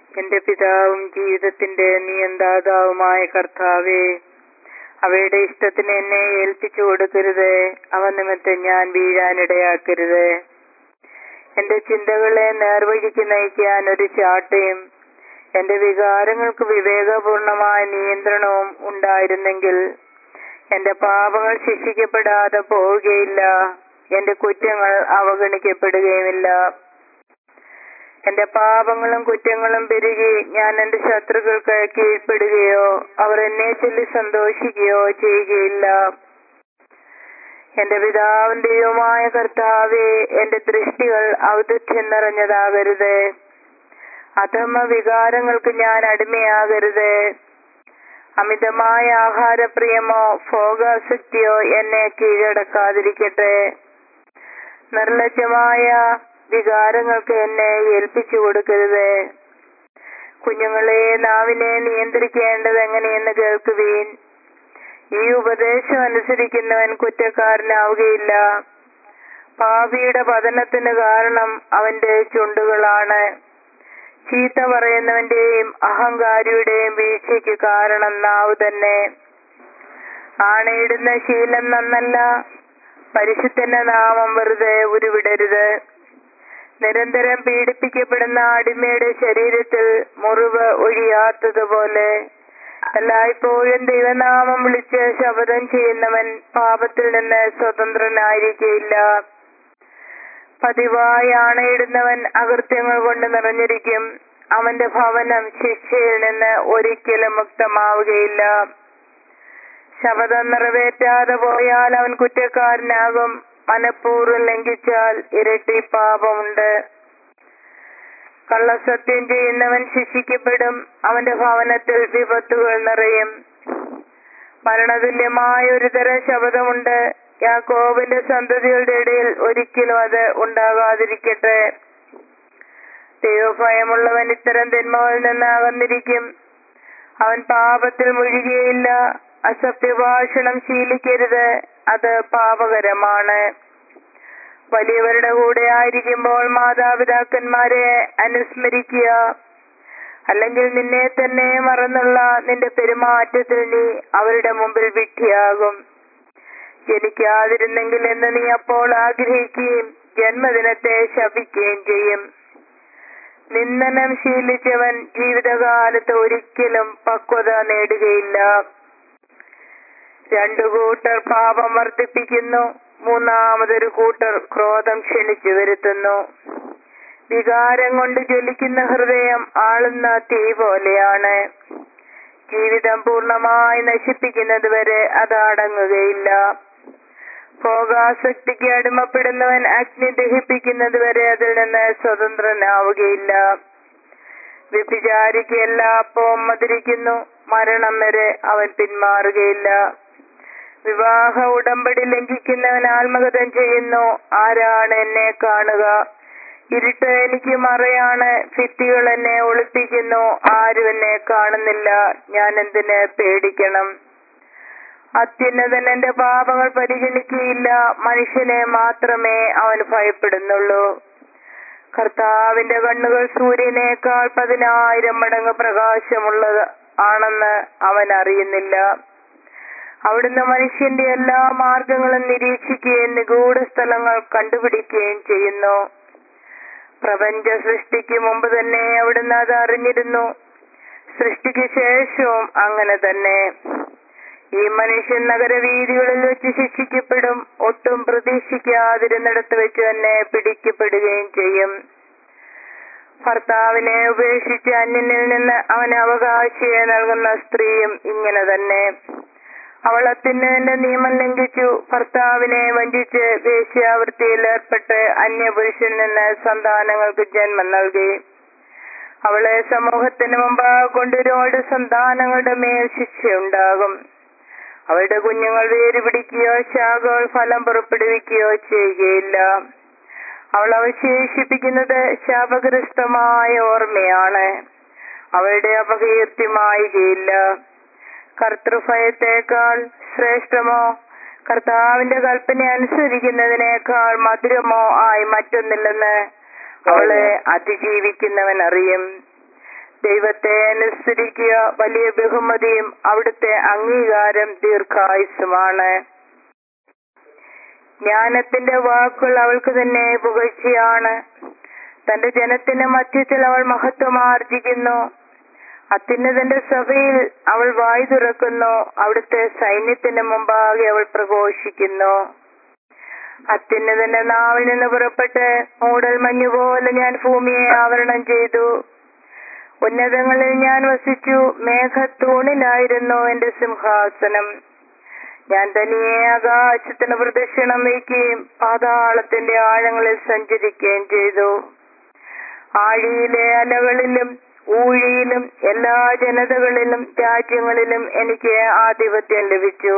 എന്റെ പിതാവും ജീവിതത്തിന്റെ നിയന്താതാവുമായ കർത്താവേ അവയുടെ ഇഷ്ടത്തിന് എന്നെ ഏൽപ്പിച്ചു കൊടുക്കരുത് അവ നിമിത്തം ഞാൻ വീഴാനിടയാക്കരുത് എന്റെ ചിന്തകളെ നേർവഴിക്ക് നയിക്കാൻ ഒരു ചാട്ടയും എന്റെ വികാരങ്ങൾക്ക് വിവേകപൂർണമായ നിയന്ത്രണവും ഉണ്ടായിരുന്നെങ്കിൽ എന്റെ പാപങ്ങൾ ശിക്ഷിക്കപ്പെടാതെ പോവുകയില്ല എന്റെ കുറ്റങ്ങൾ അവഗണിക്കപ്പെടുകയുമില്ല എന്റെ പാപങ്ങളും കുറ്റങ്ങളും പെരുകി ഞാൻ എന്റെ ശത്രുക്കൾക്ക് കീഴ്പ്പെടുകയോ അവർ എന്നെ ചൊല്ലി സന്തോഷിക്കുകയോ ചെയ്യുകയില്ല എന്റെ പിതാവും ദൈവമായ കർത്താവെ എന്റെ ദൃഷ്ടികൾ ഔദധ്യം നിറഞ്ഞതാകരുത് അധമ വികാരങ്ങൾക്ക് ഞാൻ അടിമയാകരുത് അമിതമായ ആഹാരപ്രിയമോ ഭോഗാസക്തിയോ എന്നെ കീഴടക്കാതിരിക്കട്ടെ നിർലജ്ജമായ വികാരങ്ങൾക്ക് എന്നെ ഏൽപ്പിച്ചു കൊടുക്കരുത് കുഞ്ഞുങ്ങളെ നാവിനെ നിയന്ത്രിക്കേണ്ടത് എങ്ങനെയെന്ന് കേൾക്കുവീൻ ഈ ഉപദേശം അനുസരിക്കുന്നവൻ കുറ്റക്കാരനാവുകയില്ല പാപിയുടെ പതനത്തിന് കാരണം അവന്റെ ചുണ്ടുകളാണ് ചീത്ത പറയുന്നവന്റെയും അഹങ്കാരിയുടെയും വീഴ്ചയ്ക്ക് കാരണം നാവ് തന്നെ ആണയിടുന്ന ശീലം നന്നല്ല പരിശുദ്ധന്റെ നാമം വെറുതെ ഉരുവിടരുത് നിരന്തരം പീഡിപ്പിക്കപ്പെടുന്ന അടിമയുടെ ശരീരത്തിൽ മുറിവ് ഒഴിയാത്തതുപോലെ എല്ലായ്പ്പോഴും ദൈവനാമം വിളിച്ച് ശപഥം ചെയ്യുന്നവൻ പാപത്തിൽ നിന്ന് സ്വതന്ത്രനായിരിക്കയില്ല പതിവായി ആണയിടുന്നവൻ അകൃത്യങ്ങൾ കൊണ്ട് നിറഞ്ഞിരിക്കും അവന്റെ ഭവനം ശിക്ഷയിൽ നിന്ന് ഒരിക്കലും മുക്തമാവുകയില്ല ശപഥം നിറവേറ്റാതെ പോയാൽ അവൻ കുറ്റക്കാരനാകും മനഃപൂർവ്വം ലംഘിച്ചാൽ ഇരട്ടി പാപമുണ്ട് കള്ളസത്യം ചെയ്യുന്നവൻ ശിക്ഷിക്കപ്പെടും അവന്റെ ഭവനത്തിൽ വിപത്തുകൾ നിറയും മരണതുല്യമായ ഒരു തരം ശബ്ദമുണ്ട് യാക്കോബിന്റെ സന്തതികളുടെ ഇടയിൽ ഒരിക്കലും അത് ഉണ്ടാകാതിരിക്കട്ടെ ദൈവഭയമുള്ളവൻ ഇത്തരം തിന്മകളിൽ നിന്ന് അകന്നിരിക്കും അവൻ പാപത്തിൽ മുഴുകിയില്ല അസത്യഭാഷണം ശീലിക്കരുത് അത് പാപകരമാണ് വലിയവരുടെ കൂടെ ആയിരിക്കുമ്പോൾ മാതാപിതാക്കന്മാരെ അനുസ്മരിക്കുക അല്ലെങ്കിൽ നിന്നെ തന്നെ മറന്നുള്ള നിന്റെ പെരുമാറ്റത്തിൽ നീ അവരുടെ മുമ്പിൽ വിഡ്ഢിയാകും ജനിക്കാതിരുന്നെങ്കിൽ എന്ന് നീ അപ്പോൾ ആഗ്രഹിക്കുകയും ജന്മദിനത്തെ ശപിക്കുകയും ചെയ്യും നിന്ദനം ശീലിച്ചവൻ ജീവിതകാലത്ത് ഒരിക്കലും പക്വത നേടുകയില്ല രണ്ടു കൂട്ടർ പാപം വർദ്ധിപ്പിക്കുന്നു മൂന്നാമതൊരു കൂട്ടർ ക്രോധം ക്ഷണിച്ചു വരുത്തുന്നു വികാരം കൊണ്ട് ജ്വലിക്കുന്ന ഹൃദയം ആളുന്ന തീ പോലെയാണ് ജീവിതം പൂർണ്ണമായി നശിപ്പിക്കുന്നത് വരെ അത് അടങ്ങുകയില്ല ഭോഗാസക്തിക്ക് അടിമപ്പെടുന്നവൻ അഗ്നി ദഹിപ്പിക്കുന്നത് വരെ അതിൽ നിന്ന് സ്വതന്ത്രനാവുകയില്ല വ്യഭിചാരിക്ക് എല്ലാ അപ്പവും മതിരിക്കുന്നു മരണം വരെ അവൻ പിന്മാറുകയില്ല വിവാഹ ഉടമ്പടി ലംഘിക്കുന്നവൻ ആത്മകഥം ചെയ്യുന്നു ആരാണ് എന്നെ കാണുക ഇരുട്ട് എനിക്ക് മറയാണ് ഭിത്തികൾ എന്നെ ഒളിപ്പിക്കുന്നു ആരും എന്നെ കാണുന്നില്ല ഞാൻ എന്തിന് പേടിക്കണം അത്യുന്നതൻ എന്റെ പാപങ്ങൾ പരിഗണിക്കുകയില്ല മനുഷ്യനെ മാത്രമേ അവൻ ഭയപ്പെടുന്നുള്ളൂ കർത്താവിന്റെ കണ്ണുകൾ സൂര്യനേക്കാൾ പതിനായിരം മടങ്ങ് പ്രകാശമുള്ളത് ആണെന്ന് അവൻ അറിയുന്നില്ല അവിടുന്ന് മനുഷ്യന്റെ എല്ലാ മാർഗങ്ങളും നിരീക്ഷിക്കുകയും നിഗൂഢ സ്ഥലങ്ങൾ കണ്ടുപിടിക്കുകയും ചെയ്യുന്നു പ്രപഞ്ച സൃഷ്ടിക്ക് മുമ്പ് തന്നെ അവിടുന്ന് അത് അറിഞ്ഞിരുന്നു സൃഷ്ടിക്ക് ശേഷവും അങ്ങനെ തന്നെ ഈ മനുഷ്യൻ നഗരവീതികളിൽ വെച്ച് ശിക്ഷിക്കപ്പെടും ഒട്ടും പ്രതീക്ഷിക്കാതിരുന്നിടത്ത് വെച്ച് തന്നെ പിടിക്കപ്പെടുകയും ചെയ്യും ഭർത്താവിനെ ഉപേക്ഷിച്ച് അന്യനിൽ നിന്ന് അവന് അവകാശിയെ നൽകുന്ന സ്ത്രീയും ഇങ്ങനെ തന്നെ അവൾ അത്യുന്നതിന്റെ നിയമം ലംഘിച്ചു ഭർത്താവിനെ വഞ്ചിച്ച് വേശ്യാവൃത്തിയിൽ ഏർപ്പെട്ട് അന്യപുരുഷനിൽ നിന്ന് സന്താനങ്ങൾക്ക് ജന്മം നൽകി അവളെ സമൂഹത്തിന് മുമ്പ് കൊണ്ടൊരുപാട് സന്താനങ്ങളുടെ മേൽ ശിക്ഷയുണ്ടാകും അവളുടെ കുഞ്ഞുങ്ങൾ വേര് പിടിക്കുകയോ ശാഖകൾ ഫലം പുറപ്പെടുവിക്കുകയോ ചെയ്യുകയില്ല അവൾ അവശേഷിപ്പിക്കുന്നത് ശാപഗ്രസ്തമായ ഓർമ്മയാണ് അവളുടെ അപകീർത്തിമായുകയില്ല കർത്തൃഭയത്തേക്കാൾ ശ്രേഷ്ഠമോ കർത്താവിന്റെ കൽപ്പന അനുസരിക്കുന്നതിനേക്കാൾ മധുരമോ ആയി മറ്റൊന്നില്ലെന്ന് അവളെ അതിജീവിക്കുന്നവൻ അറിയും ദൈവത്തെ അനുസരിക്കുക വലിയ ബഹുമതിയും അവിടുത്തെ അംഗീകാരം ദീർഘായുസുമാണ് ജ്ഞാനത്തിന്റെ വാക്കുകൾ അവൾക്ക് തന്നെ പുകഴ്ചയാണ് തന്റെ ജനത്തിന്റെ മധ്യത്തിൽ അവൾ മഹത്വം ആർജിക്കുന്നു അത്യുന്നതന്റെ സഭയിൽ അവൾ വായു തുറക്കുന്നു അവിടുത്തെ സൈന്യത്തിന് മുമ്പാകെ അവൾ പ്രഘോഷിക്കുന്നു അത്യുന്നതന്റെ നാവിൽ നിന്ന് പുറപ്പെട്ട് മൂടൽ മഞ്ഞുപോലെ ഞാൻ ഭൂമിയെ ആവരണം ചെയ്തു ഉന്നതങ്ങളിൽ ഞാൻ വസിച്ചു മേഘത്തൂണിലായിരുന്നു എന്റെ സിംഹാസനം ഞാൻ തനിയെ ആകാശത്തിന് പ്രദക്ഷിണം വയ്ക്കുകയും പാതാളത്തിന്റെ ആഴങ്ങളിൽ സഞ്ചരിക്കുകയും ചെയ്തു ആഴിയിലെ അലകളിലും ഊഴിയിലും എല്ലാ ജനതകളിലും രാജ്യങ്ങളിലും എനിക്ക് ആധിപത്യം ലഭിച്ചു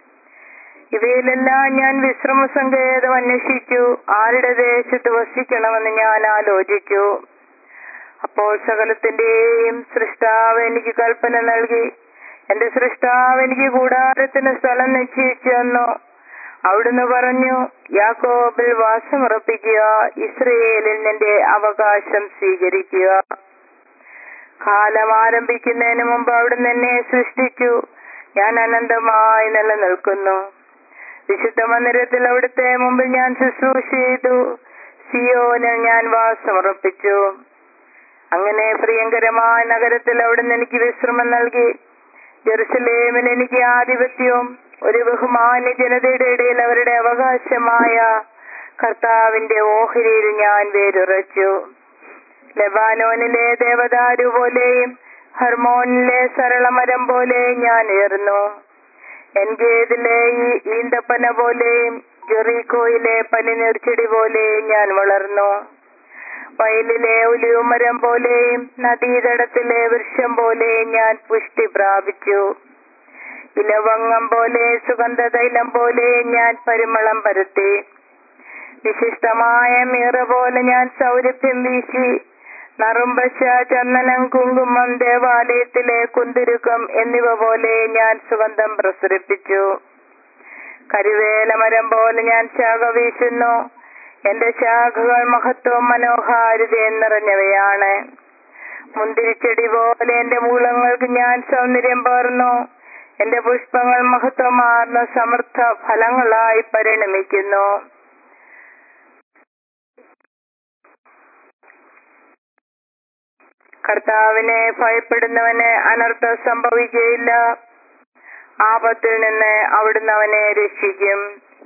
ഇവയിലെല്ലാം ഞാൻ വിശ്രമ സങ്കേതം അന്വേഷിച്ചു ആരുടെ ദേശത്ത് വസിക്കണമെന്ന് ഞാൻ ആലോചിച്ചു അപ്പോൾ സകലത്തിന്റെയും സൃഷ്ടാവ് എനിക്ക് കൽപ്പന നൽകി എന്റെ സൃഷ്ടാവ് എനിക്ക് കൂടാരത്തിന് സ്ഥലം നിശ്ചയിച്ചു തന്നു അവിടുന്ന് പറഞ്ഞു യാക്കോബിൽ വാസമുറപ്പിക്കുക ഇസ്രയേലിൽ നിന്റെ അവകാശം സ്വീകരിക്കുക കാലം ആരംഭിക്കുന്നതിന് മുമ്പ് അവിടുന്ന് എന്നെ സൃഷ്ടിച്ചു ഞാൻ അനന്തമായി നിലനിൽക്കുന്നു വിശുദ്ധ മന്ദിരത്തിൽ അവിടുത്തെ മുമ്പിൽ ഞാൻ ശുശ്രൂഷ ചെയ്തു സിയോനിൽ ഞാൻ വാസമുറപ്പിച്ചു അങ്ങനെ പ്രിയങ്കരമായ നഗരത്തിൽ അവിടുന്ന് എനിക്ക് വിശ്രമം നൽകി ജെറുസലേമിൽ എനിക്ക് ആധിപത്യവും ഒരു ബഹുമാന്യ ജനതയുടെ ഇടയിൽ അവരുടെ അവകാശമായ കർത്താവിന്റെ ഓഹരിയിൽ ഞാൻ വേരുറച്ചു ലെബാനോനിലെ ദേവദാരു പോലെയും ഹർമോനിലെ സരളമരം പോലെയും ഞാൻ ഉയർന്നു എൻഗേദിലെ ഈ ഈന്തപ്പന പോലെയും ജെറീക്കോയിലെ പനിനീർച്ചെടി പോലെയും ഞാൻ വളർന്നു വയലിലെ ഉലിവുമരം പോലെയും നദീതടത്തിലെ വൃക്ഷം പോലെയും ഞാൻ പുഷ്ടി പ്രാപിച്ചു ഇലവങ്ങം പോലെ സുഗന്ധതൈലം പോലെ ഞാൻ പരിമളം പരത്തി വിശിഷ്ടമായ മീറ പോലെ ഞാൻ സൗരഭ്യം വീശി നറുമ്പശ ചന്ദനം കുങ്കുമം ദേവാലയത്തിലെ കുന്തിരുക്കം എന്നിവ പോലെ ഞാൻ സുഗന്ധം പ്രസരിപ്പിച്ചു കരുവേല മരം പോലെ ഞാൻ ശാഖ വീശുന്നു എന്റെ ശാഖകൾ മഹത്വം മനോഹാരിതയും നിറഞ്ഞവയാണ് മുന്തിരിച്ചെടി പോലെ എന്റെ മൂലങ്ങൾക്ക് ഞാൻ സൗന്ദര്യം പകർന്നു എന്റെ പുഷ്പങ്ങൾ മഹത്വമാർന്ന സമർത്ഥ ഫലങ്ങളായി പരിണമിക്കുന്നു കർത്താവിനെ ഭയപ്പെടുന്നവന് അനർത്ഥം സംഭവിക്കുകയില്ല ആപത്തിൽ നിന്ന് അവിടുന്ന് അവനെ രക്ഷിക്കും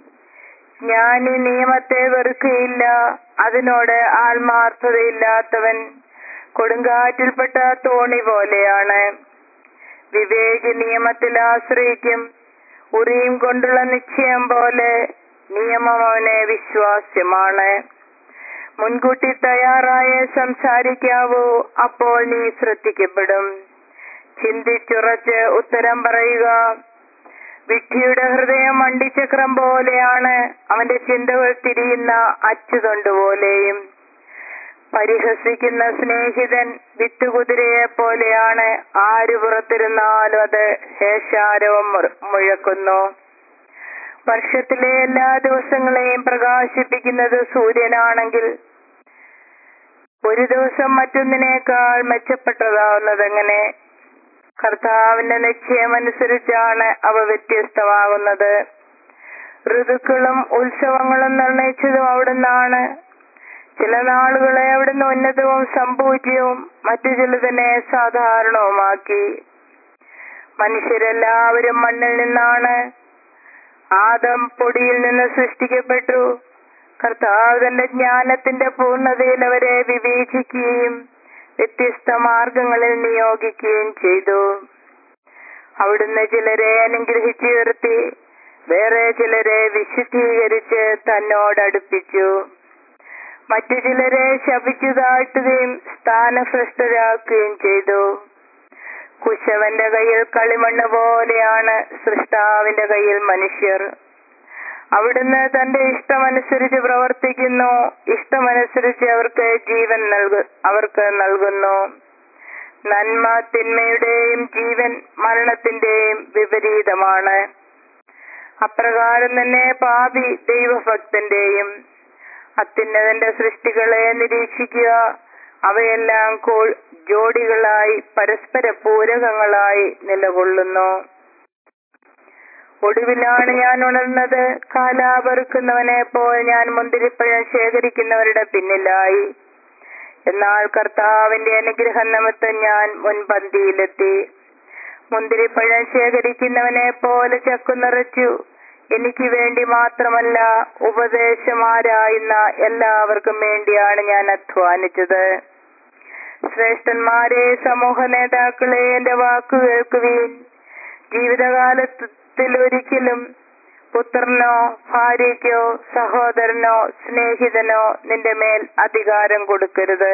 ഞാൻ ഈ നിയമത്തെ വെറുക്കുകയില്ല അതിനോട് ആത്മാർത്ഥതയില്ലാത്തവൻ കൊടുങ്കാറ്റിൽപ്പെട്ട തോണി പോലെയാണ് വിവേകി നിയമത്തിൽ ആശ്രയിക്കും ഉറിയും കൊണ്ടുള്ള നിശ്ചയം പോലെ നിയമം അവന് വിശ്വാസ്യമാണ് മുൻകൂട്ടി തയ്യാറായ സംസാരിക്കാവൂ അപ്പോൾ നീ ശ്രദ്ധിക്കപ്പെടും ചിന്തിച്ചുറച്ച് ഉത്തരം പറയുക വിഡ്ഢിയുടെ ഹൃദയം വണ്ടിച്ചക്രം പോലെയാണ് അവന്റെ ചിന്തകൾ തിരിയുന്ന അച്ചുതൊണ്ട് പോലെയും പരിഹസിക്കുന്ന സ്നേഹിതൻ വിത്തുകുതിരയെ പോലെയാണ് ആര് പുറത്തിരുന്നാലും അത് ശേഷാരവം മുഴക്കുന്നു വർഷത്തിലെ എല്ലാ ദിവസങ്ങളെയും പ്രകാശിപ്പിക്കുന്നത് സൂര്യനാണെങ്കിൽ ഒരു ദിവസം മറ്റൊന്നിനേക്കാൾ മെച്ചപ്പെട്ടതാവുന്നതെങ്ങനെ കർത്താവിന്റെ നിശ്ചയമനുസരിച്ചാണ് അവ വ്യത്യസ്തമാകുന്നത് ഋതുക്കളും ഉത്സവങ്ങളും നിർണയിച്ചതും അവിടുന്നാണ് ചില നാളുകളെ അവിടുന്ന് ഉന്നതവും സംപൂജ്യവും മറ്റു ചിലതിനെ സാധാരണവുമാക്കി മനുഷ്യരെല്ലാവരും മണ്ണിൽ നിന്നാണ് ആദം പൊടിയിൽ നിന്ന് സൃഷ്ടിക്കപ്പെട്ടു കർത്താവ് തന്റെ ജ്ഞാനത്തിന്റെ പൂർണ്ണതയിൽ അവരെ വിവേചിക്കുകയും വ്യത്യസ്ത മാർഗങ്ങളിൽ നിയോഗിക്കുകയും ചെയ്തു അവിടുന്ന് ചിലരെ അനുഗ്രഹിച്ചുയർത്തി വേറെ ചിലരെ വിശുദ്ധീകരിച്ച് തന്നോടടുപ്പിച്ചു മറ്റു ചിലരെ ശപിച്ചു താഴ്ത്തുകയും സ്ഥാനഭ്രഷ്ടരാക്കുകയും ചെയ്തു കുശവന്റെ കയ്യിൽ കളിമണ്ണ് പോലെയാണ് സൃഷ്ടാവിന്റെ കയ്യിൽ മനുഷ്യർ അവിടുന്ന് തന്റെ ഇഷ്ടമനുസരിച്ച് പ്രവർത്തിക്കുന്നു ഇഷ്ടമനുസരിച്ച് അവർക്ക് ജീവൻ നൽകു അവർക്ക് നൽകുന്നു നന്മ തിന്മയുടെയും ജീവൻ മരണത്തിന്റെയും വിപരീതമാണ് അപ്രകാരം തന്നെ പാപി ദൈവഭക്തന്റെയും അത്യുന്നതന്റെ സൃഷ്ടികളെ നിരീക്ഷിക്കുക അവയെല്ലാം കോ- ജോഡികളായി പരസ്പര പൂരകങ്ങളായി നിലകൊള്ളുന്നു ഒടുവിലാണ് ഞാൻ ഉണർന്നത് കാലാപെറുക്കുന്നവനെ പോൽ ഞാൻ മുന്തിരിപ്പഴം ശേഖരിക്കുന്നവരുടെ പിന്നിലായി എന്നാൽ കർത്താവിന്റെ അനുഗ്രഹം നിമിത്തം ഞാൻ മുൻപന്തിയിലെത്തി മുന്തിരിപ്പഴം ശേഖരിക്കുന്നവനെ പോലെ ചക്കു നിറച്ചു എനിക്ക് വേണ്ടി മാത്രമല്ല ഉപദേശമാരായുന്ന എല്ലാവർക്കും വേണ്ടിയാണ് ഞാൻ അധ്വാനിച്ചത് ശ്രേഷ്ഠന്മാരെ സമൂഹ നേതാക്കളെ എന്റെ വാക്കു കേൾക്കുവീൻ ജീവിതകാലത്തിൽ ഒരിക്കലും പുത്രനോ ഭാര്യയ്ക്കോ സഹോദരനോ സ്നേഹിതനോ നിന്റെ മേൽ അധികാരം കൊടുക്കരുത്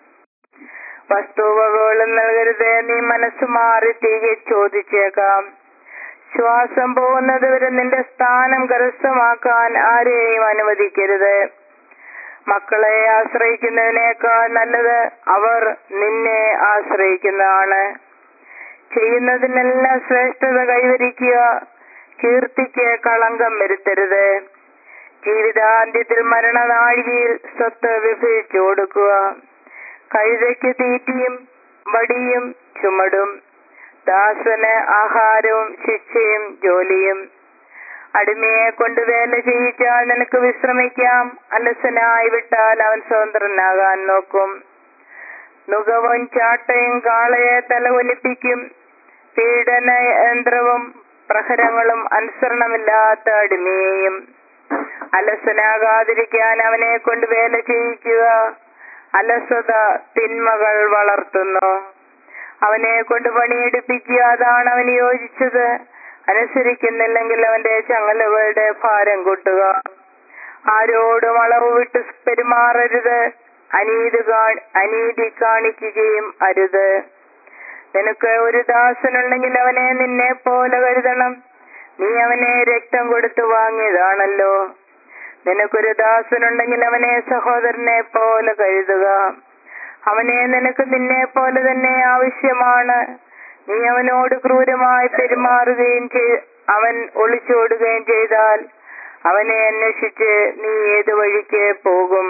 വസ്തുവകകളും നൽകരുത് നീ മനസ്സ് മാറി തിരികെ ചോദിച്ചേക്കാം ശ്വാസം പോകുന്നത് വരെ നിന്റെ സ്ഥാനം കരസ്ഥമാക്കാൻ ആരെയും അനുവദിക്കരുത് മക്കളെ ആശ്രയിക്കുന്നതിനേക്കാൾ നല്ലത് അവർ നിന്നെ ആശ്രയിക്കുന്നതാണ് ചെയ്യുന്നതിനെല്ലാം ശ്രേഷ്ഠത കൈവരിക്കുക കീർത്തിക്ക് കളങ്കം വരുത്തരുത് ജീവിതാന്ത്യത്തിൽ മരണനാഴികയിൽ സ്വത്ത് വിഭജിച്ചു കൊടുക്കുക കഴുതയ്ക്ക് തീറ്റിയും വടിയും ചുമടും ദാസന് ആഹാരവും ശിക്ഷയും ജോലിയും അടിമയെ കൊണ്ട് വേല ചെയ്യിച്ചാൽ നിനക്ക് വിശ്രമിക്കാം അലസനായി വിട്ടാൽ അവൻ സ്വതന്ത്രനാകാൻ നോക്കും നുകവും ചാട്ടയും കാളയെ തലകുലിപ്പിക്കും പീഡന യന്ത്രവും പ്രഹരങ്ങളും അനുസരണമില്ലാത്ത അടിമയെയും അലസനാകാതിരിക്കാൻ അവനെ കൊണ്ട് വേല ചെയ്യിക്കുക അലസത തിന്മകൾ വളർത്തുന്നു അവനെ കൊണ്ട് പണിയെടുപ്പിക്കുക അതാണ് അവന് യോജിച്ചത് അനുസരിക്കുന്നില്ലെങ്കിൽ അവന്റെ ചങ്ങലകളുടെ ഭാരം കൂട്ടുക ആരോടും അളവ് വിട്ട് പെരുമാറരുത് അനീതി കാ- അനീതി കാണിക്കുകയും അരുത് നിനക്ക് ഒരു ദാസനുണ്ടെങ്കിൽ അവനെ നിന്നെ പോലെ കരുതണം നീ അവനെ രക്തം കൊടുത്തു വാങ്ങിയതാണല്ലോ നിനക്കൊരു ദാസനുണ്ടെങ്കിൽ അവനെ സഹോദരനെ പോലെ കരുതുക അവനെ നിനക്ക് നിന്നെ പോലെ തന്നെ ആവശ്യമാണ് നീ അവനോട് ക്രൂരമായി പെരുമാറുകയും ചെയ് അവൻ ഒളിച്ചോടുകയും ചെയ്താൽ അവനെ അന്വേഷിച്ച് നീ ഏത് വഴിക്ക് പോകും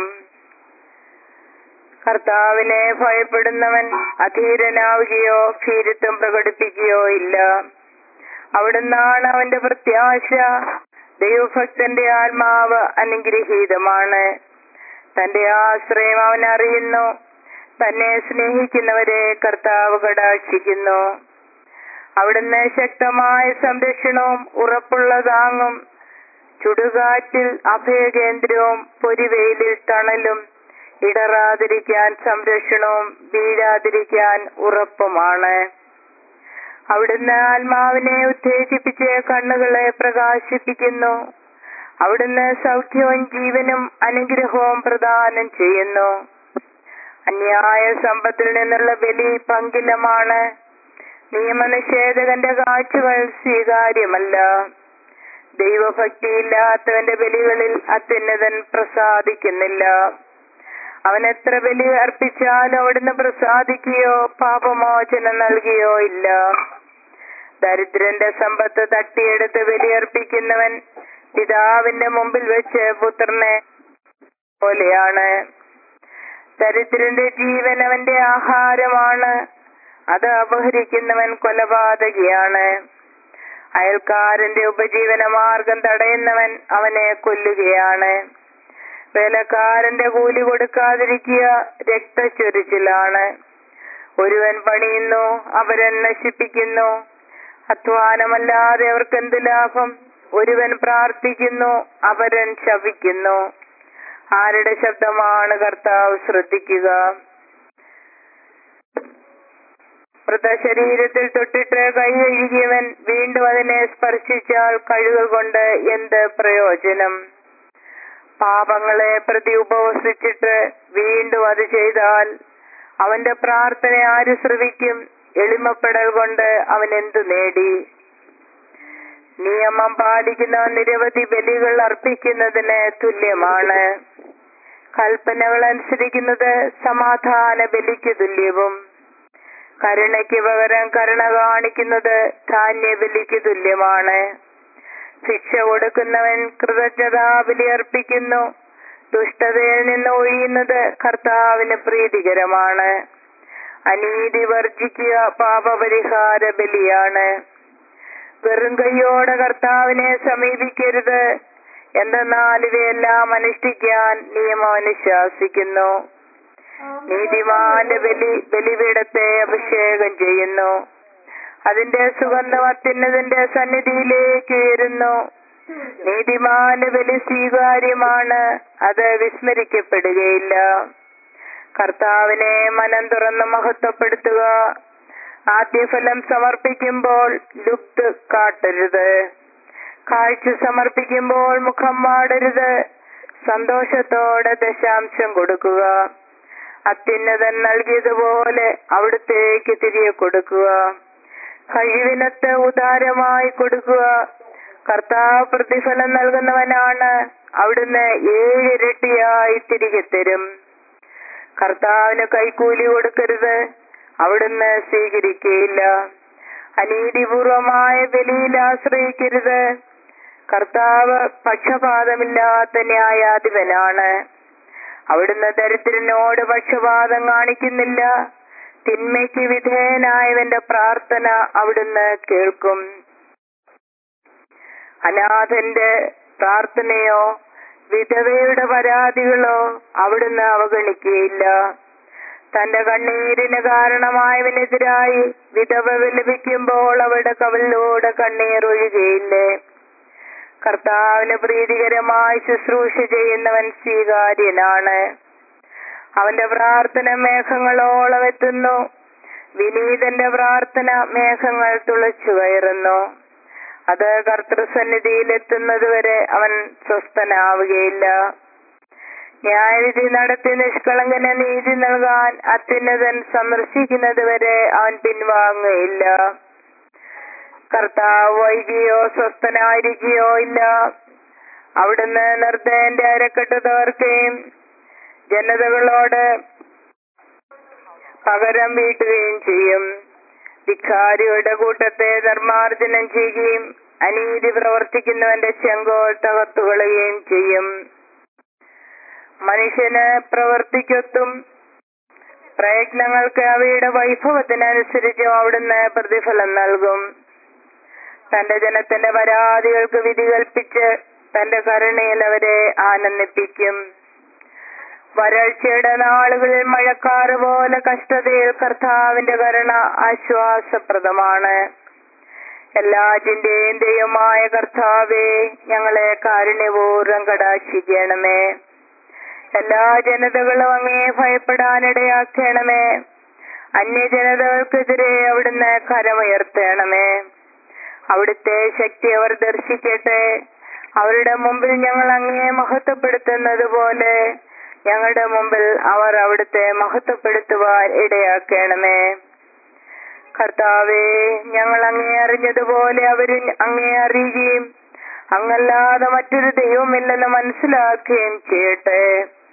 കർത്താവിനെ ഭയപ്പെടുന്നവൻ അധീരനാവുകയോ ഭീരുത്വം പ്രകടിപ്പിക്കുകയോ ഇല്ല അവിടുന്നാണ് അവന്റെ പ്രത്യാശ ദൈവഭക്തന്റെ ആത്മാവ് അനുഗ്രഹീതമാണ് തന്റെ ആശ്രയം അവൻ അറിയുന്നു തന്നെ സ്നേഹിക്കുന്നവരെ കർത്താവ് കടാക്ഷിക്കുന്നു അവിടുന്ന് ശക്തമായ സംരക്ഷണവും ഉറപ്പുള്ള താങ്ങും ചുടുകാറ്റിൽ അഭയകേന്ദ്രവും പൊരിവെയിലിൽ തണലും ഇടറാതിരിക്കാൻ സംരക്ഷണവും വീഴാതിരിക്കാൻ ഉറപ്പുമാണ് അവിടുന്ന് ആത്മാവിനെ ഉത്തേജിപ്പിച്ച് കണ്ണുകളെ പ്രകാശിപ്പിക്കുന്നു അവിടുന്ന് സൗഖ്യവും ജീവനും അനുഗ്രഹവും പ്രദാനം ചെയ്യുന്നു അന്യായ സമ്പത്തിൽ നിന്നുള്ള ബലി പങ്കിലമാണ് നിയമനിഷേധകന്റെ കാഴ്ചകൾ സ്വീകാര്യമല്ല ദൈവഭക്തിയില്ലാത്തവന്റെ ബലികളിൽ അത്യുന്നതൻ പ്രസാദിക്കുന്നില്ല അവൻ എത്ര ബലി അർപ്പിച്ചാലും അവിടുന്ന് പ്രസാദിക്കുകയോ പാപമോചനം നൽകുകയോ ഇല്ല ദരിദ്രന്റെ സമ്പത്ത് തട്ടിയെടുത്ത് ബലിയർപ്പിക്കുന്നവൻ പിതാവിന്റെ മുമ്പിൽ വെച്ച് പുത്രനെ പോലെയാണ് ദരിദ്രന്റെ ജീവൻ അവന്റെ ആഹാരമാണ് അത് അപഹരിക്കുന്നവൻ കൊലപാതകിയാണ് അയൽക്കാരന്റെ ഉപജീവന മാർഗം തടയുന്നവൻ അവനെ കൊല്ലുകയാണ് വേലക്കാരന്റെ കൂലി കൊടുക്കാതിരിക്കുക രക്തച്ചൊരിച്ചിലാണ് ഒരുവൻ പണിയുന്നു അവരൻ നശിപ്പിക്കുന്നു അധ്വാനമല്ലാതെ അവർക്ക് എന്ത് ലാഭം ഒരുവൻ പ്രാർത്ഥിക്കുന്നു അവരൻ ശപിക്കുന്നു ആരുടെ ശബ്ദമാണ് കർത്താവ് ശ്രദ്ധിക്കുക മൃതശരീരത്തിൽ തൊട്ടിട്ട് കൈ കഴുകിയവൻ വീണ്ടും അതിനെ സ്പർശിച്ചാൽ കഴുകൾ കൊണ്ട് എന്ത് പ്രയോജനം പാപങ്ങളെ പ്രതി ഉപവസിച്ചിട്ട് വീണ്ടും അത് ചെയ്താൽ അവന്റെ പ്രാർത്ഥന ആര് ശ്രവിക്കും എളിമപ്പെടൽ കൊണ്ട് അവൻ എന്തു നേടി നിയമം പാലിക്കുന്ന നിരവധി ബലികൾ അർപ്പിക്കുന്നതിന് തുല്യമാണ് കൽപ്പനകൾ അനുസരിക്കുന്നത് സമാധാന ബലിക്ക് തുല്യവും കരുണയ്ക്ക് പകരം കരുണ കാണിക്കുന്നത് ധാന്യബലിക്ക് തുല്യമാണ് ശിക്ഷ കൊടുക്കുന്നവൻ കൃതജ്ഞതാ ബലി അർപ്പിക്കുന്നു ദുഷ്ടതയിൽ നിന്ന് ഒഴിയുന്നത് കർത്താവിന് പ്രീതികരമാണ് അനീതി വർജിക്കുക പാപപരിഹാര ബലിയാണ് വെറും കൈയോടെ കർത്താവിനെ സമീപിക്കരുത് എന്തെന്നാൽ ഇവയെല്ലാം അനുഷ്ഠിക്കാൻ നിയമം അനുശാസിക്കുന്നു നീതിമാന്റെ ബലി ബലിപീഠത്തെ അഭിഷേകം ചെയ്യുന്നു അതിന്റെ സുഗന്ധം അത്യുന്നതിന്റെ സന്നിധിയിലേക്ക് ഉയരുന്നു നീതിമാന്റെ ബലി സ്വീകാര്യമാണ് അത് വിസ്മരിക്കപ്പെടുകയില്ല കർത്താവിനെ മനം തുറന്ന് മഹത്വപ്പെടുത്തുക ആദ്യഫലം സമർപ്പിക്കുമ്പോൾ ലുപ്ത് കാട്ടരുത് കാഴ്ച സമർപ്പിക്കുമ്പോൾ മുഖം മാടരുത് സന്തോഷത്തോടെ ദശാംശം കൊടുക്കുക അത്യുന്നതൻ നൽകിയതുപോലെ അവിടുത്തേക്ക് തിരികെ കൊടുക്കുക കഴിവിനത്ത് ഉദാരമായി കൊടുക്കുക കർത്താവ് പ്രതിഫലം നൽകുന്നവനാണ് അവിടുന്ന് ഏഴിരട്ടിയായി തിരികെ തരും കർത്താവിന് കൈക്കൂലി കൊടുക്കരുത് അവിടുന്ന് സ്വീകരിക്കുകയില്ല അനീതിപൂർവമായ ബലിയിൽ ആശ്രയിക്കരുത് കർത്താവ് പക്ഷപാതമില്ലാത്ത ന്യായാധിപനാണ് അവിടുന്ന് ദരിദ്രനോട് പക്ഷപാതം കാണിക്കുന്നില്ല തിന്മയ്ക്ക് വിധേയനായവന്റെ പ്രാർത്ഥന അവിടുന്ന് കേൾക്കും അനാഥന്റെ പ്രാർത്ഥനയോ വിധവയുടെ പരാതികളോ അവിടുന്ന് അവഗണിക്കുകയില്ല തന്റെ കണ്ണീരിന് കാരണമായവനെതിരായി വിധവ വിലപിക്കുമ്പോൾ അവരുടെ കവലിലൂടെ കണ്ണീർ ഒഴുകയില്ലേ കർത്താവിന് പ്രീതികരമായി ശുശ്രൂഷ ചെയ്യുന്നവൻ സ്വീകാര്യനാണ് അവന്റെ പ്രാർത്ഥന മേഘങ്ങളോളം എത്തുന്നു വിനീതന്റെ പ്രാർത്ഥന മേഘങ്ങൾ തുളച്ചു കയറുന്നു അത് കർത്തൃസന്നിധിയിൽ എത്തുന്നതുവരെ അവൻ സ്വസ്ഥനാവുകയില്ല ന്യായവിധി നടത്തി നിഷ്കളങ്കന് നീതി നൽകാൻ അത്യുന്നതൻ സന്ദർശിക്കുന്നത് വരെ അവൻ പിൻവാങ്ങുകയില്ല കർത്താവ് വൈകിയോ സ്വസ്ഥനായിരിക്കുകയോ ഇല്ല അവിടുന്ന് നിർദ്ദയന്റെ അരക്കെട്ട് തകർക്കുകയും ജനതകളോട് പകരം വീട്ടുകയും ചെയ്യും ധിക്കാരിയുടെ കൂട്ടത്തെ നിർമാർജനം ചെയ്യുകയും അനീതി പ്രവർത്തിക്കുന്നവന്റെ ചെങ്കോൽ തകർത്തുകളയുകയും ചെയ്യും മനുഷ്യന് പ്രവർത്തിക്കൊത്തും പ്രയത്നങ്ങൾക്ക് അവയുടെ വൈഭവത്തിനനുസരിച്ചും അവിടുന്ന് പ്രതിഫലം നൽകും തന്റെ ജനത്തിന്റെ പരാതികൾക്ക് വിധി കൽപ്പിച്ച് തന്റെ കരുണയിൽ അവരെ ആനന്ദിപ്പിക്കും വരൾച്ചയുടെ നാളുകളിൽ മഴക്കാറ് പോലെ കഷ്ടതയിൽ കർത്താവിന്റെ കരുണ ആശ്വാസപ്രദമാണ് എല്ലാ ചിന്തയും ദൈവമായ കർത്താവേ ഞങ്ങളെ കാരുണ്യപൂർവ്വം കടാക്ഷിക്കണമേ എല്ലാ ജനതകളും അങ്ങേ ഭയപ്പെടാനിടയാക്കണമേ അന്യജനതകൾക്കെതിരെ അവിടുന്ന് കരമുയർത്തണമേ അവിടുത്തെ ശക്തി അവർ ദർശിക്കട്ടെ അവരുടെ മുമ്പിൽ ഞങ്ങൾ അങ്ങേ മഹത്വപ്പെടുത്തുന്നത് പോലെ ഞങ്ങളുടെ മുമ്പിൽ അവർ അവിടുത്തെ മഹത്വപ്പെടുത്തുവാൻ ഇടയാക്കണമേ കർത്താവേ ഞങ്ങൾ അങ്ങേ അറിഞ്ഞതുപോലെ അവര് അങ്ങേ അറിയുകയും അങ്ങല്ലാതെ മറ്റൊരു ദൈവമില്ലെന്ന് മനസ്സിലാക്കുകയും ചെയ്യട്ടെ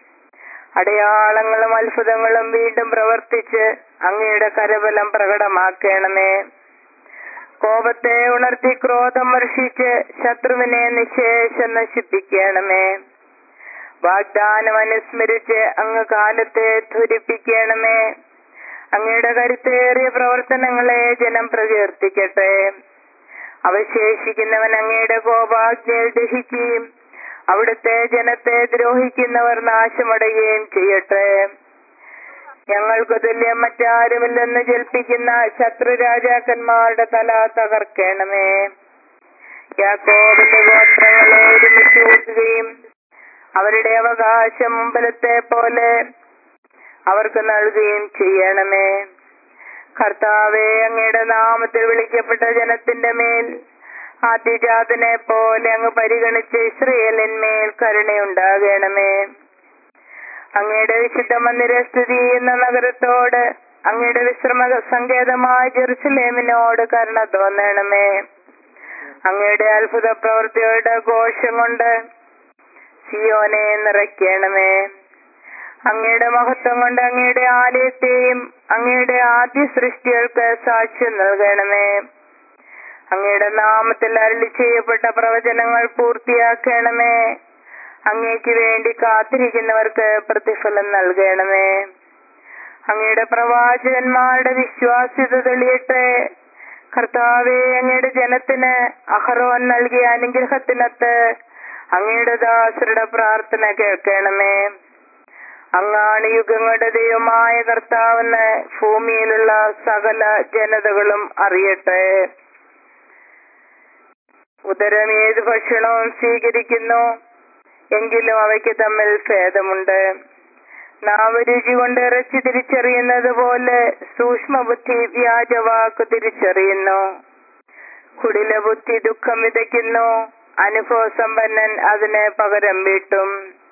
അടയാളങ്ങളും അത്ഭുതങ്ങളും വീണ്ടും പ്രവർത്തിച്ച് അങ്ങയുടെ കരബലം പ്രകടമാക്കണമേ കോപത്തെ ഉണർത്തി ക്രോധം വർഷിച്ച് ശത്രുവിനെ നിശേഷം നശിപ്പിക്കണമേ വാഗ്ദാനം അനുസ്മരിച്ച് അങ്ങ് കാലത്തെ ധരിപ്പിക്കണമേ അങ്ങയുടെ കരുത്തേറിയ പ്രവർത്തനങ്ങളെ ജനം പ്രകീർത്തിക്കട്ടെ അവശേഷിക്കുന്നവൻ അങ്ങയുടെ കോപാഗ്നിയിൽ ദഹിക്കുകയും അവിടുത്തെ ജനത്തെ ദ്രോഹിക്കുന്നവർ നാശമടയുകയും ചെയ്യട്ടെ ഞങ്ങൾക്ക് തുല്യം മറ്റാരുമില്ലെന്ന് ജൽപ്പിക്കുന്ന ശത്രു രാജാക്കന്മാരുടെ തല തകർക്കണമേ യാക്കോബിന്റെ ഗോത്രങ്ങളെ ഒരുമിച്ച് കൂട്ടുകയും അവരുടെ അവകാശം മുമ്പലത്തെ പോലെ അവർക്ക് നൽകുകയും ചെയ്യണമേ കർത്താവെ അങ്ങയുടെ നാമത്തിൽ വിളിക്കപ്പെട്ട ജനത്തിന്റെ മേൽ ആദ്യജാതനെ പോലെ അങ്ങ് പരിഗണിച്ച് ഇസ്രയേലിന്മേൽ കരുണയുണ്ടാകണമേ അങ്ങയുടെ വിശുദ്ധ മന്ദിര സ്ഥിതി ചെയ്യുന്ന നഗരത്തോട് അങ്ങയുടെ വിശ്രമ സങ്കേതമായ ജെറുസലേമിനോട് കരുണ തോന്നണമേ അങ്ങയുടെ അത്ഭുത പ്രവൃത്തിയുടെ ഘോഷം കൊണ്ട് സിയോനെ നിറയ്ക്കണമേ അങ്ങയുടെ മഹത്വം കൊണ്ട് അങ്ങയുടെ ആലയത്തെയും അങ്ങയുടെ ആദ്യ സൃഷ്ടികൾക്ക് സാക്ഷ്യം നൽകണമേ അങ്ങയുടെ നാമത്തിൽ അരളി ചെയ്യപ്പെട്ട പ്രവചനങ്ങൾ പൂർത്തിയാക്കണമേ അങ്ങേക്ക് വേണ്ടി കാത്തിരിക്കുന്നവർക്ക് പ്രതിഫലം നൽകണമേ അങ്ങയുടെ പ്രവാചകന്മാരുടെ വിശ്വാസ്യത തെളിയട്ടെ കർത്താവെ അങ്ങയുടെ ജനത്തിന് അഹറോൻ നൽകിയ അനുഗ്രഹത്തിനത്ത് അങ്ങയുടെ ദാസരുടെ പ്രാർത്ഥന കേൾക്കണമേ അങ്ങാണ് യുഗങ്ങളുടെ ദൈവമായ കർത്താവെന്ന് ഭൂമിയിലുള്ള സകല ജനതകളും അറിയട്ടെ ഉദരം ഏത് ഭക്ഷണവും സ്വീകരിക്കുന്നു എങ്കിലും അവയ്ക്ക് തമ്മിൽ ഭേദമുണ്ട് നാവ് രുചി കൊണ്ട് ഇറച്ചി തിരിച്ചറിയുന്നത് പോലെ സൂക്ഷ്മബുദ്ധി വ്യാജവാക്ക് തിരിച്ചറിയുന്നു കുടില ബുദ്ധി ദുഃഖം വിതയ്ക്കുന്നു അനുഭവസമ്പന്നൻ അതിന് പകരം വീട്ടും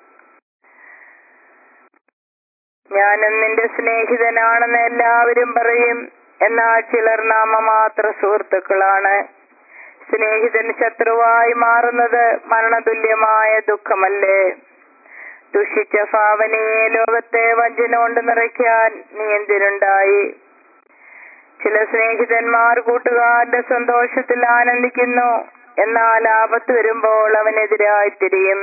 ഞാനും നിന്റെ സ്നേഹിതനാണെന്ന് എല്ലാവരും പറയും എന്നാൽ ചിലർ നാമമാത്ര സുഹൃത്തുക്കളാണ് സ്നേഹിതൻ ശത്രുവായി മാറുന്നത് മരണതുല്യമായ ദുഃഖമല്ലേ ദുഷിച്ച ഭാവനയെ ലോകത്തെ വഞ്ചന കൊണ്ട് നിറയ്ക്കാൻ നീ എന്തിനുണ്ടായി ചില സ്നേഹിതന്മാർ കൂട്ടുകാരുടെ സന്തോഷത്തിൽ ആനന്ദിക്കുന്നു എന്നാൽ ആപത്ത് വരുമ്പോൾ അവനെതിരായി തിരിയും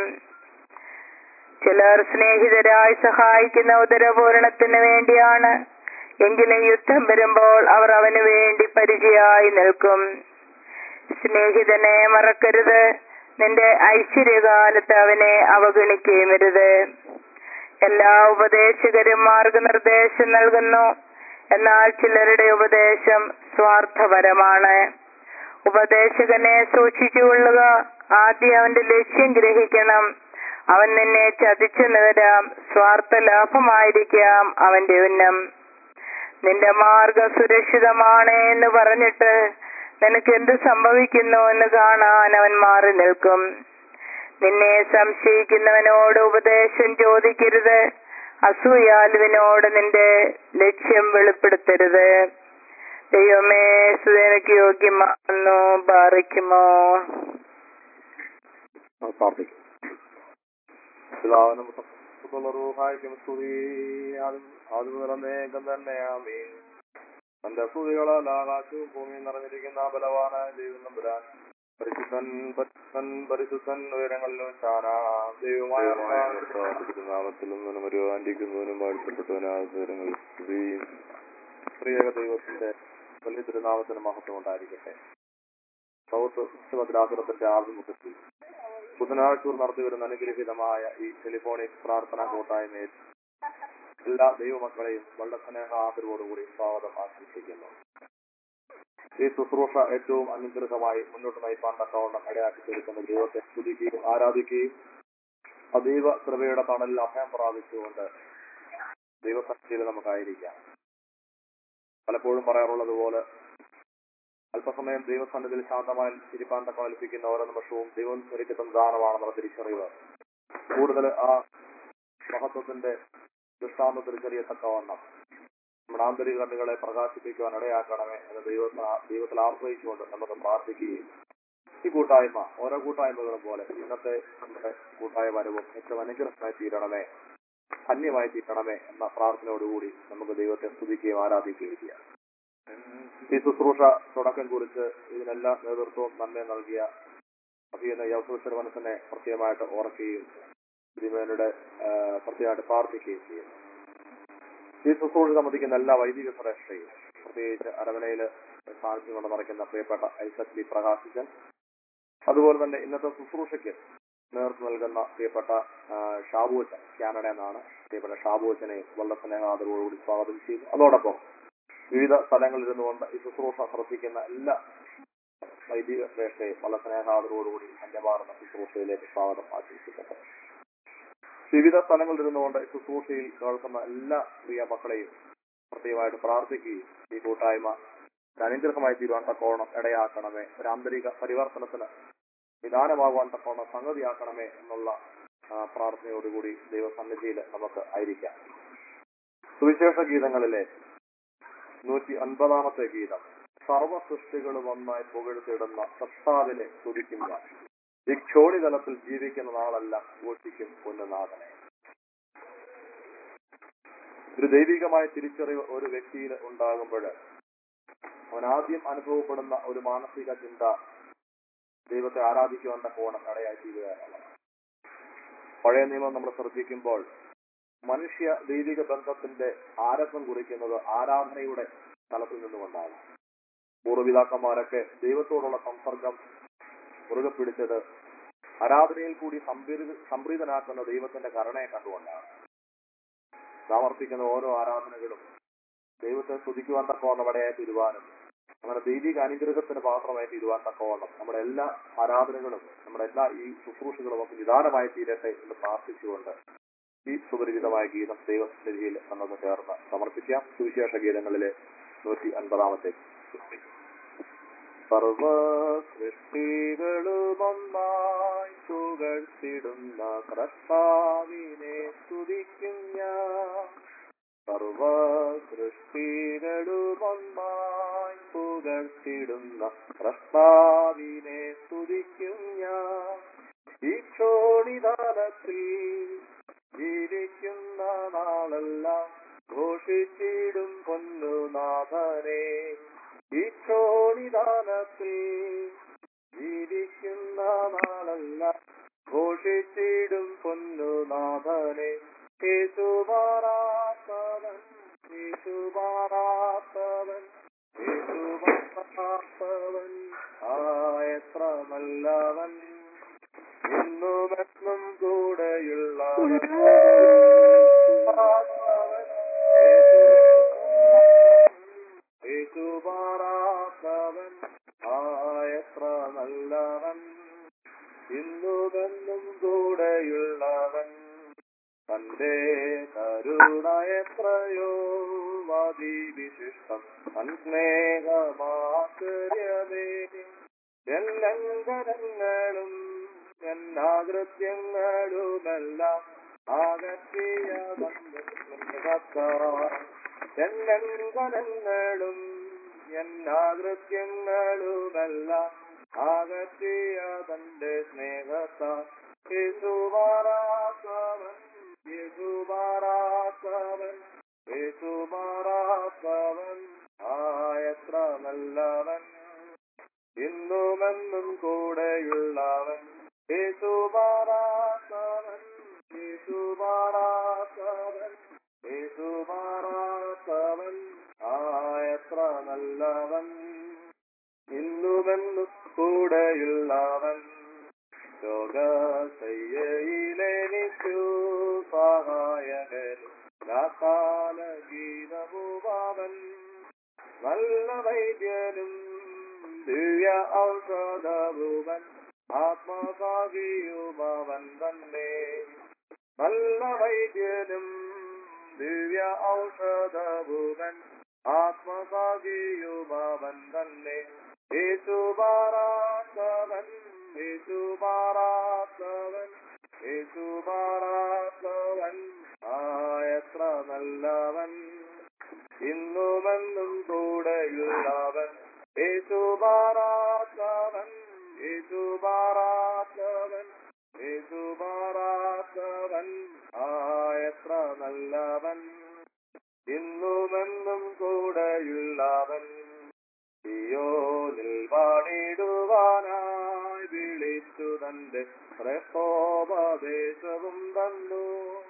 ചിലർ സ്നേഹിതരായി സഹായിക്കുന്ന ഉദരപൂരണത്തിന് വേണ്ടിയാണ് എങ്കിലും യുദ്ധം വരുമ്പോൾ അവർ അവന് വേണ്ടി പരിചയമായി നിൽക്കും സ്നേഹിതനെ മറക്കരുത് നിന്റെ ഐശ്വര്യകാലത്ത് അവനെ അവഗണിക്കുകയുമരുത് എല്ലാ ഉപദേശകരും മാർഗനിർദ്ദേശം നൽകുന്നു എന്നാൽ ചിലരുടെ ഉപദേശം സ്വാർത്ഥപരമാണ് ഉപദേശകനെ സൂക്ഷിച്ചുകൊള്ളുക ആദ്യം അവന്റെ ലക്ഷ്യം ഗ്രഹിക്കണം അവൻ നിന്നെ ചതിച്ചെന്ന് വരാം സ്വാർത്ഥ ലാഭമായിരിക്കാം അവന്റെ ഉന്നം നിന്റെ മാർഗം സുരക്ഷിതമാണ് എന്ന് പറഞ്ഞിട്ട് നിനക്ക് എന്ത് സംഭവിക്കുന്നു എന്ന് കാണാൻ അവൻ മാറി നിൽക്കും നിന്നെ സംശയിക്കുന്നവനോട് ഉപദേശം ചോദിക്കരുത് അസൂയാലുവിനോട് നിന്റെ ലക്ഷ്യം വെളിപ്പെടുത്തരുത് ദൈവമേ സുതനക്ക് യോഗ്യമാണെന്നു പാറിക്കുമോ പ്രാർത്ഥിക്കും പിതാവിനും റൂഹായിക്കും സ്തുതി ആദ്യം നിറന്നേക്കം തന്നെ ആമീൻ തന്റെ സ്തുതികളാൽ ആകാശവും ഭൂമിയും നിറഞ്ഞിരിക്കുന്ന ബലവാനായ ദൈവം നമ്പുരാൻ പരിശുദ്ധൻ പരിശുദ്ധൻ പരിശുദ്ധൻ ഉയരങ്ങളിലും ശാന ദൈവമായ നാമത്തിലും നിന്നും ഒരു ആന്റിക്കുന്നതിനും വാഴ്ത്തപ്പെട്ടവനായ ഉയരങ്ങളിൽ സ്തുതി പ്രിയക ദൈവത്തിന്റെ വലിയ തിരുനാമത്തിന് മഹത്വം ഉണ്ടായിരിക്കട്ടെ സൗത്ത് ശിവഗ്രാസുരത്തിന്റെ ആഭിമുഖ്യത്തിൽ ബുധനാഴ്ച നടത്തി വരുന്ന അനുഗ്രഹീതമായ ഈ ടെലിഫോണിക് പ്രാർത്ഥനാ കൂട്ടായ്മയിൽ എല്ലാ ദൈവമക്കളെയും വളരെ സ്നേഹ ആദരവോടുകൂടി സ്വാഗതം ആശംസിക്കുന്നു ഈ ശുശ്രൂഷ ഏറ്റവും അനുഗ്രഹമായി മുന്നോട്ട് നയിപ്പാൻ തക്കവണ്ണം ഇടയാക്കി തീർക്കുന്ന ദൈവത്തെ സ്തുതിക്കുകയും ആരാധിക്കുകയും അതീവ കൃപയുടെ തണലിൽ അഭയം പ്രാപിച്ചുകൊണ്ട് ദൈവസന്നിധിയിൽ നമുക്കായിരിക്കാം പലപ്പോഴും പറയാറുള്ളത് പോലെ അല്പസമയം ദൈവസന്നിധിയിൽ ശാന്തമായി ഇരിപ്പാൻ തക്ക കൽപ്പിക്കുന്ന ഓരോ നിമിഷവും ദൈവം എനിക്ക് ദാനമാണെന്നുള്ള തിരിച്ചറിവ് കൂടുതൽ ആ മഹത്വത്തിന്റെ ദൃഷ്ടാന്ത തിരിച്ചറിയത്തക്കവണ്ണം നമ്മുടെ ആന്തരിക കണ്ണുകളെ പ്രകാശിപ്പിക്കുവാൻ ഇടയാക്കണമേ എന്ന് ദൈവ ദൈവത്തിൽ ആശ്രയിച്ചുകൊണ്ട് നമുക്ക് പ്രാർത്ഥിക്കുകയും ഈ കൂട്ടായ്മ ഓരോ കൂട്ടായ്മകളും പോലെ ഇന്നത്തെ നമ്മുടെ കൂട്ടായ വരവും ഏറ്റവും അനുഗ്രഹമായി തീരണമേ ധന്യമായി തീരണമേ എന്ന പ്രാർത്ഥനയോടുകൂടി നമുക്ക് ദൈവത്തെ സ്തുതിക്കുകയും ആരാധിക്കുകയും ചെയ്യാം ഈ ശുശ്രൂഷ തുടക്കം കുറിച്ച് ഇതിനെല്ലാം നേതൃത്വവും നന്മ നൽകിയ അഭിയുന്ന യൗസൂശ്വര മനസ്സിനെ പ്രത്യേകമായിട്ട് ഓർക്കുകയും തിരുമേനയുടെ പ്രത്യേകമായിട്ട് പ്രാർത്ഥിക്കുകയും ചെയ്യും ഈ ശുശ്രൂഷ സംബന്ധിക്കുന്ന എല്ലാ വൈദിക ശ്രേഷ്ഠയും പ്രത്യേകിച്ച് അരവനയിൽ സാന്നിധ്യം കൊണ്ട് നിറയ്ക്കുന്ന പ്രിയപ്പെട്ട ഐസക് ബി പ്രകാശിച്ചൻ അതുപോലെ തന്നെ ഇന്നത്തെ ശുശ്രൂഷയ്ക്ക് നേതൃത്വം നൽകുന്ന പ്രിയപ്പെട്ട ഷാബുവച്ചൻ കാനഡ എന്നാണ് പ്രിയപ്പെട്ട ഷാബുവച്ചനെ വളരെ സ്നേഹാദരവോടുകൂടി സ്വാഗതം ചെയ്തു അതോടൊപ്പം വിവിധ സ്ഥലങ്ങളിൽ ഇരുന്നുകൊണ്ട് ഈ ശുശ്രൂഷ ശ്രദ്ധിക്കുന്ന എല്ലാ വൈദിക ശ്രേഷ്ഠയും വളരെ സ്നേഹാദരവോടുകൂടി ധന്യമാർന്ന ശുശ്രൂഷയിലേക്ക് സ്വാഗതം ആശംസിക്കട്ടെ വിവിധ സ്ഥലങ്ങളിൽ ഇരുന്നുകൊണ്ട് ഈ ശുശ്രൂഷയിൽ കേൾക്കുന്ന എല്ലാ പ്രിയ മക്കളെയും പ്രത്യേകമായിട്ട് പ്രാർത്ഥിക്കുകയും ഈ കൂട്ടായ്മ അനുഗ്രഹമായി തീരുവാൻ തക്കോണം ഇടയാക്കണമേ ഒരു ആന്തരിക പരിവർത്തനത്തിന് നിദാനമാകുവാൻ തക്കോണം സംഗതിയാക്കണമേ എന്നുള്ള പ്രാർത്ഥനയോടുകൂടി ദൈവസന്നിധിയിൽ നമുക്ക് ആയിരിക്കാം സുവിശേഷ ഗീതങ്ങളിലെ നൂറ്റി അൻപതാമത്തെ ഗീതം സർവ സൃഷ്ടികളും ഒന്നായി പുകഴ്ത്തിടുന്ന സത്താവിനെ സ്തുതിക്കുന്ന ദിക്ഷോണി തലത്തിൽ ജീവിക്കുന്ന നാളെല്ലാം ഘോഷിക്കും പൊന്നുനാഥനെ ഒരു ദൈവികമായ തിരിച്ചറിവ് ഒരു വ്യക്തിയിൽ ഉണ്ടാകുമ്പോൾ അവൻ ആദ്യം അനുഭവപ്പെടുന്ന ഒരു മാനസിക ചിന്ത ദൈവത്തെ ആരാധിക്കുവാൻ കോണം ഇടയായി തീരുക എന്നുള്ളത് പഴയ നിയമം നമ്മൾ ശ്രദ്ധിക്കുമ്പോൾ മനുഷ്യ ദൈവിക ബന്ധത്തിന്റെ ആരംഭം കുറിക്കുന്നത് ആരാധനയുടെ തലത്തിൽ നിന്നുകൊണ്ടാണ് പൂർവ്വപിതാക്കന്മാരൊക്കെ ദൈവത്തോടുള്ള സംസർഗം മുറുകെ പിടിച്ചത് ആരാധനയിൽ കൂടി സംപ്രീത സംപ്രീതനാക്കുന്ന ദൈവത്തിന്റെ കരുണയെ കണ്ടുകൊണ്ടാണ് നാം അർപ്പിക്കുന്ന ഓരോ ആരാധനകളും ദൈവത്തെ സ്തുതിക്കുവാൻ തക്കവണ്ണം ഇടയായി തീരുവാനും അങ്ങനെ ദൈവിക അനുഗ്രഹത്തിന് പാത്രമായി തീരുവാൻ തക്കവണ്ണം നമ്മുടെ എല്ലാ ആരാധനകളും നമ്മുടെ എല്ലാ ഈ ശുശ്രൂഷകളും ഒക്കെ നിദാനമായി തീരട്ടെ എന്ന് പ്രാർത്ഥിച്ചുകൊണ്ട് ഈ സുപരിചിതമായ ഗീതം ദൈവസന്നിധിയിൽ നമുക്ക് ചേർന്ന് സമർപ്പിക്കാം സുവിശേഷ ഗീതങ്ങളിലെ നൂറ്റി അൻപതാമത്തെ സർവ സൃഷ്ടികളുമൊന്നായി പുകഴ്ത്തിടുന്ന കർത്താവിനെ സ്തുതിക്കും ഞാൻ സർവ സൃഷ്ടികളുമൊന്നായി പുകഴ്ത്തിടുന്ന കർത്താവിനെ സ്തുതിക്കും ഞാൻ ഈ ക്ഷോണിതാലത്തിൽ ജീവിക്കുന്ന നാളെല്ലാം ഘോഷിച്ചിടും പൊന്നുനാഥനെ ഈ ക്ഷോണിദാനത്തിൽ ജീവിക്കുന്ന നാളെല്ലാം ഘോഷിച്ചിടും പൊന്നുനാഥനെ യേശുമാറാത്തവൻ യേശുമാറാത്തവൻ യേശുമാറാത്തവൻ ആ എത്ര നല്ലവൻ എന്നുമെന്നും കൂടെയുള്ളവൻ യേശുമാറാത്തവൻ ആ എത്ര നല്ലവൻ ഇന്നുമെന്നും കൂടെയുള്ളവൻ തന്റെ കരുണ എത്രയോ മതിവിശിഷ്ടം തൻ സ്നേഹമാശ്ചര്യമേ എല്ലങ്കരങ്ങളും എന്നാകൃത്യങ്ങളുമെല്ലാം ആകത്തിയ എല്ലങ്കരങ്ങളും എന്നാകൃത്യങ്ങളുമെല്ലാം ആകത്തിയ തന്റെ സ്നേഹത്താൽ യേശുമാറാത്തവൻ യേശുമാറാത്തവൻ യേശുമാറാത്തവൻ ആ എത്ര നല്ലവൻ ഇന്നുമെന്നും കൂടെയുള്ളവൻ യേശുമാറാത്തവൻ യേശുമാറാത്തവൻ യേശുമാറാത്തവൻ ആ എത്ര നല്ലവൻ ഇന്നുമെന്നും കൂടെയുള്ളവൻ ലോകശയ്യയിലെനിക്കു സഹായകൻ കാല ഗീതഭൂപാവൻ നല്ല വൈദ്യനും ദിവ്യ ഔഷധഭൂവൻ ആത്മസാഖിയുമവൻ തന്നെ നല്ല വൈദ്യനും ദിവ്യ ഔഷധഭൂവൻ ആത്മസാഖിയുമവൻ തന്നെ യേശുമാറാത്തവൻ യേശുമാറാത്തവൻ യേശുമാറാത്തവൻ ആ എത്ര നല്ലവൻ ഇന്നുമെന്നും കൂടെയുള്ളവൻ യേശുമാറാത്തവൻ യേശുമാറാത്തവൻ യേശുമാറാത്തവൻ ആ എത്ര നല്ലവൻ ഇന്നുമെന്നും കൂടെയുള്ളവൻ സിയോനിൽ പാടിടുവാനായി വിളിച്ചു തന്റെ പ്രസോപദേശവും തന്നു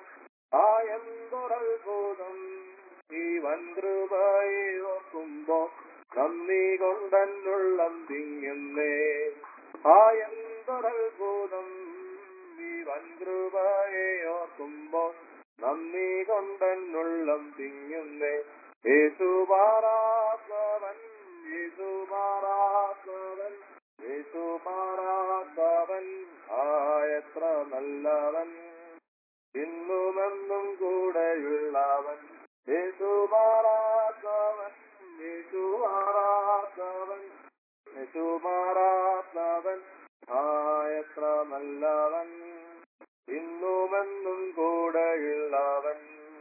ആയന്തൊരത്ഭുതം ഈ വൻകൃപയെ ഓർക്കുമ്പോ നന്ദി കൊണ്ടെന്നുള്ളം തിങ്ങുന്നേ ആയന്തൊരത്ഭുതം ഈ വൻകൃപയെ ഓർക്കുമ്പോ നന്ദി കൊണ്ടെന്നുള്ളം തിങ്ങുന്നേ യേശുമാറാത്തവൻ യേശുമാറാത്തവൻ യേശുമാറാത്തവൻ ആ എത്ര നല്ലവൻ ഇന്നുമെന്നും കൂടെയുള്ളവൻ യേശുമാറാത്തവൻ യേശുമാറാത്തവൻ യേശുമാറാത്തവൻ ആ എത്ര നല്ലവൻ ഇന്നുമെന്നും കൂടെയുള്ളവൻ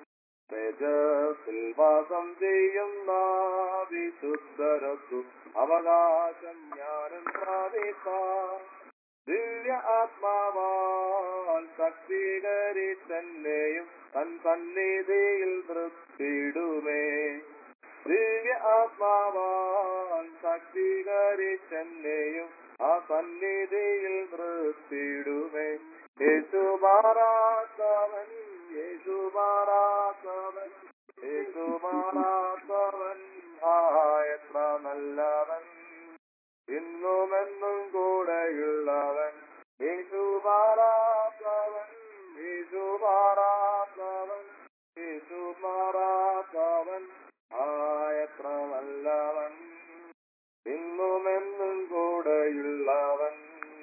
തേജസ്സിൽ വാസം ചെയ്യുന്ന വിശുദ്ധരത്തു അവകാശം ഞാനും പ്രാപിക്കാം ദിവ്യ ആത്മാവാൽ ശക്തീകരിച്ചെന്നെയും തൻ സന്നിധിയിൽ തൃപ്തിടുമേ ദിവ്യ ആത്മാവാൽ ശക്തീകരിച്ചെന്നെയും ആ സന്നിധിയിൽ തൃപ്തിടുമേ യേശു മാറാത്തവൻ യേശു മാറാത്തവൻ യേശു മാറാത്തവൻ ആ എത്ര നല്ലവൻ ഇന്നുമെന്നും കൂടെയുള്ളവൻ യേശു മാറാത്തവൻ യേശു മാറാത്തവൻ യേശു മാറാത്തവൻ ആ എത്ര നല്ലവൻ ഇന്നുമെന്നും കൂടെയുള്ളവൻ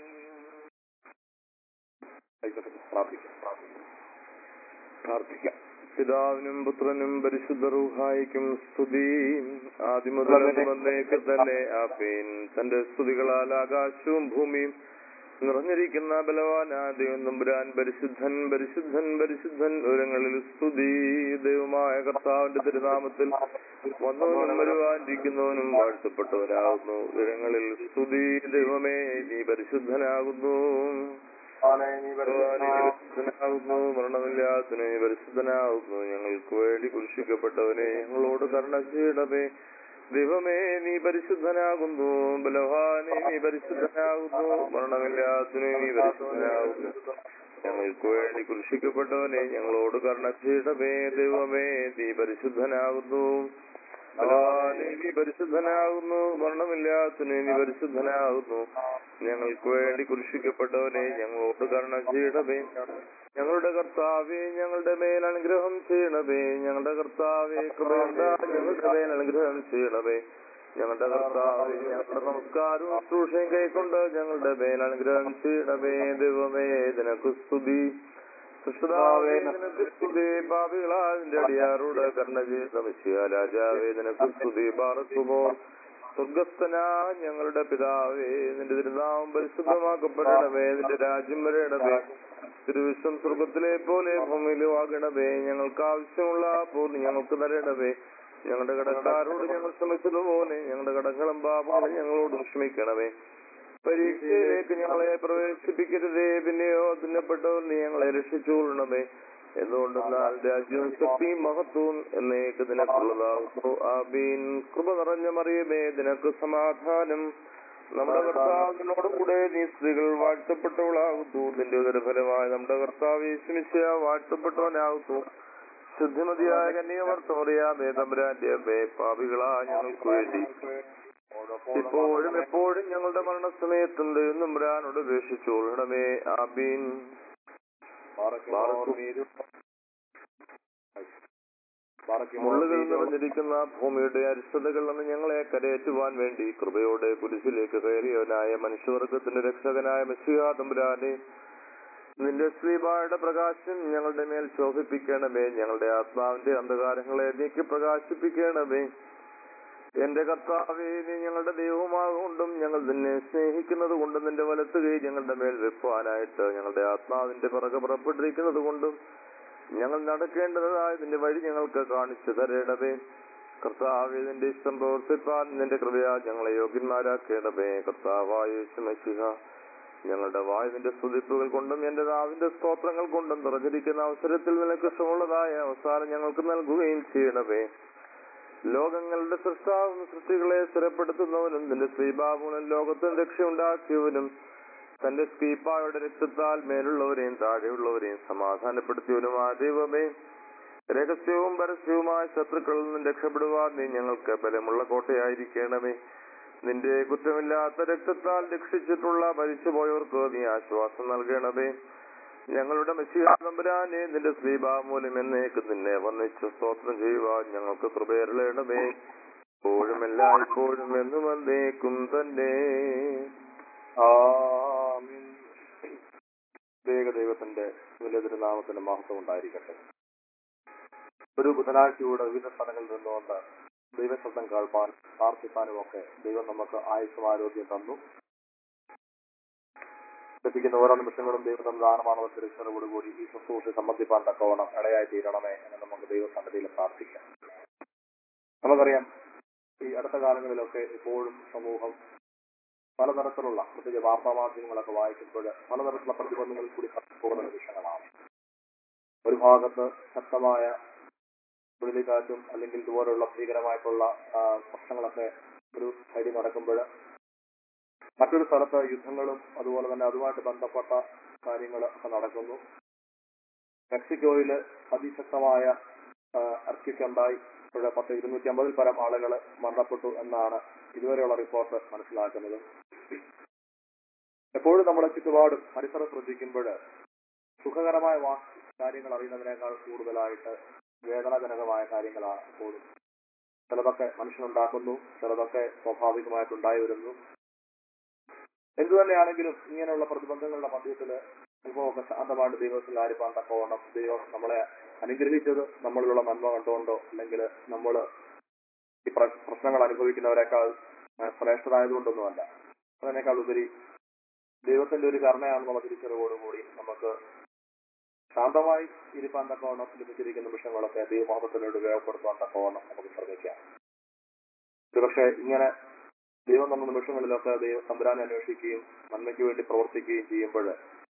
ആയിക്കോട്ടെ, പ്രാർത്ഥിക്കാം പ്രാർത്ഥിക്കാം. പ്രാർത്ഥിക്കാം പിതാവിനും പുത്രനും പരിശുദ്ധ റൂഹായിക്കും സ്തുതി ആദ്യമുതൽ വന്നേക്ക് തന്നെ ആപ്പീൻ തന്റെ സ്തുതികളാൽ ആകാശവും ഭൂമിയും നിറഞ്ഞിരിക്കുന്ന ബലവാനായ ദൈവം നമ്പുരാൻ പരിശുദ്ധൻ പരിശുദ്ധൻ പരിശുദ്ധൻ ഉയരങ്ങളിൽ സ്തുതി ദൈവമായ കർത്താവിന്റെ തിരുനാമത്തിൽ വന്നവനും വരുവാനിരിക്കുന്നവനും വാഴ്ത്തപ്പെട്ടവനാകുന്നു ഉയരങ്ങളിൽ സ്തുതി ദൈവമേ നീ പരിശുദ്ധനാകുന്നു പരിശുദ്ധനാകുന്നു മരണമില്ലാത്തനെ പരിശുദ്ധനാകുന്നു ഞങ്ങൾക്ക് വേണ്ടി കുരിശിക്കപ്പെട്ടവനെ ഞങ്ങളോട് കരുണ ചെയ്യണമേ ദൈവമേ നീ പരിശുദ്ധനാകുന്നു ബലവാനെ നീ പരിശുദ്ധനാകുന്നു മരണമില്ലാത്തനെ നീ പരിശുദ്ധനാകുന്നു ഞങ്ങൾക്ക് വേണ്ടി കുരിശിക്കപ്പെട്ടവനെ ഞങ്ങളോട് കരുണ ചെയ്യണമേ ദൈവമേ നീ പരിശുദ്ധനാകുന്നു ബലവാനെ നീ പരിശുദ്ധനാകുന്നു മരണമില്ലാത്തനെ നീ പരിശുദ്ധനാകുന്നു ഞങ്ങൾക്ക് വേണ്ടി കുരിശിക്കപ്പെട്ടവനെ ഞങ്ങളോട് കരുണ ചെയ്യണമേ ഞങ്ങളുടെ കർത്താവെ ഞങ്ങളുടെ മേൽ അനുഗ്രഹം ചെയ്യണമേ ഞങ്ങളുടെ കർത്താവെ കൃപയുണ്ട ഞങ്ങളുടെ മേൽ അനുഗ്രഹം ചെയ്യണമേ ഞങ്ങളുടെ കർത്താവെ ഞങ്ങളുടെ നമസ്കാരവും ശുശ്രൂഷയും കൈക്കൊണ്ട് ഞങ്ങളുടെ മേൽ അനുഗ്രഹം ചെയ്യണമേ ദൈവമേ നിനക്ക് സ്തുതി സൃഷ്ടാവേ നിനക്ക് സ്തുതി പാപികളാ നിന്റെ അടിയാറോട് കരുണ ചെയ്ത മിശിയ രാജാവേ നിനക്ക് സ്തുതി പാർക്കുമോ സ്വർഗസ്ഥനാ ഞങ്ങളുടെ പിതാവേ നിന്റെ തിരുനാമം പരിശുദ്ധമാക്കപ്പെടണമേ നിന്റെ രാജ്യം വരയണമേ തിരുവിശ്വം സ്വർഗത്തിലെ പോലെ ഭൂമിയിലും ആകണമേ ഞങ്ങൾക്ക് ആവശ്യമുള്ള പൂർണ്ണ ഞങ്ങൾക്ക് തരണമേ ഞങ്ങളുടെ കടക്കാരോട് ഞങ്ങൾ ശ്രമിച്ചതുപോലെ ഞങ്ങളുടെ കടങ്ങളും പാപങ്ങളും ഞങ്ങളോട് ക്ഷമിക്കണമേ പരീക്ഷയിലേക്ക് ഞങ്ങളെ പ്രവേശിപ്പിക്കരുതേ പിന്നെയോ അതിനെപ്പെട്ടവർ നീ ഞങ്ങളെ രക്ഷിച്ചുകൊള്ളണമേ എന്തുകൊണ്ടെന്നാൽ രാജ്യവും ശക്തിയും മഹത്വവും എന്നേക്ക് നിനക്കുള്ളതാകുന്നു ആബീൻ കൃപ നിറഞ്ഞ മറിയമേ നിനക്ക് സമാധാനം നമ്മുടെ കർത്താവിനോട് കൂടെ നീ സ്ത്രീകൾ വാഴ്ത്തപ്പെട്ടവളാകുന്നു നിന്റെ ഉദരഫലമായി നമ്മുടെ കർത്താവ് യേശുമിശിയ വാഴ്ത്തപ്പെട്ടവനാകുന്നു ശുദ്ധിമതിയായ കന്യാവർത്തമറിയാമേ തമ്പുരാന്റെ അമ്മേ പാപികളാ ഞങ്ങൾക്ക് വേണ്ടി ഇപ്പോഴും എപ്പോഴും ഞങ്ങളുടെ മരണസമയത്തും ദൈവം തമ്പുരാനോട് ഉപേക്ഷിച്ചോളണമേ ആബീൻ മുള്ളുകൾ നിറഞ്ഞിരിക്കുന്ന ഭൂമിയുടെ അരിഷ്ടതകൾ നിന്ന് ഞങ്ങളെ കരയേറ്റുവാൻ വേണ്ടി കൃപയോടെ കുരിശിലേക്ക് കയറിയവനായ മനുഷ്യവർഗത്തിന്റെ രക്ഷകനായ മെസ്സിഹാ തമ്പുരാനെ നിന്റെ ശ്രീബായുടെ പ്രകാശം ഞങ്ങളുടെ മേൽ ശോഭിപ്പിക്കണമേ ഞങ്ങളുടെ ആത്മാവിന്റെ അന്ധകാരങ്ങളെ നീക്കി പ്രകാശിപ്പിക്കണമേ എന്റെ കർത്താവേ നീ ഞങ്ങളുടെ ദൈവമാകൊണ്ടും ഞങ്ങൾ നിന്നെ സ്നേഹിക്കുന്നത് കൊണ്ടും നിന്റെ വലത്ത് കൈ ഞങ്ങളുടെ മേൽ വെക്കുവാനായിട്ട് ഞങ്ങളുടെ ആത്മാവിന്റെ പിറകെ പുറപ്പെട്ടിരിക്കുന്നത് കൊണ്ടും ഞങ്ങൾ നടക്കേണ്ടതായ നിന്റെ വഴി ഞങ്ങൾക്ക് കാണിച്ചു തരണമേ കർത്താവേ നിന്റെ ഇഷ്ടം പ്രവർത്തിപ്പാൻ നിന്റെ കൃപയാ ഞങ്ങളെ യോഗ്യന്മാരാക്കേണ്ടമേ കർത്താവായ യേശുമശിഹ ഞങ്ങളുടെ വായുവിന്റെ സ്തുതിപ്പുകൾ കൊണ്ടും എന്റെ നാവിന്റെ സ്തോത്രങ്ങൾ കൊണ്ടും നിറഞ്ഞിരിക്കുന്ന അവസരത്തിൽ നിനക്ക് ഇഷ്ടമുള്ളതായ അവസാനം ഞങ്ങൾക്ക് നൽകുകയും ചെയ്യണമേ ലോകങ്ങളുടെ സൃഷ്ടാവും സൃഷ്ടികളെ സ്ഥിരപ്പെടുത്തുന്നവനും നിന്റെ ശ്രീബാബുനും ലോകത്തിന് രക്ഷയുണ്ടാക്കിയവനും തന്റെ സ്കീപ്പായുടെ രക്തത്താൽ മേലുള്ളവരെയും താഴെയുള്ളവരെയും സമാധാനപ്പെടുത്തിയവനുമായ ദൈവമേ രഹസ്യവും പരസ്യവുമായ ശത്രുക്കളിൽ നിന്നും രക്ഷപ്പെടുവാൻ നീ ഞങ്ങൾക്ക് ബലമുള്ള കോട്ടയായിരിക്കണമേ നിന്റെ കുറ്റമില്ലാത്ത രക്തത്താൽ രക്ഷിച്ചിട്ടുള്ള മരിച്ചുപോയവർക്ക് നീ ആശ്വാസം നൽകണമേ ഞങ്ങളുടെ മെസ്സിയാതമ്പുരാനെ നിന്റെ ശ്രീബാമൂലം എന്നേക്ക് നിന്നെ വന്നിച്ച് സ്തോത്രം ചെയ്യുവാൻ ഞങ്ങൾക്ക് കൃപയരളയണമേ ഇപ്പോഴും എല്ലായ്പ്പോഴും എന്നും വന്നേക്കും തന്നെ ആമീൻ. ദൈവ ദൈവത്തിന്റെ വലിയ തിരുനാമത്തിന്റെ മഹത്വം ഉണ്ടായിരിക്കട്ടെ ഒരു ബുധനാഴ്ചയുടെ വിവിധ സ്ഥലങ്ങളിൽ നിന്നുകൊണ്ട് ദൈവശബ്ദം കേൾപ്പാൻ പ്രാർത്ഥിക്കാനും ഒക്കെ ദൈവം നമുക്ക് ആയുസ്സും ആരോഗ്യം തന്നു ലഭിക്കുന്ന ഓരോ നിമിഷങ്ങളും ദൈവം തന്ന ദാനമാണെന്ന തിരിച്ചറിവോടുകൂടി ഈ ശുശ്രൂഷ സംബന്ധിപ്പാൻ തക്കവണ്ണം ഇടയായി തീരണമേ എന്ന് നമുക്ക് ദൈവസന്നിധിയിൽ പ്രാർത്ഥിക്കാം നമുക്കറിയാം ഈ അടുത്ത കാലങ്ങളിലൊക്കെ ഇപ്പോഴും സമൂഹം പലതരത്തിലുള്ള പ്രത്യേക വാർത്താ മാധ്യമങ്ങളൊക്കെ വായിക്കുമ്പോൾ പലതരത്തിലുള്ള പ്രതിബന്ധങ്ങളിൽ കൂടി കടന്നുപോകുന്ന നിമിഷങ്ങളാണ് ഒരു ഭാഗത്ത് ശക്തമായ ചുഴലിക്കാറ്റും അല്ലെങ്കിൽ ഇതുപോലുള്ള ഭീകരമായിട്ടുള്ള ആ, പ്രശ്നങ്ങളൊക്കെ ഒരു സൈഡിൽ നടക്കുമ്പോൾ മറ്റൊരു സ്ഥലത്ത് യുദ്ധങ്ങളും അതുപോലെ തന്നെ അതുമായിട്ട് ബന്ധപ്പെട്ട കാര്യങ്ങൾ ഒക്കെ നടക്കുന്നു മെക്സിക്കോയില് അതിശക്തമായ അർക്കിക്കുണ്ടായി ഇവിടെ പത്ത് ഇരുന്നൂറ്റി അമ്പതിൽ പരം ആളുകൾ മരണപ്പെട്ടു എന്നാണ് ഇതുവരെയുള്ള റിപ്പോർട്ട് മനസ്സിലാക്കുന്നത് എപ്പോഴും നമ്മുടെ ചുറ്റുപാടും പരിസരം ശ്രദ്ധിക്കുമ്പോൾ സുഖകരമായ വാ കാര്യങ്ങൾ അറിയുന്നതിനേക്കാൾ കൂടുതലായിട്ട് വേദനാജനകമായ കാര്യങ്ങളാണ് എപ്പോഴും ചിലതൊക്കെ മനുഷ്യനുണ്ടാക്കുന്നു ചിലതൊക്കെ സ്വാഭാവികമായിട്ടുണ്ടായി വരുന്നു എന്തു തന്നെയാണെങ്കിലും ഇങ്ങനെയുള്ള പ്രതിബന്ധങ്ങളുടെ മധ്യത്തില് അല്പമൊക്കെ ശാന്തമായിട്ട് ദൈവത്തിൽ ആരിപ്പാൻ തക്കവണ്ണം ദൈവം നമ്മളെ അനുഗ്രഹിച്ചത് നമ്മളിലുള്ള നന്മ കണ്ടുകൊണ്ടോ അല്ലെങ്കിൽ നമ്മൾ ഈ പ്ര- പ്രശ്നങ്ങൾ അനുഭവിക്കുന്നവരെക്കാൾ ആ, ശ്രേഷ്ഠരായതുകൊണ്ടൊന്നുമല്ല അതിനേക്കാൾ ഉപരി ദൈവത്തിന്റെ ഒരു കരുണയാണെന്നുള്ള തിരിച്ചറിവോടുകൂടി നമുക്ക് ശാന്തമായി ഇരിപ്പാൻ തക്കവണ്ണം ലഭിച്ചിരിക്കുന്ന നിമിഷങ്ങളൊക്കെ ദൈവമാപത്തിനോട് ഉപയോഗപ്പെടുത്താൻ തക്കവണ്ണം നമുക്ക് ശ്രമിക്കാം ഒരുപക്ഷെ ഇങ്ങനെ ദൈവം തന്ന നിമിഷങ്ങളിലൊക്കെ ദൈവം തമ്പുരാനെ അന്വേഷിക്കുകയും നന്മയ്ക്ക് വേണ്ടി പ്രവർത്തിക്കുകയും ചെയ്യുമ്പോൾ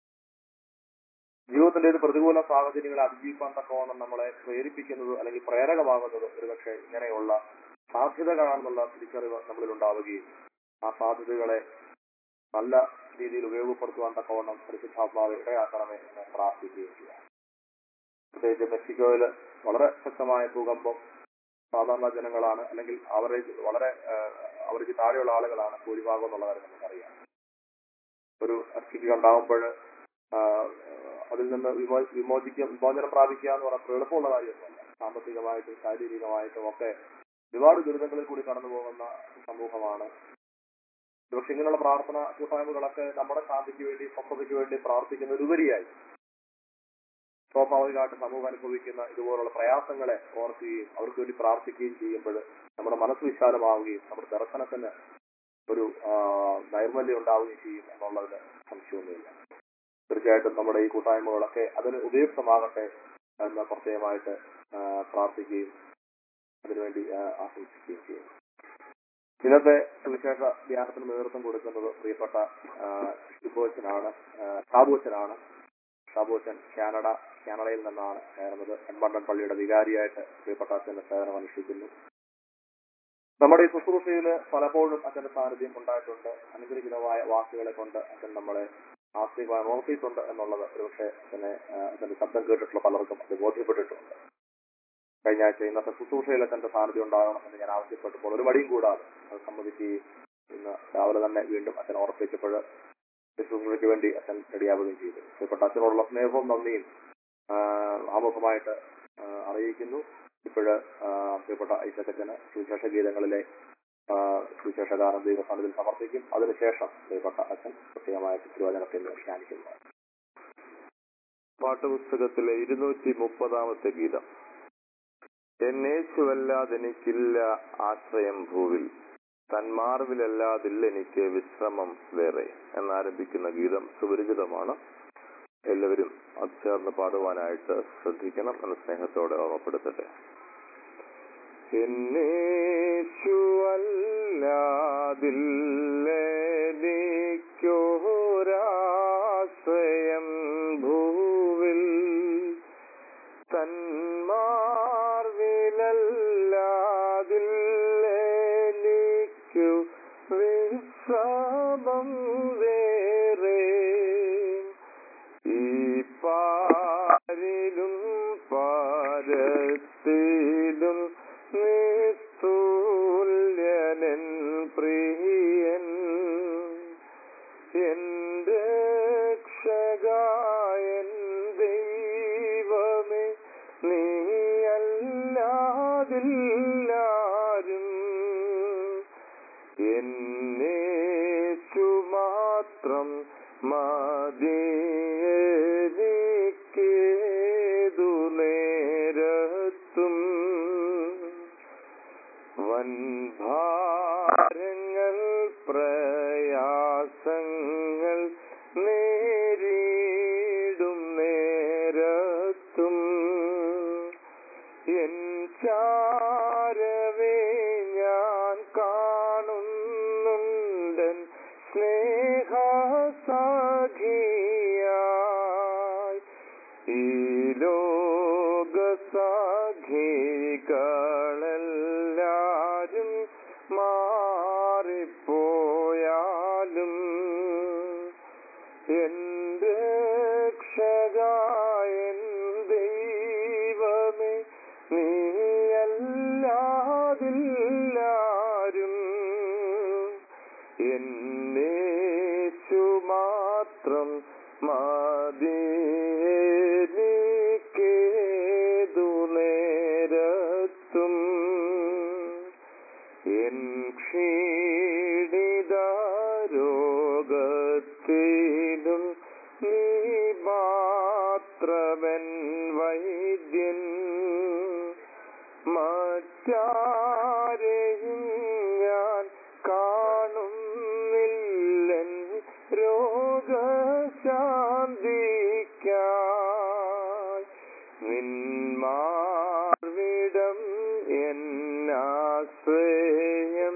ജീവിതത്തിന്റെ ഒരു പ്രതികൂല സാഹചര്യങ്ങളെ അതിജീവിക്കാൻ തക്കവണ്ണം നമ്മളെ പ്രേരിപ്പിക്കുന്നത് അല്ലെങ്കിൽ പ്രേരകമാകുന്നത് ഒരുപക്ഷെ ഇങ്ങനെയുള്ള സാധ്യതകളാണെന്നുള്ള തിരിച്ചറിവ് നമ്മളിൽ ഉണ്ടാവുകയും ആ സാധ്യതകളെ നല്ല രീതിയിൽ ഉപയോഗപ്പെടുത്തുവാൻ തക്കവണ്ണം പരിശുദ്ധാത്മാവ് ഇടയാക്കണമേ എന്ന് പ്രാർത്ഥിക്കുകയും ചെയ്യാം പ്രത്യേകിച്ച് മെക്സിക്കോയില് വളരെ ശക്തമായ ഭൂകമ്പം സാധാരണ ജനങ്ങളാണ് അല്ലെങ്കിൽ അവറേജ് വളരെ അവർക്ക് താഴെയുള്ള ആളുകളാണ് ഭൂരിഭാഗം എന്നുള്ള കാര്യം നമുക്കറിയാം ഒരു അസ്ഥിക്ക് ഉണ്ടാകുമ്പോൾ അതിൽ നിന്ന് വിമോ വിമോചിക്കുക വിമോചനം പ്രാപിക്കുക എന്ന് പറഞ്ഞാൽ എളുപ്പമുള്ള കാര്യമൊന്നുമല്ല സാമ്പത്തികമായിട്ടും ശാരീരികമായിട്ടും ഒക്കെ ഒരുപാട് ദുരിതങ്ങളിൽ കൂടി കടന്നു പോകുന്ന സമൂഹമാണ് പക്ഷെ ഇങ്ങനെയുള്ള പ്രാർത്ഥന കൂട്ടായ്മകളൊക്കെ നമ്മുടെ ശാന്തിക്ക് വേണ്ടി സ്വസ്ഥതയ്ക്ക് വേണ്ടി പ്രാർത്ഥിക്കുന്നതിലുപരിയായി സ്വാഭാവികമായിട്ട് സമൂഹം അനുഭവിക്കുന്ന ഇതുപോലുള്ള പ്രയാസങ്ങളെ ഓർക്കുകയും അവർക്ക് വേണ്ടി പ്രാർത്ഥിക്കുകയും ചെയ്യുമ്പോൾ നമ്മുടെ മനസ്സ് വിശാലമാവുകയും നമ്മുടെ ദർശനത്തിന് ഒരു ആ, നൈർമല്യം ഉണ്ടാവുകയും ചെയ്യും എന്നുള്ളതിന് സംശയമൊന്നുമില്ല തീർച്ചയായിട്ടും നമ്മുടെ ഈ കൂട്ടായ്മകളൊക്കെ അതിന് ഉപയുക്തമാകട്ടെ എന്ന് പ്രത്യേകമായിട്ട് ആ, പ്രാർത്ഥിക്കുകയും അതിനുവേണ്ടി ആ, ആശംസിക്കുകയും ചെയ്യും ഇന്നത്തെ സുവിശേഷ ധ്യാനത്തിന് നേതൃത്വം കൊടുക്കുന്നത് പ്രിയപ്പെട്ട ഷിബോച്ചനാണ് ഷാബോച്ചനാണ് ഷാബോച്ചൻ കാനഡ കാനഡയിൽ നിന്നാണ് കയറുന്നത് എൺപണ്ടൻ പള്ളിയുടെ വികാരിയായിട്ട് പ്രിയപ്പെട്ട അച്ഛന്റെ സേവനം അനുഷ്ഠിക്കുന്നു നമ്മുടെ ഈ ശുശ്രൂഷയിൽ പലപ്പോഴും അച്ഛന്റെ സാന്നിധ്യം ഉണ്ടായിട്ടുണ്ട് അനുഗ്രഹിതമായ വാക്കുകളെ കൊണ്ട് അച്ഛൻ നമ്മളെ ആസ്തികമായി നോക്കിയിട്ടുണ്ട് എന്നുള്ളത് ഒരുപക്ഷെ അച്ഛനെ ആ, അച്ഛന്റെ ശബ്ദം കേട്ടിട്ടുള്ള പലർക്കും അത് ബോധ്യപ്പെട്ടിട്ടുണ്ട് കഴിഞ്ഞ ആഴ്ച ഇന്നത്തെ ശുശ്രൂഷയിൽ അച്ഛന്റെ സാന്നിധ്യം ഉണ്ടാകണം എന്ന് ഞാൻ ആവശ്യപ്പെട്ടപ്പോൾ ഒരു മടിയും കൂടാതെ അത് സമ്മതിക്കുകയും ഇന്ന് രാവിലെ തന്നെ വീണ്ടും അച്ഛൻ ഓർപ്പിച്ചപ്പോൾ ശുശ്രൂഷയ്ക്ക് വേണ്ടി അച്ഛൻ റെഡിയാവുകയും ചെയ്തു പ്രിയപ്പെട്ട അച്ഛനോടുള്ള സ്നേഹവും നന്ദിയും ആ, ആമുഖമായിട്ട് ആ, അറിയിക്കുന്നു ഇപ്പോഴ് പ്രിയപ്പെട്ട ഐസക്കച്ചന് സുവിശേഷ ഗീതങ്ങളിലെ ആ, സുവിശേഷഗാനം ദൈവസ്ഥാനത്തിൽ സമർപ്പിക്കും അതിനുശേഷം പ്രിയപ്പെട്ട അച്ഛൻ പ്രത്യേകമായ തിരുവചനത്തിൽ വ്യാഖ്യാനിക്കുന്നു പാട്ടുപുസ്തകത്തിലെ ഇരുന്നൂറ്റി മുപ്പതാമത്തെ ഗീതം എന്നേശുവല്ലാതെനിക്കില്ല ആശ്രയം ഭൂവിൽ തന്മാർവിലല്ലാതില്ല എനിക്ക് വിശ്രമം വേറെ എന്നാരംഭിക്കുന്ന ഗീതം സുപരിചിതമാണ് എല്ലാവരും അത് ചേർന്ന് പാടുവാനായിട്ട് ശ്രദ്ധിക്കണം എന്ന് സ്നേഹത്തോടെ ഓർമ്മപ്പെടുത്തട്ടെ എന്നേശുവല്ലാതില്ലെനിക്കൊരാശ്രയം ഭൂവിൽ തന്മാർവിലല്ലാതില്ലെനിക്കു വിശ്രമം വേറെ ഈ പാരിലും പാരത്തിലും നിസ്തുല്യനൻ പ്രിയൻ എന്റെ രക്ഷകായൻ ദൈവമേ നീയല്ലാതില്ലാരും എന്നേശു മാത്രം മതിയേതു നേരത്തും വൻഭാരങ്ങൾ പ്രയാസങ്ങൾ നേരിടും നേരത്തും എൻ ചാരവേ ഞാൻ കാണുന്നുണ്ടൻ സ്നേഹസാഖിയായി ഈ ലോകസാഖികളെല്ലാരും ആരെയും ഞാൻ കാണുന്നില്ലൻ രോഗശാന്തിക്കായി നിന്മാർവിടം എന്നാശ്രയം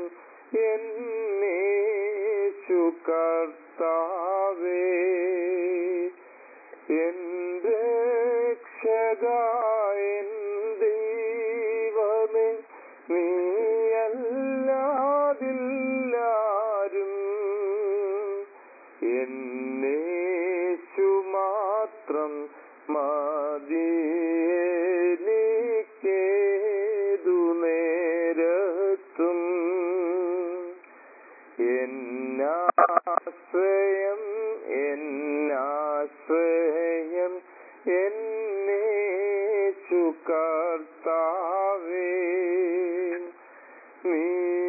എന്നേശു കർത്താവേ എന്റെ രക്ഷകായൻ ദൈവമേ നീയല്ലാതില്ലാരും എന്നേശു മാത്രം മതിയേനിക്കേതു നേരത്തും എന്നാശ്രയം എന്നാശ്രയം എന്നേശു കർത്താവേ നീ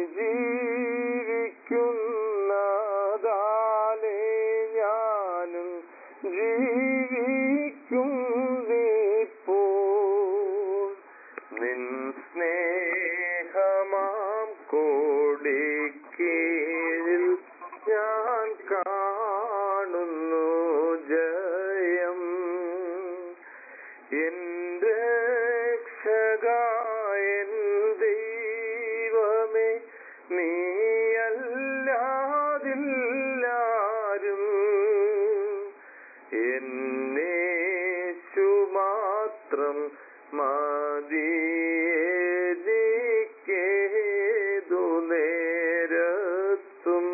ജീവിക്കുന്നതാലേ ഞാനും ജീവിക്കും ഇപ്പോൾ നിൻ സ്നേഹമാം കോടിക്കീഴിൽ ഞാൻ കാണുന്നു ജയം എന്റെ രക്ഷകായൻ ദൈവമേ നീയല്ലാതില്ലാരും എന്നേശു മാത്രം മതിയേതു നേരത്തും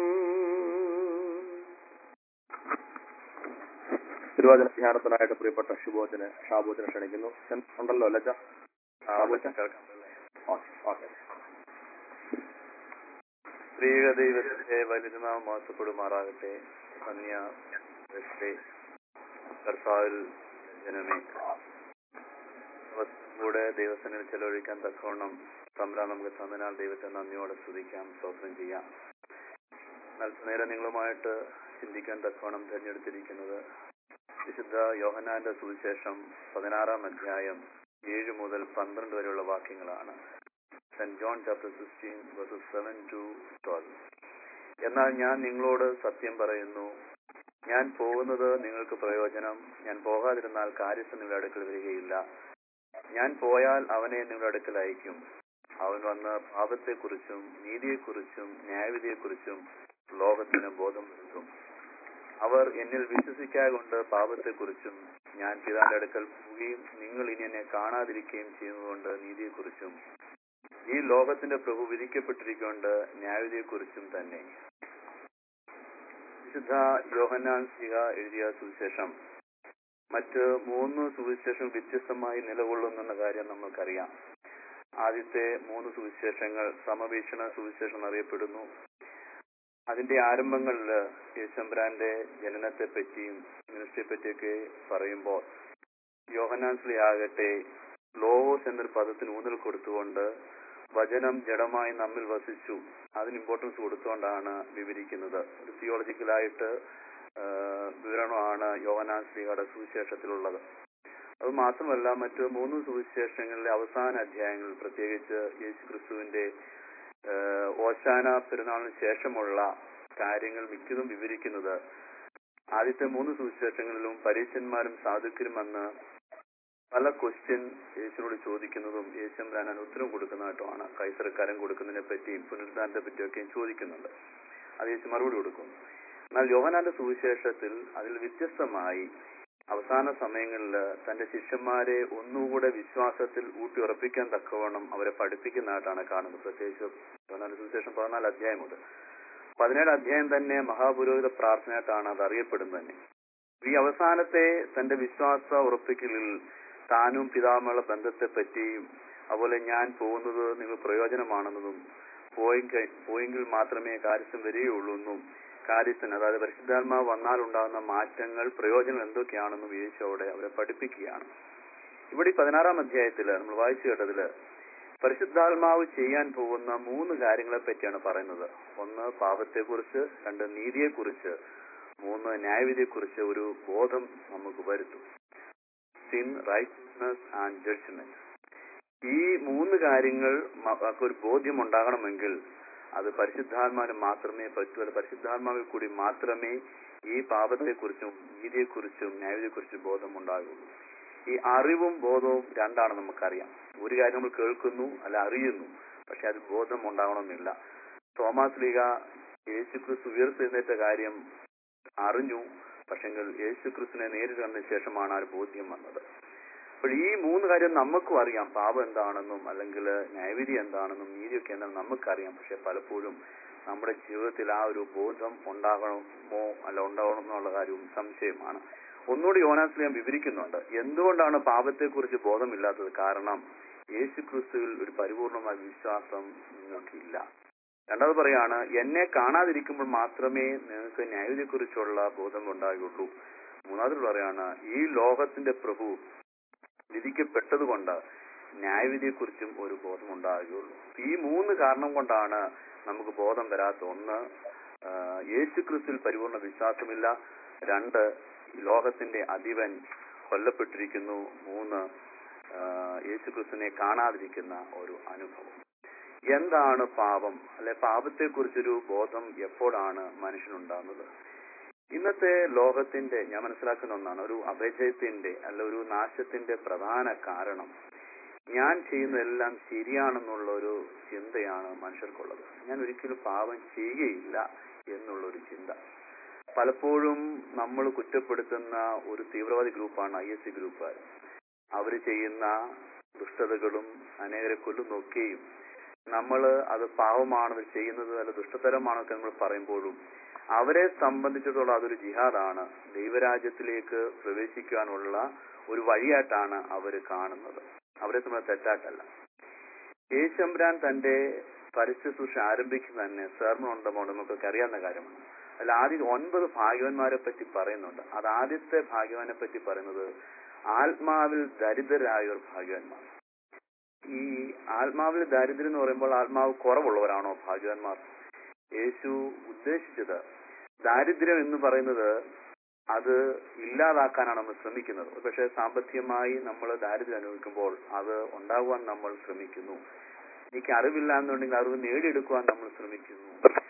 തിരുവാതിര ധ്യാനത്തിനായിട്ട് പ്രിയപ്പെട്ട ശുഭോചന ഷാബോചന ക്ഷണിക്കുന്നു ഞാൻ ഉണ്ടല്ലോ ലജ ഷാബോചന ഓക്കെ സ്ത്രീക ദൈവത്തിന്റെ വലിയനാമം മാസപ്പെടുമാറാകട്ടെ കന്യ വ്യക്തി കർത്താവിൽ ജനമേ കൂടെ ദൈവസനിൽ ചെലവഴിക്കാൻ തക്കവണ്ണം തമ്പ്രാൻ നമുക്ക് തന്നനാൽ ദൈവത്തെ നന്ദിയോടെ സ്തുതിക്കാം സ്തോത്രം ചെയ്യാം അല്പനേരം നിങ്ങളുമായിട്ട് ചിന്തിക്കാൻ തക്കവണ്ണം തിരഞ്ഞെടുത്തിരിക്കുന്നത് വിശുദ്ധ യോഹനാന്റെ സുവിശേഷം പതിനാറാം അധ്യായം ഏഴ് മുതൽ പന്ത്രണ്ട് വരെയുള്ള വാക്യങ്ങളാണ് saint John chapter sixteen verses seven to twelve എന്നാൽ ഞാൻ നിങ്ങളോട് സത്യം പറയുന്നു ഞാൻ പോകുന്നത് നിങ്ങൾക്ക് പ്രയോജനം ഞാൻ പോകാതിരുന്നാൽ കാര്യസ്ഥ നിങ്ങളുടെ അടുക്കൽ വരികയില്ല ഞാൻ പോയാൽ അവനെ നിങ്ങളുടെ അടുക്കൽ അയക്കും അവൻ വന്ന് പാപത്തെക്കുറിച്ചും നീതിയെക്കുറിച്ചും ന്യായവിധിയെക്കുറിച്ചും ലോകത്തിന് ബോധം വരുത്തും അവർ എന്നിൽ വിശ്വസിക്കാകൊണ്ട് പാപത്തെക്കുറിച്ചും ഞാൻ പിതാന്റെ അടുക്കൽ പോവുകയും നിങ്ങൾ ഇനി എന്നെ കാണാതിരിക്കുകയും ചെയ്യുന്നതുകൊണ്ട് നീതിയെക്കുറിച്ചും ഈ ലോകത്തിന്റെ പ്രഭു വിധിക്കപ്പെട്ടിരിക്കൊണ്ട് ന്യായവിധിയെക്കുറിച്ചും തന്നെ വിശുദ്ധ യോഹന്നാൻ സിഹ എഴുതിയ സുവിശേഷം മറ്റ് മൂന്ന് സുവിശേഷം വ്യത്യസ്തമായി നിലകൊള്ളുന്നെന്ന കാര്യം നമ്മൾക്കറിയാം ആദ്യത്തെ മൂന്ന് സുവിശേഷങ്ങൾ സമവീക്ഷണ സുവിശേഷം എന്നറിയപ്പെടുന്നു അതിന്റെ ആരംഭങ്ങളിൽ യേശംബ്രാന്റെ ജനനത്തെ പറ്റിയും മിനിസ്ട്രിയെ പറ്റിയൊക്കെ പറയുമ്പോൾ യോഹനാൻസ്ലി ആകട്ടെ ലോവോസ് എന്നൊരു പദത്തിന് ഊന്നൽ കൊടുത്തുകൊണ്ട് വചനം ജഡമായി നമ്മിൽ വസിച്ചു അതിന് ഇമ്പോർട്ടൻസ് കൊടുത്തുകൊണ്ടാണ് വിവരിക്കുന്നത് ഒരു തിയോളജിക്കലായിട്ട് വിവരണമാണ് യോഹനാൻ ശ്രീയുടെ സുവിശേഷത്തിലുള്ളത് അത് മാത്രമല്ല മറ്റ് മൂന്ന് സുവിശേഷങ്ങളിലെ അവസാന അധ്യായങ്ങൾ പ്രത്യേകിച്ച് യേശു ക്രിസ്തുവിന്റെ ഓശാന പെരുന്നാളിന് ശേഷമുള്ള കാര്യങ്ങൾ മിക്കതും വിവരിക്കുന്നത് ആദ്യത്തെ മൂന്ന് സുവിശേഷങ്ങളിലും പരീക്ഷന്മാരും സാധുക്കരും വന്ന് പല ക്വസ്റ്റ്യൻ യേശുവിനോട് ചോദിക്കുന്നതും യേശുരാൻ ഉത്തരം കൊടുക്കുന്നതായിട്ടുമാണ് കൈസറക്കാരൻ കൊടുക്കുന്നതിനെ പറ്റിയും പുനരുദ്ധാനത്തെ പറ്റിയൊക്കെയും ചോദിക്കുന്നുണ്ട് അത് യേശു മറുപടി കൊടുക്കും എന്നാൽ യോഹനാന്റെ സുവിശേഷത്തിൽ അതിൽ വ്യത്യസ്തമായി അവസാന സമയങ്ങളിൽ തന്റെ ശിഷ്യന്മാരെ ഒന്നുകൂടെ വിശ്വാസത്തിൽ ഊട്ടിയുറപ്പിക്കാൻ തക്കവണ്ണം അവരെ പഠിപ്പിക്കുന്നതായിട്ടാണ് കാണുന്നത് പ്രത്യേകിച്ച് യോഹനാന്റെ സുവിശേഷം പതിനാല് അധ്യായം മുതൽ പതിനേഴ് അധ്യായം തന്നെ മഹാപുരോഹിത പ്രാർത്ഥനയായിട്ടാണ് അത് അറിയപ്പെടുന്നത് തന്നെ ഈ അവസാനത്തെ തന്റെ വിശ്വാസ ഉറപ്പിക്കലിൽ താനും പിതാവുമുള്ള ബന്ധത്തെ പറ്റിയും അതുപോലെ ഞാൻ പോകുന്നത് നിങ്ങൾ പ്രയോജനമാണെന്നതും പോയെങ്കിൽ പോയെങ്കിൽ മാത്രമേ കാര്യസ്ഥം വരികയുള്ളൂ എന്നും കാര്യത്തിന് അതായത് പരിശുദ്ധാത്മാവ് വന്നാൽ ഉണ്ടാകുന്ന മാറ്റങ്ങൾ പ്രയോജനം എന്തൊക്കെയാണെന്നും യേശു അവിടെ അവരെ പഠിപ്പിക്കുകയാണ് ഇവിടെ ഈ പതിനാറാം അധ്യായത്തില് നമ്മൾ വായിച്ചു കേട്ടതില് പരിശുദ്ധാത്മാവ് ചെയ്യാൻ പോകുന്ന മൂന്ന് കാര്യങ്ങളെ പറ്റിയാണ് പറയുന്നത് ഒന്ന് പാപത്തെക്കുറിച്ച് രണ്ട് നീതിയെക്കുറിച്ച് മൂന്ന് ന്യായവിധിയെക്കുറിച്ച് ഒരു ബോധം നമുക്ക് വരുത്തും സിൻ റൈറ്റ്നസ് ആൻഡ് ജഡ്ജ്മെന്റ് ഈ മൂന്ന് കാര്യങ്ങൾ മ- ഒരു ബോധ്യം ഉണ്ടാകണമെങ്കിൽ അത് പരിശുദ്ധാത്മാവിന് മാത്രമേ പറ്റൂ അത് പരിശുദ്ധാത്മാവിൽ കൂടി മാത്രമേ ഈ പാപത്തെക്കുറിച്ചും നീതിയെക്കുറിച്ചും ന്യായത്തെക്കുറിച്ചും ബോധം ഉണ്ടാകുള്ളൂ ഈ അറിവും ബോധവും രണ്ടാണ് നമുക്കറിയാം ഒരു കാര്യം നമ്മൾ കേൾക്കുന്നു അല്ല അറിയുന്നു പക്ഷെ അത് ബോധം ഉണ്ടാകണമെന്നില്ല തോമാസ് ലീഗ യേശുക്രിസ്തു ഉയർത്തെഴുന്നേറ്റ കാര്യം അറിഞ്ഞു പക്ഷെങ്കിൽ യേശുക്രിസ്തുവിനെ നേരിട്ട് കണ്ടതിന് ശേഷമാണ് ആ ഒരു ബോധ്യം വന്നത് അപ്പോൾ ഈ മൂന്ന് കാര്യം നമുക്കും അറിയാം പാപം എന്താണെന്നും അല്ലെങ്കിൽ ന്യായവിധി എന്താണെന്നും നീതിയൊക്കെ എന്താണെന്നും നമുക്കറിയാം പക്ഷെ പലപ്പോഴും നമ്മുടെ ജീവിതത്തിൽ ആ ഒരു ബോധം ഉണ്ടാകണമോ അല്ല ഉണ്ടാകണം എന്നുള്ള കാര്യവും സംശയമാണ് ഒന്നുകൂടി യോനാസിൽ ഞാൻ വിവരിക്കുന്നുണ്ട് എന്തുകൊണ്ടാണ് പാപത്തെക്കുറിച്ച് ബോധമില്ലാത്തത് കാരണം യേശു ക്രിസ്തുവിൽ ഒരു പരിപൂർണമായ വിശ്വാസം നിങ്ങൾക്കില്ല രണ്ടാമത് പറയാണ് എന്നെ കാണാതിരിക്കുമ്പോൾ മാത്രമേ നിങ്ങൾക്ക് ന്യായവിധിയെക്കുറിച്ചുള്ള ബോധം ഉണ്ടാകുള്ളൂ മൂന്നാമത് പറയാണ് ഈ ലോകത്തിന്റെ പ്രഭു വിധിക്കപ്പെട്ടതുകൊണ്ട് ന്യായവിധിയെക്കുറിച്ചും ഒരു ബോധം ഉണ്ടാകുകയുള്ളൂ ഈ മൂന്ന് കാരണം കൊണ്ടാണ് നമുക്ക് ബോധം വരാത്ത ഒന്ന് ആ, യേശുക്രിസ്തുവിൽ പരിപൂർണ വിശ്വാസമില്ല രണ്ട് ഈ ലോകത്തിന്റെ അധിപൻ കൊല്ലപ്പെട്ടിരിക്കുന്നു മൂന്ന് ആ, യേശുക്രിസ്തുവിനെ കാണാതിരിക്കുന്ന ഒരു അനുഭവം എന്താണ് പാപം അല്ലെ പാപത്തെക്കുറിച്ചൊരു ബോധം എപ്പോഴാണ് മനുഷ്യനുണ്ടാകുന്നത് ഇന്നത്തെ ലോകത്തിന്റെ ഞാൻ മനസ്സിലാക്കുന്ന ഒന്നാണ് ഒരു അപജയത്തിന്റെ അല്ല ഒരു നാശത്തിന്റെ പ്രധാന കാരണം ഞാൻ ചെയ്യുന്നതെല്ലാം ശരിയാണെന്നുള്ള ഒരു ചിന്തയാണ് മനുഷ്യർക്കുള്ളത് ഞാൻ ഒരിക്കലും പാപം ചെയ്യുകയില്ല എന്നുള്ള ഒരു ചിന്ത പലപ്പോഴും നമ്മൾ കുറ്റപ്പെടുത്തുന്ന ഒരു തീവ്രവാദി ഗ്രൂപ്പാണ് ഐ എസ് സി ഗ്രൂപ്പുകാർ അവർ ചെയ്യുന്ന ദുഷ്ടതകളും അനേകരെ കൊല്ലുന്നൊക്കെയും നമ്മൾ അത് പാവമാണ് അവർ ചെയ്യുന്നത് അല്ല ദുഷ്ടതരമാണൊക്കെ നമ്മൾ പറയുമ്പോഴും അവരെ സംബന്ധിച്ചിടത്തോളം അതൊരു ജിഹാദാണ് ദൈവരാജ്യത്തിലേക്ക് പ്രവേശിക്കാനുള്ള ഒരു വഴിയായിട്ടാണ് അവർ കാണുന്നത് അവരെ നമ്മൾ തെറ്റായിട്ടല്ല യേശമ്പരാൻ തന്റെ പരിശുശ്രൂഷ ആരംഭിക്കുന്ന തന്നെ സേർമണുണ്ടമോ നമുക്കൊക്കെ അറിയാവുന്ന കാര്യമാണ് അതിൽ ആദ്യം ഒൻപത് ഭാഗ്യവന്മാരെ പറ്റി പറയുന്നുണ്ട് അത് ആദ്യത്തെ ഭാഗ്യവാനെ പറ്റി പറയുന്നത് ആത്മാവിൽ ദരിദ്രരായ ഒരു ഭാഗ്യവന്മാർ ഈ ആത്മാവിൽ ദരിദ്രം എന്ന് പറയുമ്പോൾ ആത്മാവ് കുറവുള്ളവരാണോ ഭാഗ്യവാന്മാർ യേശു ഉദ്ദേശിച്ചത് ദാരിദ്ര്യം എന്ന് പറയുന്നത് അത് ഇല്ലാതാക്കാനാണ് നമ്മൾ ശ്രമിക്കുന്നത് പക്ഷേ സാമ്പത്തികമായി നമ്മൾ ദാരിദ്ര്യം അനുഭവിക്കുമ്പോൾ അത് ഉണ്ടാകുവാൻ നമ്മൾ ശ്രമിക്കുന്നു എനിക്ക് അറിവില്ല എന്നുണ്ടെങ്കിൽ അറിവ് നേടിയെടുക്കുവാൻ നമ്മൾ ശ്രമിക്കുന്നു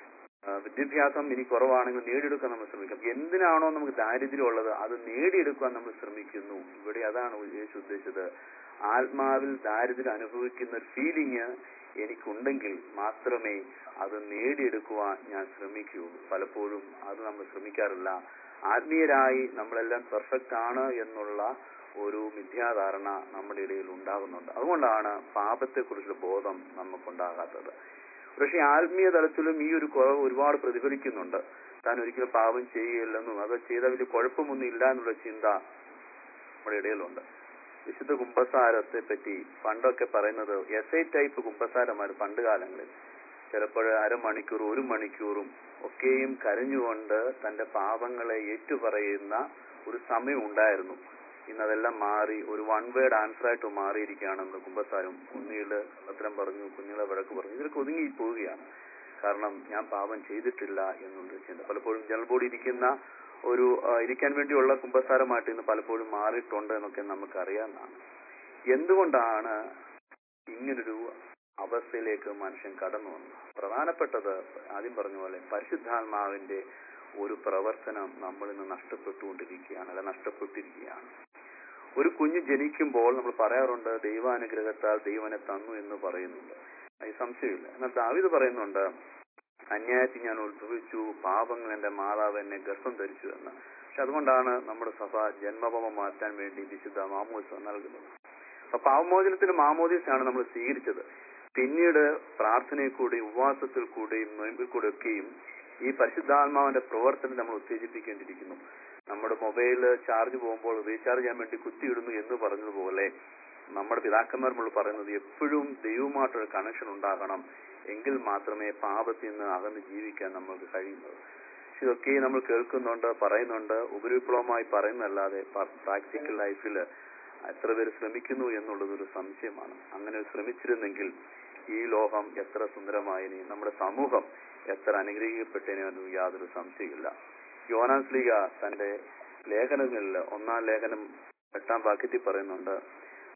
ആ, വിദ്യാഭ്യാസം ഇനി കുറവാണെങ്കിൽ നേടിയെടുക്കാൻ നമ്മൾ ശ്രമിക്കും എന്തിനാണോ നമുക്ക് ദാരിദ്ര്യം ഉള്ളത് അത് നേടിയെടുക്കുവാൻ നമ്മൾ ശ്രമിക്കുന്നു ഇവിടെ അതാണ് യേശു ഉദ്ദേശിച്ചത് ആത്മാവിൽ ദാരിദ്ര്യം അനുഭവിക്കുന്ന ഒരു ഫീലിംഗ് എനിക്കുണ്ടെങ്കിൽ മാത്രമേ അത് നേടിയെടുക്കുവാൻ ഞാൻ ശ്രമിക്കുകയുള്ളൂ പലപ്പോഴും അത് നമ്മൾ ശ്രമിക്കാറില്ല ആത്മീയരായി നമ്മളെല്ലാം പെർഫെക്റ്റ് ആണ് എന്നുള്ള ഒരു മിഥ്യാധാരണ നമ്മുടെ ഇടയിൽ ഉണ്ടാകുന്നുണ്ട് അതുകൊണ്ടാണ് പാപത്തെക്കുറിച്ചുള്ള ബോധം നമുക്കുണ്ടാകാത്തത് പക്ഷെ ആത്മീയ തലത്തിലും ഈ ഒരു കുറവ് ഒരുപാട് പ്രതിഫലിക്കുന്നുണ്ട് താൻ ഒരിക്കലും പാപം ചെയ്യുകയില്ലെന്നും അത് ചെയ്ത വലിയ കുഴപ്പമൊന്നും ഇല്ല എന്നുള്ള ചിന്ത നമ്മുടെ ഇടയിലുണ്ട് വിശുദ്ധ കുംഭസാരത്തെ പറ്റി പണ്ടൊക്കെ പറയുന്നത് എസ് ഐ ടൈപ്പ് കുംഭസാരമാര് പണ്ട് കാലങ്ങളിൽ ചിലപ്പോൾ അരമണിക്കൂർ ഒരു മണിക്കൂറും ഒക്കെയും കരഞ്ഞുകൊണ്ട് തന്റെ പാപങ്ങളെ ഏറ്റുപറയുന്ന ഒരു സമയം ഉണ്ടായിരുന്നു ഇന്ന് അതെല്ലാം മാറി ഒരു വൺ വേർഡ് ആൻസർ ആയിട്ട് മാറിയിരിക്കുകയാണ് നമ്മുടെ കുമ്പസാരം കുഞ്ഞികള് കള്ളത്തരം പറഞ്ഞു കുഞ്ഞുങ്ങളെ വഴക്ക് പറഞ്ഞു ഇതിലൊക്കെ ഒതുങ്ങി പോവുകയാണ് കാരണം ഞാൻ പാപം ചെയ്തിട്ടില്ല എന്നുള്ളൊരു ചിന്ത പലപ്പോഴും ജലബോർഡ് ഇരിക്കുന്ന ഒരു ആ, ഇരിക്കാൻ വേണ്ടിയുള്ള കുമ്പസാരമായിട്ട് ഇന്ന് പലപ്പോഴും മാറിയിട്ടുണ്ട് എന്നൊക്കെ നമുക്ക് അറിയാവുന്നതാണ് എന്തുകൊണ്ടാണ് ഇങ്ങനൊരു അവസ്ഥയിലേക്ക് മനുഷ്യൻ കടന്നു വന്നത് പ്രധാനപ്പെട്ടത് ആദ്യം പറഞ്ഞ പോലെ പരിശുദ്ധാത്മാവിന്റെ ഒരു പ്രവർത്തനം നമ്മൾ ഇന്ന് നഷ്ടപ്പെട്ടുകൊണ്ടിരിക്കുകയാണ് അല്ല നഷ്ടപ്പെട്ടിരിക്കുകയാണ് ഒരു കുഞ്ഞ് ജനിക്കുമ്പോൾ നമ്മൾ പറയാറുണ്ട് ദൈവാനുഗ്രഹത്താൽ ദൈവനെ തന്നു എന്ന് പറയുന്നുണ്ട് അത് സംശയമില്ല എന്നാൽ ദാവിത് പറയുന്നുണ്ട് അന്യായത്തിൽ ഞാൻ ഉത്ഭവിച്ചു പാപങ്ങൾ എന്റെ മാതാവ് എന്നെ ഗർഭം ധരിച്ചു എന്ന് പക്ഷെ അതുകൊണ്ടാണ് നമ്മുടെ സഭ ജന്മപമം മാറ്റാൻ വേണ്ടി വിശുദ്ധ മാമോദിസം നൽകുന്നത് അപ്പൊ പാവമോചനത്തിന് മാമോദിസാണ് നമ്മൾ സ്വീകരിച്ചത് പിന്നീട് പ്രാർത്ഥനയിൽ കൂടെയും ഉപവാസത്തിൽ കൂടെയും നോയമ്പിൽ കൂടെ ഒക്കെയും ഈ പരിശുദ്ധാത്മാവിന്റെ പ്രവർത്തനം നമ്മൾ ഉത്തേജിപ്പിക്കേണ്ടിയിരിക്കുന്നു നമ്മുടെ മൊബൈൽ ചാർജ് പോകുമ്പോൾ റീചാർജ് ചെയ്യാൻ വേണ്ടി കുത്തിയിടുന്നു എന്ന് പറഞ്ഞതുപോലെ നമ്മുടെ പിതാക്കന്മാർ നമ്മൾ പറയുന്നത് എപ്പോഴും ദൈവമായിട്ടൊരു കണക്ഷൻ ഉണ്ടാകണം എങ്കിൽ മാത്രമേ പാപത്തിൽ നിന്ന് അകന്ന് ജീവിക്കാൻ നമ്മൾക്ക് കഴിയുന്നത് പക്ഷെ ഇതൊക്കെ നമ്മൾ കേൾക്കുന്നുണ്ട് പറയുന്നുണ്ട് ഉപരിപ്ലവമായി പറയുന്നതല്ലാതെ പ്രാക്ടിക്കൽ ലൈഫിൽ എത്ര പേര് ശ്രമിക്കുന്നു എന്നുള്ളത് ഒരു സംശയമാണ് അങ്ങനെ ശ്രമിച്ചിരുന്നെങ്കിൽ ഈ ലോകം എത്ര സുന്ദരമായിനി നമ്മുടെ സമൂഹം എത്ര അനുഗ്രഹിക്കപ്പെട്ടതിനെ എന്ന് യാതൊരു സംശയമില്ല യോനാസ് ലീഗ തന്റെ ലേഖനങ്ങളിൽ ഒന്നാം ലേഖനം എട്ടാം വാക്യത്തിൽ പറയുന്നുണ്ട്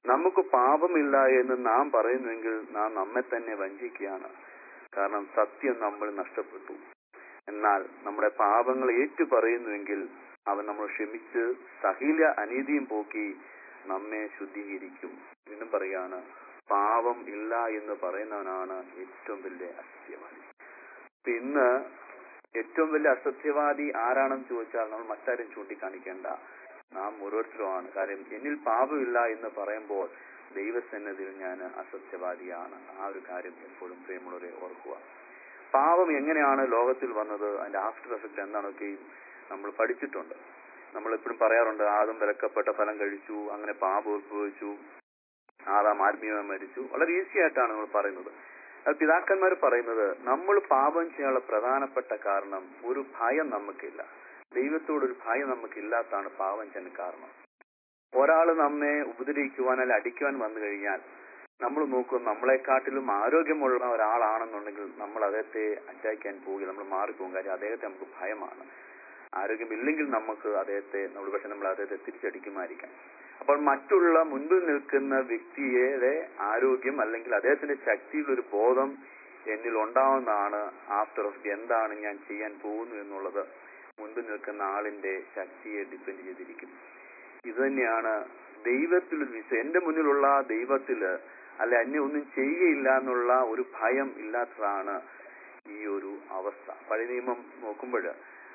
നമുക്ക് പാപമില്ല എന്ന് നാം പറയുന്നുവെങ്കിൽ നാം നമ്മെ തന്നെ വഞ്ചിക്കുകയാണ് കാരണം സത്യം നമ്മൾ നഷ്ടപ്പെട്ടു എന്നാൽ നമ്മുടെ പാപങ്ങൾ ഏറ്റു പറയുന്നുവെങ്കിൽ അവൻ നമ്മൾ ക്ഷമിച്ച് സഹില അനീതിയും പോക്കി നമ്മെ ശുദ്ധീകരിക്കും വീണ്ടും പറയാണ് പാപം ഇല്ല എന്ന് പറയുന്നവനാണ് ഏറ്റവും വലിയ അസത്യവാദി അപ്പൊ ഇന്ന് ഏറ്റവും വലിയ അസത്യവാദി ആരാണെന്ന് ചോദിച്ചാൽ നമ്മൾ മറ്റാരും ചൂണ്ടിക്കാണിക്കേണ്ട നാം ഓരോരുത്തരുമാണ് കാര്യം എന്നിൽ പാപമില്ല എന്ന് പറയുമ്പോൾ ദൈവസന്നിധിയിൽ ഞാൻ അസത്യവാദിയാണ് ആ ഒരു കാര്യം എപ്പോഴും പ്രിയമുള്ളവരെ ഓർക്കുക പാപം എങ്ങനെയാണ് ലോകത്തിൽ വന്നത് അതിന്റെ ആഫ്റ്റർ എഫക്ട് എന്താണൊക്കെയും നമ്മൾ പഠിച്ചിട്ടുണ്ട് നമ്മൾ എപ്പോഴും പറയാറുണ്ട് ആദം വിലക്കപ്പെട്ട ഫലം കഴിച്ചു അങ്ങനെ പാപം ഉത്ഭവിച്ചു ആദാം ആത്മീയമായി മരിച്ചു വളരെ ഈസി ആയിട്ടാണ് നമ്മൾ പറയുന്നത് അത് പിതാക്കന്മാർ പറയുന്നത് നമ്മൾ പാപം ചെയ്യാനുള്ള പ്രധാനപ്പെട്ട കാരണം ഒരു ഭയം നമുക്കില്ല ദൈവത്തോടൊരു ഭയം നമുക്കില്ലാത്തതാണ് പാപം ചെയ്യാൻ കാരണം ഒരാൾ നമ്മെ ഉപദ്രവിക്കുവാൻ അല്ലെങ്കിൽ അടിക്കുവാൻ വന്നു കഴിഞ്ഞാൽ നമ്മൾ നോക്കും നമ്മളെക്കാട്ടിലും ആരോഗ്യമുള്ള ഒരാളാണെന്നുണ്ടെങ്കിൽ നമ്മൾ അദ്ദേഹത്തെ അറ്റാക്കാൻ പോവുക നമ്മൾ മാറിപ്പോകും കാര്യം അദ്ദേഹത്തെ നമുക്ക് ഭയമാണ് ആരോഗ്യമില്ലെങ്കിൽ നമുക്ക് അദ്ദേഹത്തെ നമ്മൾ പക്ഷെ നമ്മൾ അദ്ദേഹത്തെ തിരിച്ചടിക്കുമായിരിക്കാം അപ്പോൾ മറ്റുള്ള മുൻപിൽ നിൽക്കുന്ന വ്യക്തിയുടെ ആരോഗ്യം അല്ലെങ്കിൽ അദ്ദേഹത്തിന്റെ ശക്തിയിൽ ഒരു ബോധം എന്നിൽ ഉണ്ടാവുന്നതാണ് ആഫ്റ്റർ ഓഫ് എന്താണ് ഞാൻ ചെയ്യാൻ പോകുന്നു എന്നുള്ളത് മുൻപിൽ നിൽക്കുന്ന ആളിന്റെ ശക്തിയെ ഡിപ്പെൻഡ് ചെയ്തിരിക്കും ഇത് തന്നെയാണ് ദൈവത്തിൽ ഒരു വിശ്വ എന്റെ മുന്നിലുള്ള ദൈവത്തില് അല്ലെ അന്യ ഒന്നും ചെയ്യുകയില്ല എന്നുള്ള ഒരു ഭയം ഇല്ലാത്തതാണ് ഈ ഒരു അവസ്ഥ പഴയ നിയമം നോക്കുമ്പോൾ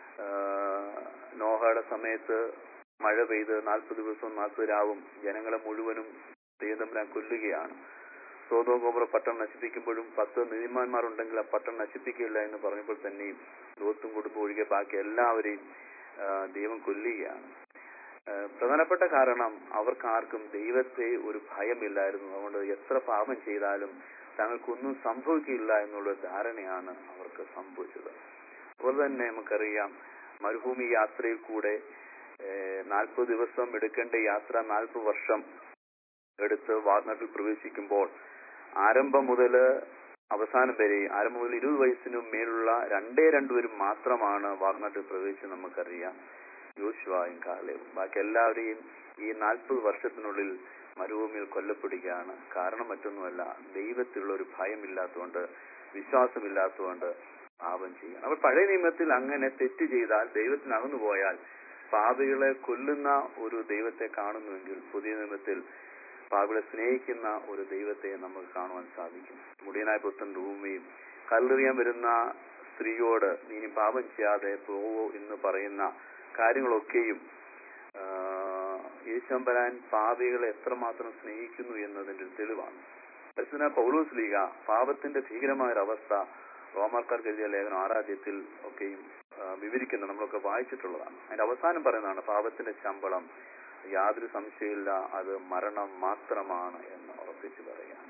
നോഹയുടെ സമയത്ത് മഴ പെയ്ത് നാൽപ്പത് ദിവസവും നാൽപ്പത് രാവും ജനങ്ങളെ മുഴുവനും ദൈവതമ്പരാൻ കൊല്ലുകയാണ് സോതോ ഗോപുര പട്ടണം നശിപ്പിക്കുമ്പോഴും പത്ത് നീതിമാന്മാരുണ്ടെങ്കിൽ ആ പട്ടണം നശിപ്പിക്കില്ല എന്ന് പറഞ്ഞപ്പോൾ തന്നെയും ലോത്തും കുടുംബം ഒഴികെ ബാക്കി എല്ലാവരെയും ആ, ദൈവം കൊല്ലുകയാണ് ആ, പ്രധാനപ്പെട്ട കാരണം അവർക്ക് ആർക്കും ദൈവത്തെ ഒരു ഭയമില്ലായിരുന്നു അതുകൊണ്ട് എത്ര പാപം ചെയ്താലും തങ്ങൾക്കൊന്നും സംഭവിക്കില്ല എന്നുള്ള ധാരണയാണ് അവർക്ക് സംഭവിച്ചത് അതുപോലെ തന്നെ നമുക്കറിയാം മരുഭൂമി യാത്രയിൽ കൂടെ നാൽപ്പത് ദിവസം എടുക്കേണ്ട യാത്ര നാൽപ്പത് വർഷം എടുത്ത് വാഗ്നട്ടിൽ പ്രവേശിക്കുമ്പോൾ ആരംഭം മുതൽ അവസാനം വരെ ആരംഭം മുതൽ ഇരുപത് വയസ്സിനും മേലുള്ള രണ്ടേ രണ്ടുപേരും മാത്രമാണ് വാഗ്നട്ടിൽ പ്രവേശിച്ച് നമുക്കറിയാം യോശുവായും കാലവും ബാക്കി എല്ലാവരെയും ഈ നാൽപ്പത് വർഷത്തിനുള്ളിൽ മരുഭൂമിയിൽ കൊല്ലപ്പെടുകയാണ് കാരണം മറ്റൊന്നുമല്ല ദൈവത്തിലുള്ള ഒരു ഭയമില്ലാത്തതുകൊണ്ട് വിശ്വാസമില്ലാത്തതുകൊണ്ട് പാപം ചെയ്യണം അപ്പോൾ പഴയ നിയമത്തിൽ അങ്ങനെ തെറ്റ് ചെയ്താൽ ദൈവത്തിന് അകന്നു പോയാൽ പാപികളെ കൊല്ലുന്ന ഒരു ദൈവത്തെ കാണുന്നുവെങ്കിൽ പുതിയ നിയമത്തിൽ പാപികളെ സ്നേഹിക്കുന്ന ഒരു ദൈവത്തെ നമുക്ക് കാണുവാൻ സാധിക്കും മുടിയനായ പുത്രൻ ഭൂമിയും കല്ലെറിയാൻ വരുന്ന സ്ത്രീയോട് നീ ഇനി പാപം ചെയ്യാതെ പോവോ എന്ന് പറയുന്ന കാര്യങ്ങളൊക്കെയും ആ, യേശുമ്പരാൻ പാപികളെ എത്രമാത്രം സ്നേഹിക്കുന്നു എന്നതിന്റെ ഒരു തെളിവാണ് പരിശുദ്ധ പൗലോസ് ലീഗ പാപത്തിന്റെ ഭീകരമായ ഒരു അവസ്ഥ റോമാർക്കാർക്ക് എഴുതിയ ലേഖനം ആറാദ്യത്തിൽ ഒക്കെയും ആ, വിവരിക്കുന്ന നമ്മളൊക്കെ വായിച്ചിട്ടുള്ളതാണ് അതിന്റെ അവസാനം പറയുന്നതാണ് പാപത്തിന്റെ ശമ്പളം യാതൊരു സംശയമില്ല അത് മരണം മാത്രമാണ് എന്ന് ഉറപ്പിച്ചു പറയുകയാണ്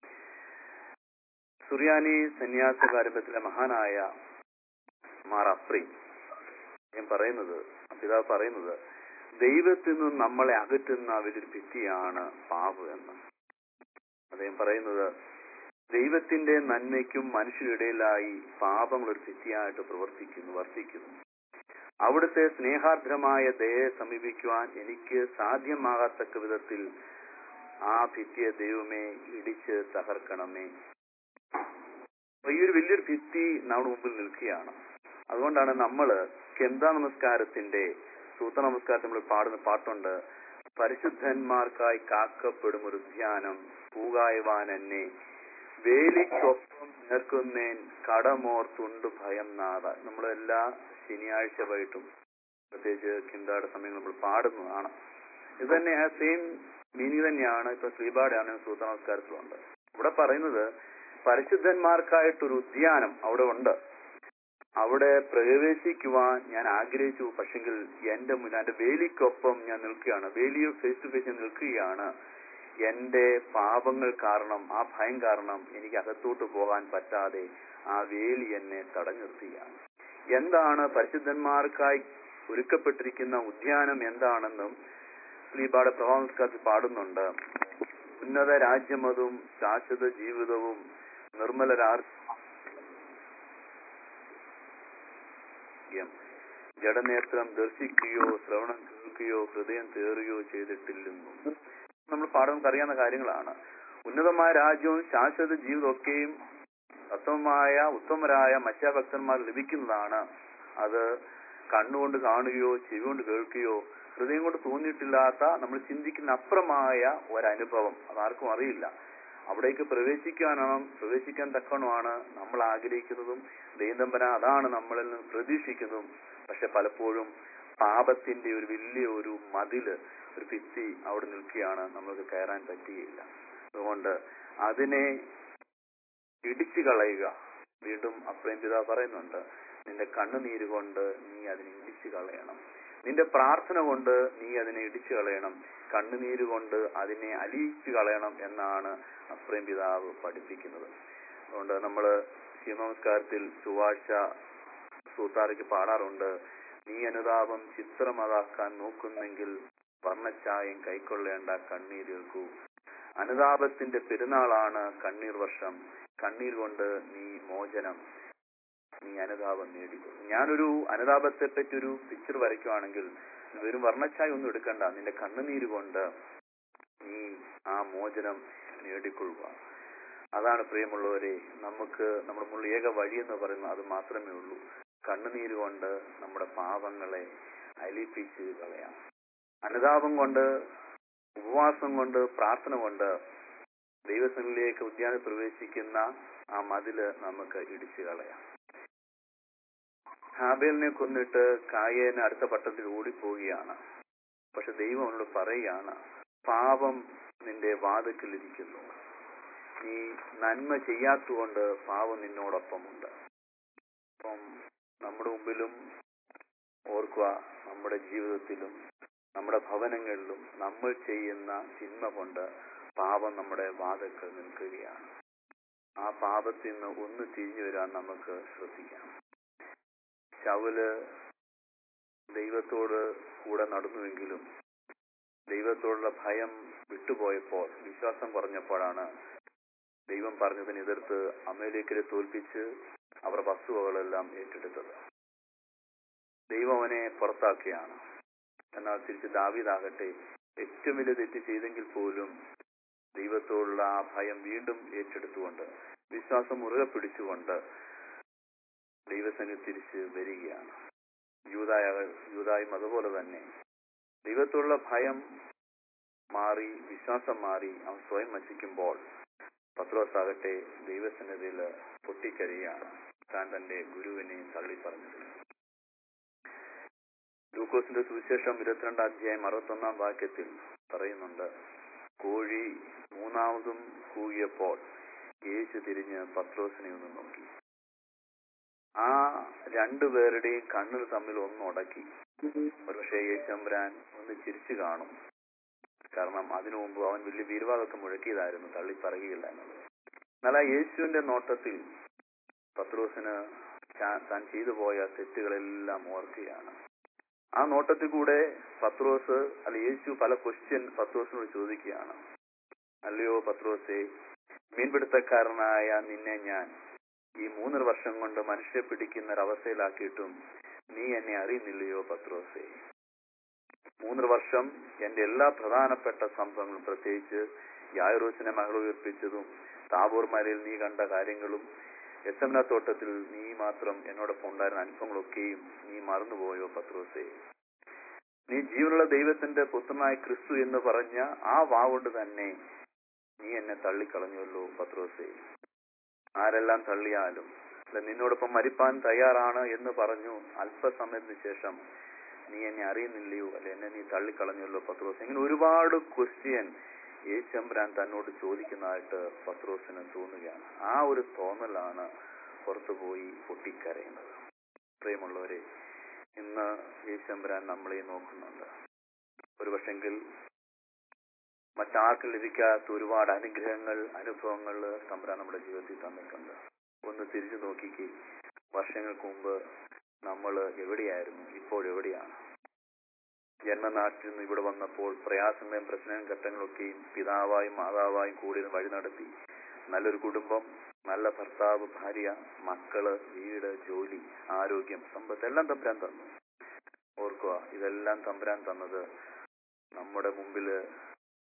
സുറിയാനി സന്യാസ പാരമ്പര്യത്തിലെ മഹാനായ മാർ അപ്രീം ഞാൻ പറയുന്നത് പിതാവ് പറയുന്നത് ദൈവത്തിൽ നിന്നും നമ്മളെ അകറ്റുന്ന വലിയൊരു ഭിത്തിയാണ് പാപം എന്ന് അദ്ദേഹം പറയുന്നത് ദൈവത്തിന്റെ നന്മയ്ക്കും മനുഷ്യരിടയിലായി പാപങ്ങൾ ഒരു ഭിത്തിയായിട്ട് പ്രവർത്തിക്കുന്നു വർത്തിക്കുന്നു അവിടുത്തെ സ്നേഹാർദ്രമായ ദയെ സമീപിക്കുവാൻ എനിക്ക് സാധ്യമാകാത്തക്ക വിധത്തിൽ ആ ഭിത്തിയെ ദൈവമേ ഇടിച്ച് തകർക്കണമേ അപ്പൊ ഈ ഒരു വലിയൊരു ഭിത്തി നമ്മുടെ മുമ്പിൽ നിൽക്കുകയാണ് അതുകൊണ്ടാണ് നമ്മള് കെന്താ നമസ്കാരത്തിന്റെ സൂത്ര നമസ്കാരത്തിൽ നമ്മൾ പാടുന്ന പാട്ടുണ്ട് പരിശുദ്ധന്മാർക്കായി കാക്കപ്പെടും ഒരു ധ്യാനം പൂകായവാൻ എന്നെ വേലിക്കൊപ്പം നേർക്കുന്നേൻ കടമോർത്തുണ്ട് ഭയം നാഥ നമ്മളെല്ലാ ശനിയാഴ്ച വൈകിട്ടും പ്രത്യേകിച്ച് കിന്താടെ സമയങ്ങൾ നമ്മൾ പാടുന്നതാണ് ഇത് തന്നെ ആ സെയിം മീനിങ് തന്നെയാണ് ഇപ്പൊ ശ്രീപാടാണ് സൂത്ര നമസ്കാരത്തിലുണ്ട് ഇവിടെ പറയുന്നത് പരിശുദ്ധന്മാർക്കായിട്ടൊരു ഉദ്യാനം അവിടെ ഉണ്ട് അവിടെ പ്രവേശിക്കുവാൻ ഞാൻ ആഗ്രഹിച്ചു പക്ഷെങ്കിൽ എന്റെ മുന്നിൽ എന്റെ വേലിക്കൊപ്പം ഞാൻ നിൽക്കുകയാണ് വേലിയോ ഫേസ് ടു ഫേസ് ഞാൻ നിൽക്കുകയാണ് എന്റെ പാപങ്ങൾ കാരണം ആ ഭയം കാരണം എനിക്ക് അകത്തോട്ട് പോകാൻ പറ്റാതെ ആ വേലി എന്നെ തടഞ്ഞു നിർത്തുകയാണ് എന്താണ് പരിശുദ്ധന്മാർക്കായി ഒരുക്കപ്പെട്ടിരിക്കുന്ന ഉദ്യാനം എന്താണെന്നും ശ്രീപാഠ പ്രഭാവസ്കാരത്തിൽ പാടുന്നുണ്ട് ഉന്നത രാജ്യമതും ശാശ്വത ജീവിതവും നിർമ്മലരാർ ജഡനേത്രം ദർശിക്കുകയോ ശ്രവണം കേൾക്കുകയോ ഹൃദയം തേറുകയോ ചെയ്തിട്ടില്ലെന്നും നമ്മൾ പാഠം അറിയാവുന്ന കാര്യങ്ങളാണ് ഉന്നതമായ രാജ്യവും ശാശ്വത ജീവിതമൊക്കെയും ഉത്തമമായ ഉത്തമരായ മത്സ്യഭക്തന്മാർ ലഭിക്കുന്നതാണ് അത് കണ്ണുകൊണ്ട് കാണുകയോ ചെവി കൊണ്ട് കേൾക്കുകയോ ഹൃദയം കൊണ്ട് തോന്നിയിട്ടില്ലാത്ത നമ്മൾ ചിന്തിക്കുന്ന അപ്പുറമായ ഒരനുഭവം അതാർക്കും അറിയില്ല അവിടേക്ക് പ്രവേശിക്കാനാണ് പ്രവേശിക്കാൻ തക്കണമാണ് നമ്മൾ ആഗ്രഹിക്കുന്നതും ദൈവമ്പന അതാണ് നമ്മളിൽ നിന്ന് പ്രതീക്ഷിക്കുന്നതും പക്ഷെ പലപ്പോഴും പാപത്തിന്റെ ഒരു വലിയ ഒരു മതില് ഒരു ഭിത്തി അവിടെ നിൽക്കുകയാണ് നമ്മൾക്ക് കയറാൻ പറ്റുകയില്ല അതുകൊണ്ട് അതിനെ ഇടിച്ചു കളയുക വീണ്ടും അപ്രേം പിതാ പറയുന്നുണ്ട് നിന്റെ കണ്ണുനീര് കൊണ്ട് നീ അതിനെ ഇടിച്ചു കളയണം നിന്റെ പ്രാർത്ഥന കൊണ്ട് നീ അതിനെ ഇടിച്ചു കളയണം കണ്ണുനീര് കൊണ്ട് അതിനെ അലിയിച്ചു കളയണം എന്നാണ് അപ്രേം പിതാവ് പഠിപ്പിക്കുന്നത് അതുകൊണ്ട് നമ്മള് ശിവനമസ്കാരത്തിൽ ചൊവ്വാഴ്ച സൂത്താറിക്ക് പാടാറുണ്ട് നീ അനുതാപം ചിത്രമതാക്കാൻ നോക്കുന്നെങ്കിൽ വർണ്ണച്ചായം കൈക്കൊള്ളേണ്ട കണ്ണീരേൽക്കൂ അനുതാപത്തിന്റെ പെരുന്നാളാണ് കണ്ണീർ വർഷം കണ്ണീർ കൊണ്ട് നീ മോചനം നീ അനുതാപം നേടിക്കൊള്ളു ഞാനൊരു അനുതാപത്തെ പറ്റി ഒരു പിക്ചർ വരയ്ക്കുവാണെങ്കിൽ വെറും വർണ്ണച്ചായ ഒന്നും എടുക്കണ്ട നിന്റെ കണ്ണുനീര് കൊണ്ട് നീ ആ മോചനം നേടിക്കൊള്ളുക അതാണ് പ്രിയമുള്ളവരെ നമുക്ക് നമ്മുടെ മുള്ള ഏക വഴി എന്ന് പറയുന്നത് അത് മാത്രമേ ഉള്ളൂ കണ്ണുനീര് കൊണ്ട് നമ്മുടെ പാപങ്ങളെ അലിപ്പിച്ച് കളയാം അനുതാപം കൊണ്ട് ഉപവാസം കൊണ്ട് പ്രാർത്ഥന കൊണ്ട് ദൈവസനിലേക്ക് ഉദ്യാനം പ്രവേശിക്കുന്ന ആ മതില് നമുക്ക് ഇടിച്ചു കളയാം ഹാബേലിനെ കൊന്നിട്ട് കായേന് അടുത്ത പട്ടത്തിൽ ഓടിപ്പോവുകയാണ് പക്ഷെ ദൈവം അവനോട് പറയുകയാണ് പാപം നിന്റെ വാതിക്കലിരിക്കുന്നു നീ നന്മ ചെയ്യാത്തതുകൊണ്ട് പാപം നിന്നോടൊപ്പമുണ്ട് അപ്പം നമ്മുടെ മുമ്പിലും ഓർക്കുക നമ്മുടെ ജീവിതത്തിലും നമ്മുടെ ഭവനങ്ങളിലും നമ്മൾ ചെയ്യുന്ന തിന്മ കൊണ്ട് പാപം നമ്മുടെ വാതക്കൾ നിൽക്കുകയാണ് ആ പാപത്തിൽ നിന്ന് ഒന്ന് തിരിഞ്ഞു വരാൻ നമുക്ക് ശ്രദ്ധിക്കാം ശവല് ദൈവത്തോട് കൂടെ നടന്നുവെങ്കിലും ദൈവത്തോടുള്ള ഭയം വിട്ടുപോയപ്പോൾ വിശ്വാസം കുറഞ്ഞപ്പോഴാണ് ദൈവം പറഞ്ഞതിന് എതിർത്ത് അമേരിക്കരെ തോൽപ്പിച്ച് അവർ വസ്തുവകളെല്ലാം ഏറ്റെടുത്തത് ദൈവം അവനെ പുറത്താക്കുകയാണ് എന്നാൽ തിരിച്ച് ദാവീദാകട്ടെ ഏറ്റവും വലിയ തെറ്റ് ചെയ്തെങ്കിൽ പോലും ദൈവത്തോടുള്ള ആ ഭയം വീണ്ടും ഏറ്റെടുത്തുകൊണ്ട് വിശ്വാസം മുറുകെ പിടിച്ചുകൊണ്ട് ദൈവസംഘം തിരിച്ച് വരികയാണ് യൂതായ യൂതായും അതുപോലെ തന്നെ ദൈവത്തോടുള്ള ഭയം മാറി വിശ്വാസം മാറി അവൻ സ്വയം നശിക്കുമ്പോൾ പത്രോസാകട്ടെ ദൈവസന്നിധിയിൽ പൊട്ടിക്കരയാണ് താൻ തന്റെ ഗുരുവിനെ തള്ളി പറഞ്ഞത് ലൂക്കോസിന്റെ സുവിശേഷം ഇരുപത്തിരണ്ടാം അധ്യായം അറുപത്തൊന്നാം വാക്യത്തിൽ പറയുന്നുണ്ട് കോഴി മൂന്നാമതും കൂകിയപ്പോൾ യേശു തിരിഞ്ഞ് പത്രോസിനെ ഒന്ന് നോക്കി ആ രണ്ടുപേരുടെയും കണ്ണിൽ തമ്മിൽ ഒന്ന് ഉടക്കി ഒരുപക്ഷെ യേശമ്പരാൻ ഒന്ന് ചിരിച്ചു കാണും കാരണം അതിനു മുമ്പ് അവൻ വലിയ വീരവാദത്തെ മുഴക്കിയതായിരുന്നു തള്ളി പറയുകയില്ല എന്നുള്ളത് എന്നാൽ ആ യേശുവിന്റെ നോട്ടത്തിൽ പത്രോസിന് താൻ ചെയ്തു പോയ തെറ്റുകളെല്ലാം ഓർക്കുകയാണ് ആ നോട്ടത്തിൽ കൂടെ പത്രോസ് അല്ല യേശു പല ക്വസ്റ്റ്യൻ പത്രോസിനോട് ചോദിക്കുകയാണ് അല്ലയോ പത്രോസെ മീൻപിടുത്തക്കാരനായ നിന്നെ ഞാൻ ഈ മൂന്നര വർഷം കൊണ്ട് മനുഷ്യ പിടിക്കുന്ന ഒരവസ്ഥയിലാക്കിയിട്ടും നീ എന്നെ അറിയുന്നില്ലയോ പത്രോസെ മൂന്നര വർഷം എന്റെ എല്ലാ പ്രധാനപ്പെട്ട സംഭവങ്ങളും പ്രത്യേകിച്ച് യായറോസിനെ മകൾ ഉയർപ്പിച്ചതും താബൂർ മലയിൽ നീ കണ്ട കാര്യങ്ങളും യസമന തോട്ടത്തിൽ നീ മാത്രം എന്നോടൊപ്പം ഉണ്ടായിരുന്ന അനുഭവങ്ങളൊക്കെയും നീ മറന്നുപോയോ പത്രോസെ നീ ജീവനുള്ള ദൈവത്തിന്റെ പുത്രനായ ക്രിസ്തു എന്ന് പറഞ്ഞ ആ വാവുകൊണ്ട് തന്നെ നീ എന്നെ തള്ളിക്കളഞ്ഞുവല്ലോ പത്രോസെ ആരെല്ലാം തള്ളിയാലും അല്ല നിന്നോടൊപ്പം മരിപ്പാൻ തയ്യാറാണ് എന്ന് പറഞ്ഞു അല്പസമയത്തിന് ശേഷം നീ എന്നെ അറിയുന്നില്ലയോ അല്ലെ എന്നെ നീ തള്ളിക്കളഞ്ഞല്ലോ പത്രോസ് ഇങ്ങനെ ഒരുപാട് ക്വസ്റ്റ്യൻ യേശമ്പരാൻ തന്നോട് ചോദിക്കുന്നതായിട്ട് പത്രോസിന് തോന്നുകയാണ് ആ ഒരു തോന്നലാണ് പുറത്തുപോയി പൊട്ടിക്കരയുന്നത് പ്രിയമുള്ളവരെ ഇന്ന് യേശമ്പരാൻ നമ്മളെ നോക്കുന്നുണ്ട് ഒരു പക്ഷെങ്കിൽ മറ്റാർക്കും ലഭിക്കാത്ത ഒരുപാട് അനുഗ്രഹങ്ങൾ അനുഭവങ്ങൾ തമ്പുരാൻ നമ്മുടെ ജീവിതത്തിൽ തന്നിട്ടുണ്ട് ഒന്ന് തിരിച്ചു നോക്കിക്ക് വർഷങ്ങൾക്ക് മുമ്പ് നമ്മൾ എവിടെയായിരുന്നു ഇപ്പോൾ എവിടെയാണ് ജന്മനാട്ടിൽ നിന്ന് ഇവിടെ വന്നപ്പോൾ പ്രയാസങ്ങളും പ്രശ്നങ്ങളും ഘട്ടങ്ങളൊക്കെയും പിതാവായും മാതാവായും കൂടി വഴി നടത്തി നല്ലൊരു കുടുംബം നല്ല ഭർത്താവ് ഭാര്യ മക്കള് വീട് ജോലി ആരോഗ്യം സമ്പത്ത് എല്ലാം തമ്പുരാൻ തന്നു ഓർക്കുക ഇതെല്ലാം തമ്പുരാൻ തന്നത് നമ്മുടെ മുമ്പില്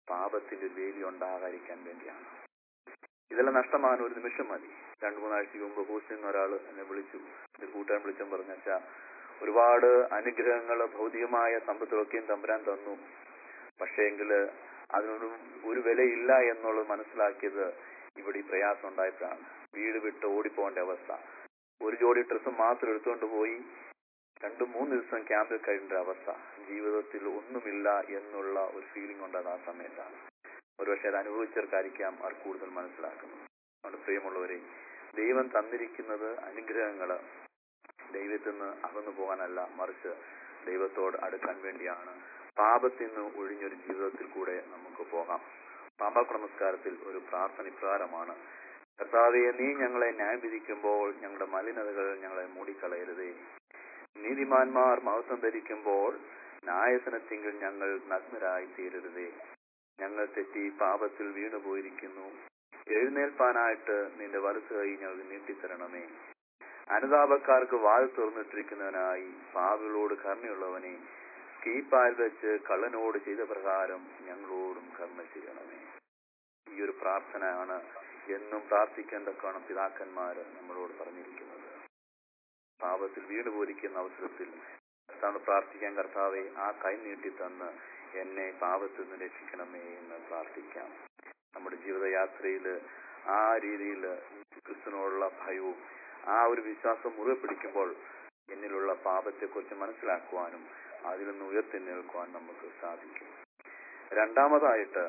പാപത്തിന്റെ ഒരു വേലി ഉണ്ടാകാതിരിക്കാൻ വേണ്ടിയാണ് ഇതെല്ലാം നഷ്ടമാകാൻ ഒരു നിമിഷം മതി രണ്ടു മൂന്നാഴ്ചക്ക് മുമ്പ് ഹൂസ്റ്റൻ എന്ന ഒരാൾ എന്നെ വിളിച്ചു ഒരു കൂട്ടുകാരൻ വിളിച്ചും പറഞ്ഞു വെച്ചാ ഒരുപാട് അനുഗ്രഹങ്ങൾ ഭൗതികമായ സമ്പത്തുകളൊക്കെയും തമ്പുരാൻ തന്നു പക്ഷേ എങ്കില് അതിനൊന്നും ഒരു വിലയില്ല എന്നുള്ളത് മനസ്സിലാക്കിയത് ഇവിടെ ഈ പ്രയാസം ഉണ്ടായപ്പോഴാണ് വീട് വിട്ട് ഓടിപ്പോകേണ്ട അവസ്ഥ ഒരു ജോഡി ഡ്രസ്സ് മാത്രം എടുത്തുകൊണ്ട് പോയി രണ്ടു മൂന്ന് ദിവസം ക്യാമ്പിൽ കഴിയേണ്ട അവസ്ഥ ജീവിതത്തിൽ ഒന്നുമില്ല എന്നുള്ള ഒരു ഫീലിംഗ് ഉണ്ടായത് ആ സമയത്താണ് ഒരുപക്ഷെ അത് അനുഭവിച്ചവർക്കായിരിക്കാം അവർ കൂടുതൽ മനസ്സിലാക്കുന്നത് അതുകൊണ്ട് പ്രിയമുള്ളവരെ ദൈവം തന്നിരിക്കുന്നത് അനുഗ്രഹങ്ങള് ദൈവത്തിൽ നിന്ന് അകന്നു പോകാനല്ല മറിച്ച് ദൈവത്തോട് അടുക്കാൻ വേണ്ടിയാണ് പാപത്തിൽ നിന്ന് ഒഴിഞ്ഞൊരു ജീവിതത്തിൽ കൂടെ നമുക്ക് പോകാം പാപ നമസ്കാരത്തിൽ ഒരു പ്രാർത്ഥന ഇപ്രകാരമാണ് കർത്താവെ നീ ഞങ്ങളെ ന്യായം വിധിക്കുമ്പോൾ ഞങ്ങളുടെ മലിനതകൾ ഞങ്ങളെ മൂടിക്കളയരുതേ നീതിമാന്മാർ മഹത്വം ധരിക്കുമ്പോൾ ന്യായസനത്തിങ്കിൽ ഞങ്ങൾ നഗ്നരായി തീരരുതേ ഞങ്ങൾ തെറ്റി പാപത്തിൽ വീണുപോയിരിക്കുന്നു എഴുന്നേൽപ്പാനായിട്ട് നിന്റെ വലത്ത് കൈ ഞങ്ങൾക്ക് നീട്ടിത്തരണമേ അനുതാപക്കാർക്ക് വാൽ തുറന്നിട്ടിരിക്കുന്നവനായി പാവികളോട് കരുണയുള്ളവനെ സ്കീപ്പാൽ വെച്ച് കള്ളനോട് ചെയ്ത പ്രകാരം ഞങ്ങളോടും കരുണ ചെയ്യണമേ ഈ ഒരു പ്രാർത്ഥനയാണ് എന്നും പ്രാർത്ഥിക്കേണ്ടക്കാണ് പിതാക്കന്മാര് നമ്മളോട് പറഞ്ഞിരിക്കുന്നത് പാപത്തിൽ വീട് പോലിക്കുന്ന അവസരത്തിൽ കർത്താവ് പ്രാർത്ഥിക്കാൻ കർത്താവെ ആ കൈ നീട്ടി തന്ന് എന്നെ പാപത്തിൽ നിന്ന് രക്ഷിക്കണമേ എന്ന് പ്രാർത്ഥിക്കാം നമ്മുടെ ജീവിതയാത്രയിൽ ആ രീതിയിൽ ക്രിസ്തുവിനോടുള്ള ഭയവും ആ ഒരു വിശ്വാസം മുറുകെ പിടിക്കുമ്പോൾ എന്നിലുള്ള പാപത്തെക്കുറിച്ച് മനസ്സിലാക്കുവാനും അതിൽ നിന്ന് ഉയർത്തി നിൽക്കുവാൻ നമുക്ക് സാധിക്കും രണ്ടാമതായിട്ട്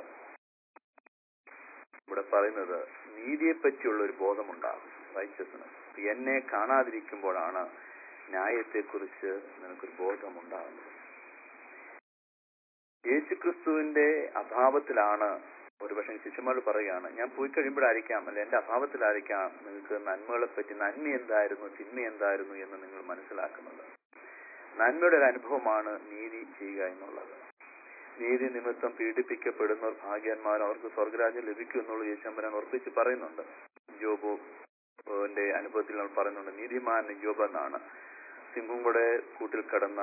ഇവിടെ പറയുന്നത് നീതിയെ പറ്റിയുള്ള ഒരു ബോധമുണ്ടാകും റൈച്ചസ്നസ് എന്നെ കാണാതിരിക്കുമ്പോഴാണ് ന്യായത്തെക്കുറിച്ച് നിനക്കൊരു ബോധമുണ്ടാകുന്നത് യേശുക്രിസ്തുവിന്റെ അഭാവത്തിലാണ് ഒരുപക്ഷെ ശിഷ്യന്മാർ പറയുകയാണ് ഞാൻ പോയി കഴിയുമ്പോഴായിരിക്കാം അല്ലെ എന്റെ അഭാവത്തിലായിരിക്കാം നിങ്ങൾക്ക് നന്മകളെ പറ്റി നന്മ എന്തായിരുന്നു തിന്മ എന്തായിരുന്നു എന്ന് നിങ്ങൾ മനസ്സിലാക്കുന്നത് നന്മയുടെ ഒരു അനുഭവമാണ് നീതി ചെയ്യുക എന്നുള്ളത് നീതി നിമിത്തം പീഡിപ്പിക്കപ്പെടുന്നവർ ഭാഗ്യന്മാർ അവർക്ക് സ്വർഗരാജ്യം ലഭിക്കും എന്നുള്ള യേശമ്പരാൻ ഉറപ്പിച്ച് പറയുന്നുണ്ട് ജോബുന്റെ അനുഭവത്തിൽ നമ്മൾ പറയുന്നുണ്ട് നീതിമാൻ ജോബ് എന്നാണ് സിംഹം കൂടെ കൂട്ടിൽ കടന്ന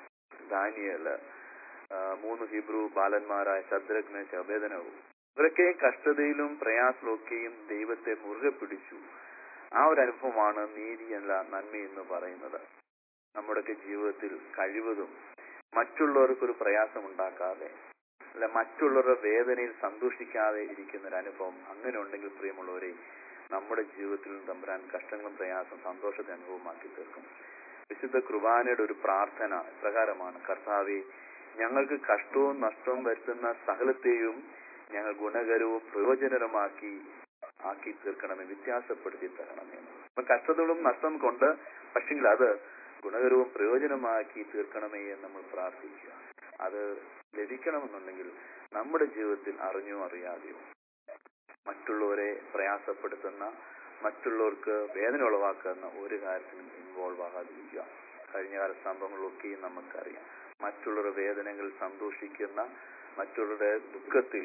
ദാനിയല് മൂന്ന് ഹിബ്രു ബാലന്മാരായ ശദ്രഗ്ന ശബേദനവും ഇവരൊക്കെ കഷ്ടതയിലും പ്രയാസത്തിലൊക്കെയും ദൈവത്തെ മുറുകെ പിടിച്ചു ആ ഒരു അനുഭവമാണ് നീതി എന്ന നന്മ എന്ന് പറയുന്നത് നമ്മുടെയൊക്കെ ജീവിതത്തിൽ കഴിവതും മറ്റുള്ളവർക്കൊരു പ്രയാസം ഉണ്ടാക്കാതെ അല്ല മറ്റുള്ളവരുടെ വേദനയിൽ സന്തോഷിക്കാതെ ഇരിക്കുന്ന ഒരു അനുഭവം അങ്ങനെ ഉണ്ടെങ്കിൽ പ്രിയമുള്ളവരെ നമ്മുടെ ജീവിതത്തിൽ തമ്പുരാൻ കഷ്ടങ്ങളും പ്രയാസം സന്തോഷത്തെ അനുഭവമാക്കി തീർക്കും വിശുദ്ധ കുർബാനയുടെ ഒരു പ്രാർത്ഥന പ്രകാരമാണ് കർത്താവെ ഞങ്ങൾക്ക് കഷ്ടവും നഷ്ടവും വരുത്തുന്ന സകലത്തെയും ഞങ്ങൾ ഗുണകരവും പ്രയോജനകരമാക്കി ആക്കി തീർക്കണമേ വ്യത്യാസപ്പെടുത്തി തരണമേ അപ്പൊ കഷ്ടതകളും നഷ്ടം കൊണ്ട് പക്ഷെങ്കിൽ അത് ഗുണകരവും പ്രയോജനമാക്കി തീർക്കണമേ എന്ന് നമ്മൾ പ്രാർത്ഥിക്കുക അത് ലഭിക്കണമെന്നുണ്ടെങ്കിൽ നമ്മുടെ ജീവിതത്തിൽ അറിഞ്ഞോ അറിയാതെയോ മറ്റുള്ളവരെ പ്രയാസപ്പെടുത്തുന്ന മറ്റുള്ളവർക്ക് വേദന ഉളവാക്കുന്ന ഒരു കാര്യത്തിനും ഇൻവോൾവ് ആകാതിരിക്കുക കഴിഞ്ഞ കാല സംഭവങ്ങളൊക്കെയും നമുക്കറിയാം മറ്റുള്ളവരുടെ വേദനകൾ സന്തോഷിക്കുന്ന മറ്റുള്ളവരുടെ ദുഃഖത്തിൽ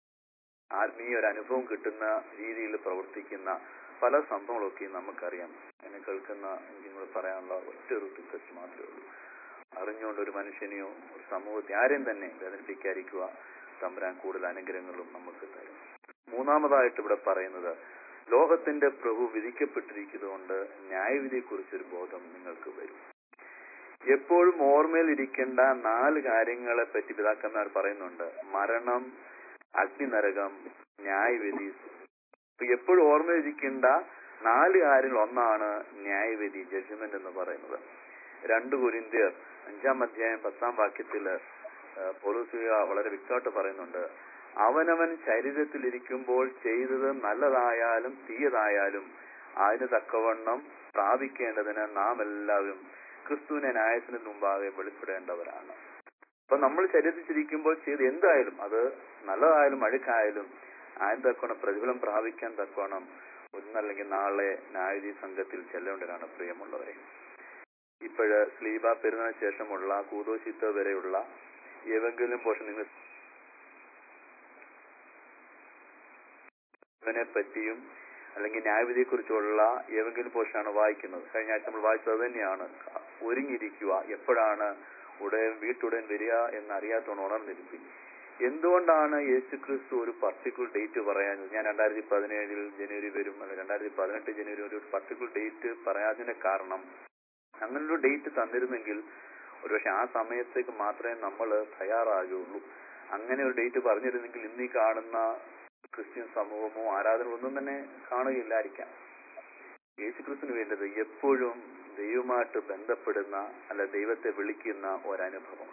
ആത്മീയ ഒരു അനുഭവം കിട്ടുന്ന രീതിയിൽ പ്രവർത്തിക്കുന്ന പല സംഭവങ്ങളൊക്കെയും നമുക്കറിയാം എന്നെ കേൾക്കുന്ന എനിക്ക് നിങ്ങളോട് പറയാനുള്ള ഒറ്റ ഒരു റിക്വസ്റ്റ് മാത്രമേ ഉള്ളൂ അറിഞ്ഞുകൊണ്ട് ഒരു മനുഷ്യനെയോ ഒരു സമൂഹത്തെ ആരെയും തന്നെ വേദനിപ്പിക്കാതിരിക്കുക തമ്പുരാൻ കൂടുതൽ അനുഗ്രഹങ്ങളും നമുക്ക് തരും മൂന്നാമതായിട്ട് ഇവിടെ പറയുന്നത് ലോകത്തിന്റെ പ്രഭു വിധിക്കപ്പെട്ടിരിക്കുന്നതുകൊണ്ട് ന്യായവിധിയെക്കുറിച്ചൊരു ബോധം നിങ്ങൾക്ക് വരും എപ്പോഴും ഓർമ്മയിൽ ഇരിക്കേണ്ട നാല് കാര്യങ്ങളെ പറ്റി പിതാക്കന്മാർ പറയുന്നുണ്ട് മരണം അഗ്നിനരകം ന്യായവിധി എപ്പോഴും ഓർമ്മയിരിക്കേണ്ട നാല് കാര്യങ്ങൾ ഒന്നാണ് ന്യായവിധി ജഡ്ജ്മെന്റ് എന്ന് പറയുന്നത് രണ്ട് കുരിന്തിയർ അഞ്ചാം അധ്യായം പത്താം വാക്യത്തില് പോലീസുക വളരെ വ്യക്തമായിട്ട് പറയുന്നുണ്ട് അവനവൻ ശരീരത്തിലിരിക്കുമ്പോൾ ചെയ്തത് നല്ലതായാലും തീയതായാലും അതിന് തക്കവണ്ണം പ്രാപിക്കേണ്ടതിന് നാം എല്ലാവരും ക്രിസ്തുവിനെ ന്യായത്തിന് മുമ്പാകെ വെളിപ്പെടേണ്ടവരാണ് അപ്പൊ നമ്മൾ ശരീരത്തിലിരിക്കുമ്പോൾ ചെയ്ത് എന്തായാലും അത് നല്ലതായാലും അഴുക്കായാലും അതിന് തക്കവണ്ണം പ്രതിഫലം പ്രാപിക്കാൻ തക്കവണ്ണം ഒന്നല്ലെങ്കിൽ നാളെ ന്യായതി സംഘത്തിൽ ചെല്ലേണ്ടവരാണ് പ്രിയമുള്ളവരെ ഇപ്പോഴ് സ്ലീബ പെരുന്നതിന് ശേഷമുള്ള കൂതോശിത്ത വരെയുള്ള ഏതെങ്കിലും പോഷൻ നിങ്ങൾ നെ പറ്റിയും അല്ലെങ്കിൽ ന്യായവിധിയെ കുറിച്ചുള്ള ഏതെങ്കിലും പോഷനാണ് വായിക്കുന്നത് കഴിഞ്ഞ ആഴ്ച നമ്മൾ വായിച്ചത് തന്നെയാണ് ഒരുങ്ങിയിരിക്കുക എപ്പോഴാണ് ഉടൻ വീട്ടുടൻ വരിക എന്ന് അറിയാത്തോണ്ട് ഉണർന്നിരിക്കും എന്തുകൊണ്ടാണ് യേശു ക്രിസ്തു ഒരു പർട്ടിക്കുലർ ഡേറ്റ് പറയാഞ്ഞത് ഞാൻ രണ്ടായിരത്തി പതിനേഴിൽ ജനുവരി വരും അല്ലെ രണ്ടായിരത്തി പതിനെട്ട് ജനുവരി ഒരു പർട്ടിക്കുലർ ഡേറ്റ് പറയാതിന് കാരണം അങ്ങനൊരു ഡേറ്റ് തന്നിരുന്നെങ്കിൽ ഒരുപക്ഷെ ആ സമയത്തേക്ക് മാത്രമേ നമ്മൾ തയ്യാറാകുള്ളൂ അങ്ങനെ ഒരു ഡേറ്റ് പറഞ്ഞിരുന്നെങ്കിൽ ഇന്നീ കാണുന്ന ക്രിസ്ത്യൻ സമൂഹമോ ആരാധന ഒന്നും തന്നെ കാണുകയില്ലായിരിക്കാം യേശു ക്രിസ്തുവിന് വേണ്ടത് എപ്പോഴും ദൈവമായിട്ട് ബന്ധപ്പെടുന്ന അല്ല ദൈവത്തെ വിളിക്കുന്ന ഒരനുഭവം